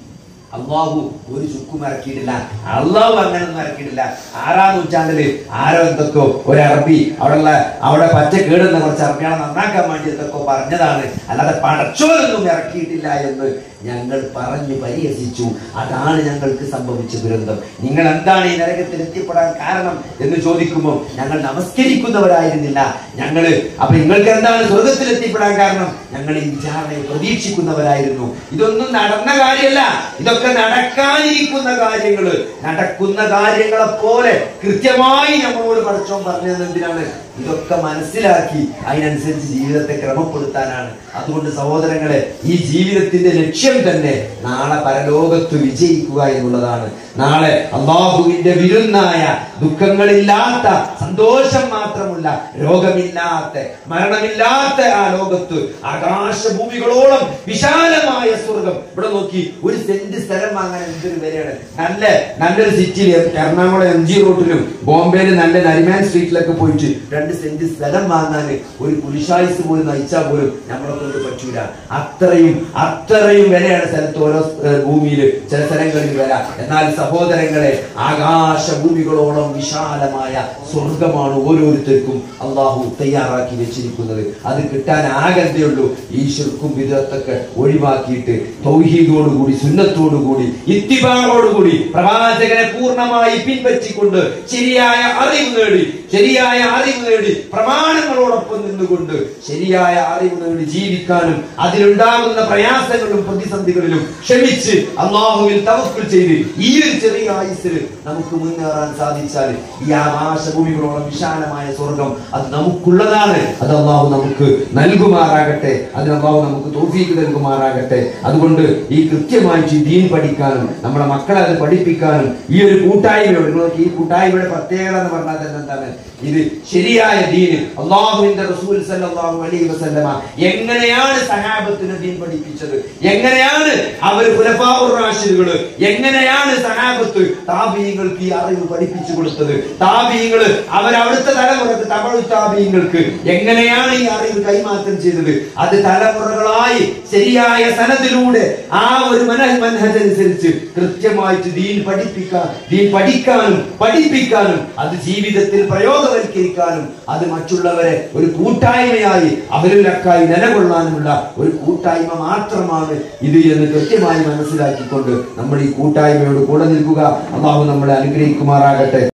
അള്ളാഹു ഒരു ചുക്കും ഇറക്കിയിട്ടില്ല അള്ളാഹു അങ്ങനൊന്നും ഇറക്കിയിട്ടില്ല ആറാം നൂറ്റാണ്ടില് ആരോ എന്തൊക്കെയോ ഒരു അറബി അവിടെയുള്ള അവിടെ പച്ച കേടുന്ന കുറച്ച് അറബികളെ നന്നാക്കാൻ വേണ്ടി എന്തൊക്കെ പറഞ്ഞതാണ് അല്ലാതെ പടച്ചോരൊന്നും ഇറക്കിയിട്ടില്ല എന്ന് ഞങ്ങൾ പറഞ്ഞു പരിഹസിച്ചു അതാണ് ഞങ്ങൾക്ക് സംഭവിച്ച ദുരന്തം നിങ്ങൾ എന്താണ് ഈ നരകത്തിൽ എത്തിപ്പെടാൻ കാരണം എന്ന് ചോദിക്കുമ്പോൾ ഞങ്ങൾ നമസ്കരിക്കുന്നവരായിരുന്നില്ല ഞങ്ങള് അപ്പൊ നിങ്ങൾക്ക് എന്താണ് സ്വർഗത്തിൽ എത്തിപ്പെടാൻ കാരണം ഞങ്ങൾ ഈ വിചാരണയെ പ്രതീക്ഷിക്കുന്നവരായിരുന്നു ഇതൊന്നും നടന്ന കാര്യമല്ല ഇതൊക്കെ നടക്കാനിരിക്കുന്ന കാര്യങ്ങള് നടക്കുന്ന കാര്യങ്ങളെ പോലെ കൃത്യമായി നമ്മളോട് പഠിച്ചോൻ പറഞ്ഞത് എന്തിനാണ് ഇതൊക്കെ മനസ്സിലാക്കി അതിനനുസരിച്ച് ജീവിതത്തെ ക്രമപ്പെടുത്താനാണ് അതുകൊണ്ട് സഹോദരങ്ങളെ ഈ ജീവിതത്തിന്റെ ലക്ഷ്യം തന്നെ നാളെ പരലോകത്ത് വിജയിക്കുക എന്നുള്ളതാണ് നാളെ അള്ളാഹുവിന്റെ വിരുന്നായ ദുഃഖങ്ങളില്ലാത്ത സന്തോഷം മാത്രമുള്ള രോഗമില്ലാത്ത മരണമില്ലാത്ത ആ ലോകത്ത് ആകാശഭൂമികളോളം വിശാലമായ സ്വർഗം ഇവിടെ നോക്കി ഒരു സെന്റ് സ്ഥലം വാങ്ങാൻ എന്തൊരു വിലയാണ് നല്ല നല്ലൊരു സിറ്റിയിൽ എറണാകുളം എം ജി റോഡിലും ബോംബെയിൽ നല്ല നരിമാൻ സ്ട്രീറ്റിലൊക്കെ പോയിട്ട് രണ്ട് സെന്റ് സ്ഥലം വാങ്ങാൻ ഒരു പുരുഷായുസ് പോലും നയിച്ചാൽ പോലും നമ്മളെ കൊണ്ട് പറ്റൂല അത്രയും അത്രയും വിലയാണ് സ്ഥലത്ത് ഓരോ ഭൂമിയിൽ ചില സ്ഥലങ്ങളിൽ വില എന്നാൽ സഹോദരങ്ങളെ ആകാശ ഭൂമികളോളം വിശാലമായ സ്വർഗമാണ് ഓരോരുത്തർക്കും അള്ളാഹു തയ്യാറാക്കി വെച്ചിരിക്കുന്നത് അത് കിട്ടാൻ ആകന്തയുള്ളൂ ഈ ശിർക്കും വിധത്തൊക്കെ ഒഴിവാക്കിയിട്ട് തൗഹീദോടുകൂടി സുന്നത്തോടുകൂടി ഇത്തിബാറോടുകൂടി പ്രവാചകനെ പൂർണ്ണമായി പിൻപറ്റിക്കൊണ്ട് ശരിയായ അറിവ് നേടി ശരിയായ അറിവ് നേടി പ്രമാണങ്ങളോടൊപ്പം നിന്നുകൊണ്ട് ശരിയായ അറിവ് നേടി ജീവിക്കാനും അതിലുണ്ടാകുന്ന പ്രയാസങ്ങളും പ്രതിസന്ധികളിലും ക്ഷമിച്ച് അള്ളാഹുവിൽ തവക്കുൽ ചെയ്ത് ഈ ഒരു ചെറിയ ആയുസ്സിൽ നമുക്ക് മുന്നേറാൻ സാധിച്ചാൽ ഈ ആകാശഭൂമികളോളം വിശാലമായ സ്വർഗം അത് നമുക്കുള്ളതാണ് അത് അള്ളാഹു നമുക്ക് നൽകുമാറാകട്ടെ അതിന് അള്ളാഹു നമുക്ക് തോഫീക്ക് നൽകുമാറാകട്ടെ അതുകൊണ്ട് ഈ കൃത്യമായിട്ട് ഈ ദീൻ പഠിക്കാനും നമ്മുടെ മക്കളെ അത് പഠിപ്പിക്കാനും ഈ ഒരു കൂട്ടായ്മയോട് നിങ്ങൾക്ക് ഈ കൂട്ടായ്മയുടെ പ്രത്യേകത എന്ന് പറഞ്ഞാൽ തന്നെ എന്താണ് ഇത് ശരിയായ ദീന് അള്ളാഹുവിന്റെ റസൂൽ സല്ലല്ലാഹു അലൈഹി വസല്ലമ എങ്ങനെയാണ് സഹാബത്തിന് ദീൻ പഠിപ്പിച്ചത് എങ്ങനെയാണ് അവർ ഖുലഫാഉർ റാഷിദുകൾ എങ്ങനെയാണ് സഹാബത്ത് താബീങ്ങൾക്ക് ഈ അറിവ് പഠിപ്പിച്ചു കൊടുത്തത് താബീങ്ങൾ അവർ അവിടുത്തെ തലമുറക്ക് തമിഴ് താബീങ്ങൾക്ക് എങ്ങനെയാണ് ഈ അറിവ് കൈമാറ്റം ചെയ്തത് അത് തലമുറകളായി ശരിയായ സനത്തിലൂടെ ആ ഒരു മനഃ മനഹനുസരിച്ച് കൃത്യമായിട്ട് ദീൻ പഠിപ്പിക്കാൻ ദീൻ പഠിക്കാനും പഠിപ്പിക്കാനും അത് ജീവിതത്തിൽ പ്രയോഗവൽക്കരിക്കാനും അത് മറ്റുള്ളവരെ ഒരു കൂട്ടായ്മയായി അവരിലക്കായി നിലകൊള്ളാനുമുള്ള ഒരു കൂട്ടായ്മ മാത്രമാണ് ഇത് എന്ന് കൃത്യമായി മനസ്സിലാക്കിക്കൊണ്ട് നമ്മൾ ഈ കൂട്ടായ്മയോട് കൂടെ നിൽക്കുക അള്ളാഹു നമ്മളെ അനുഗ്രഹിക്കുമാറാകട്ടെ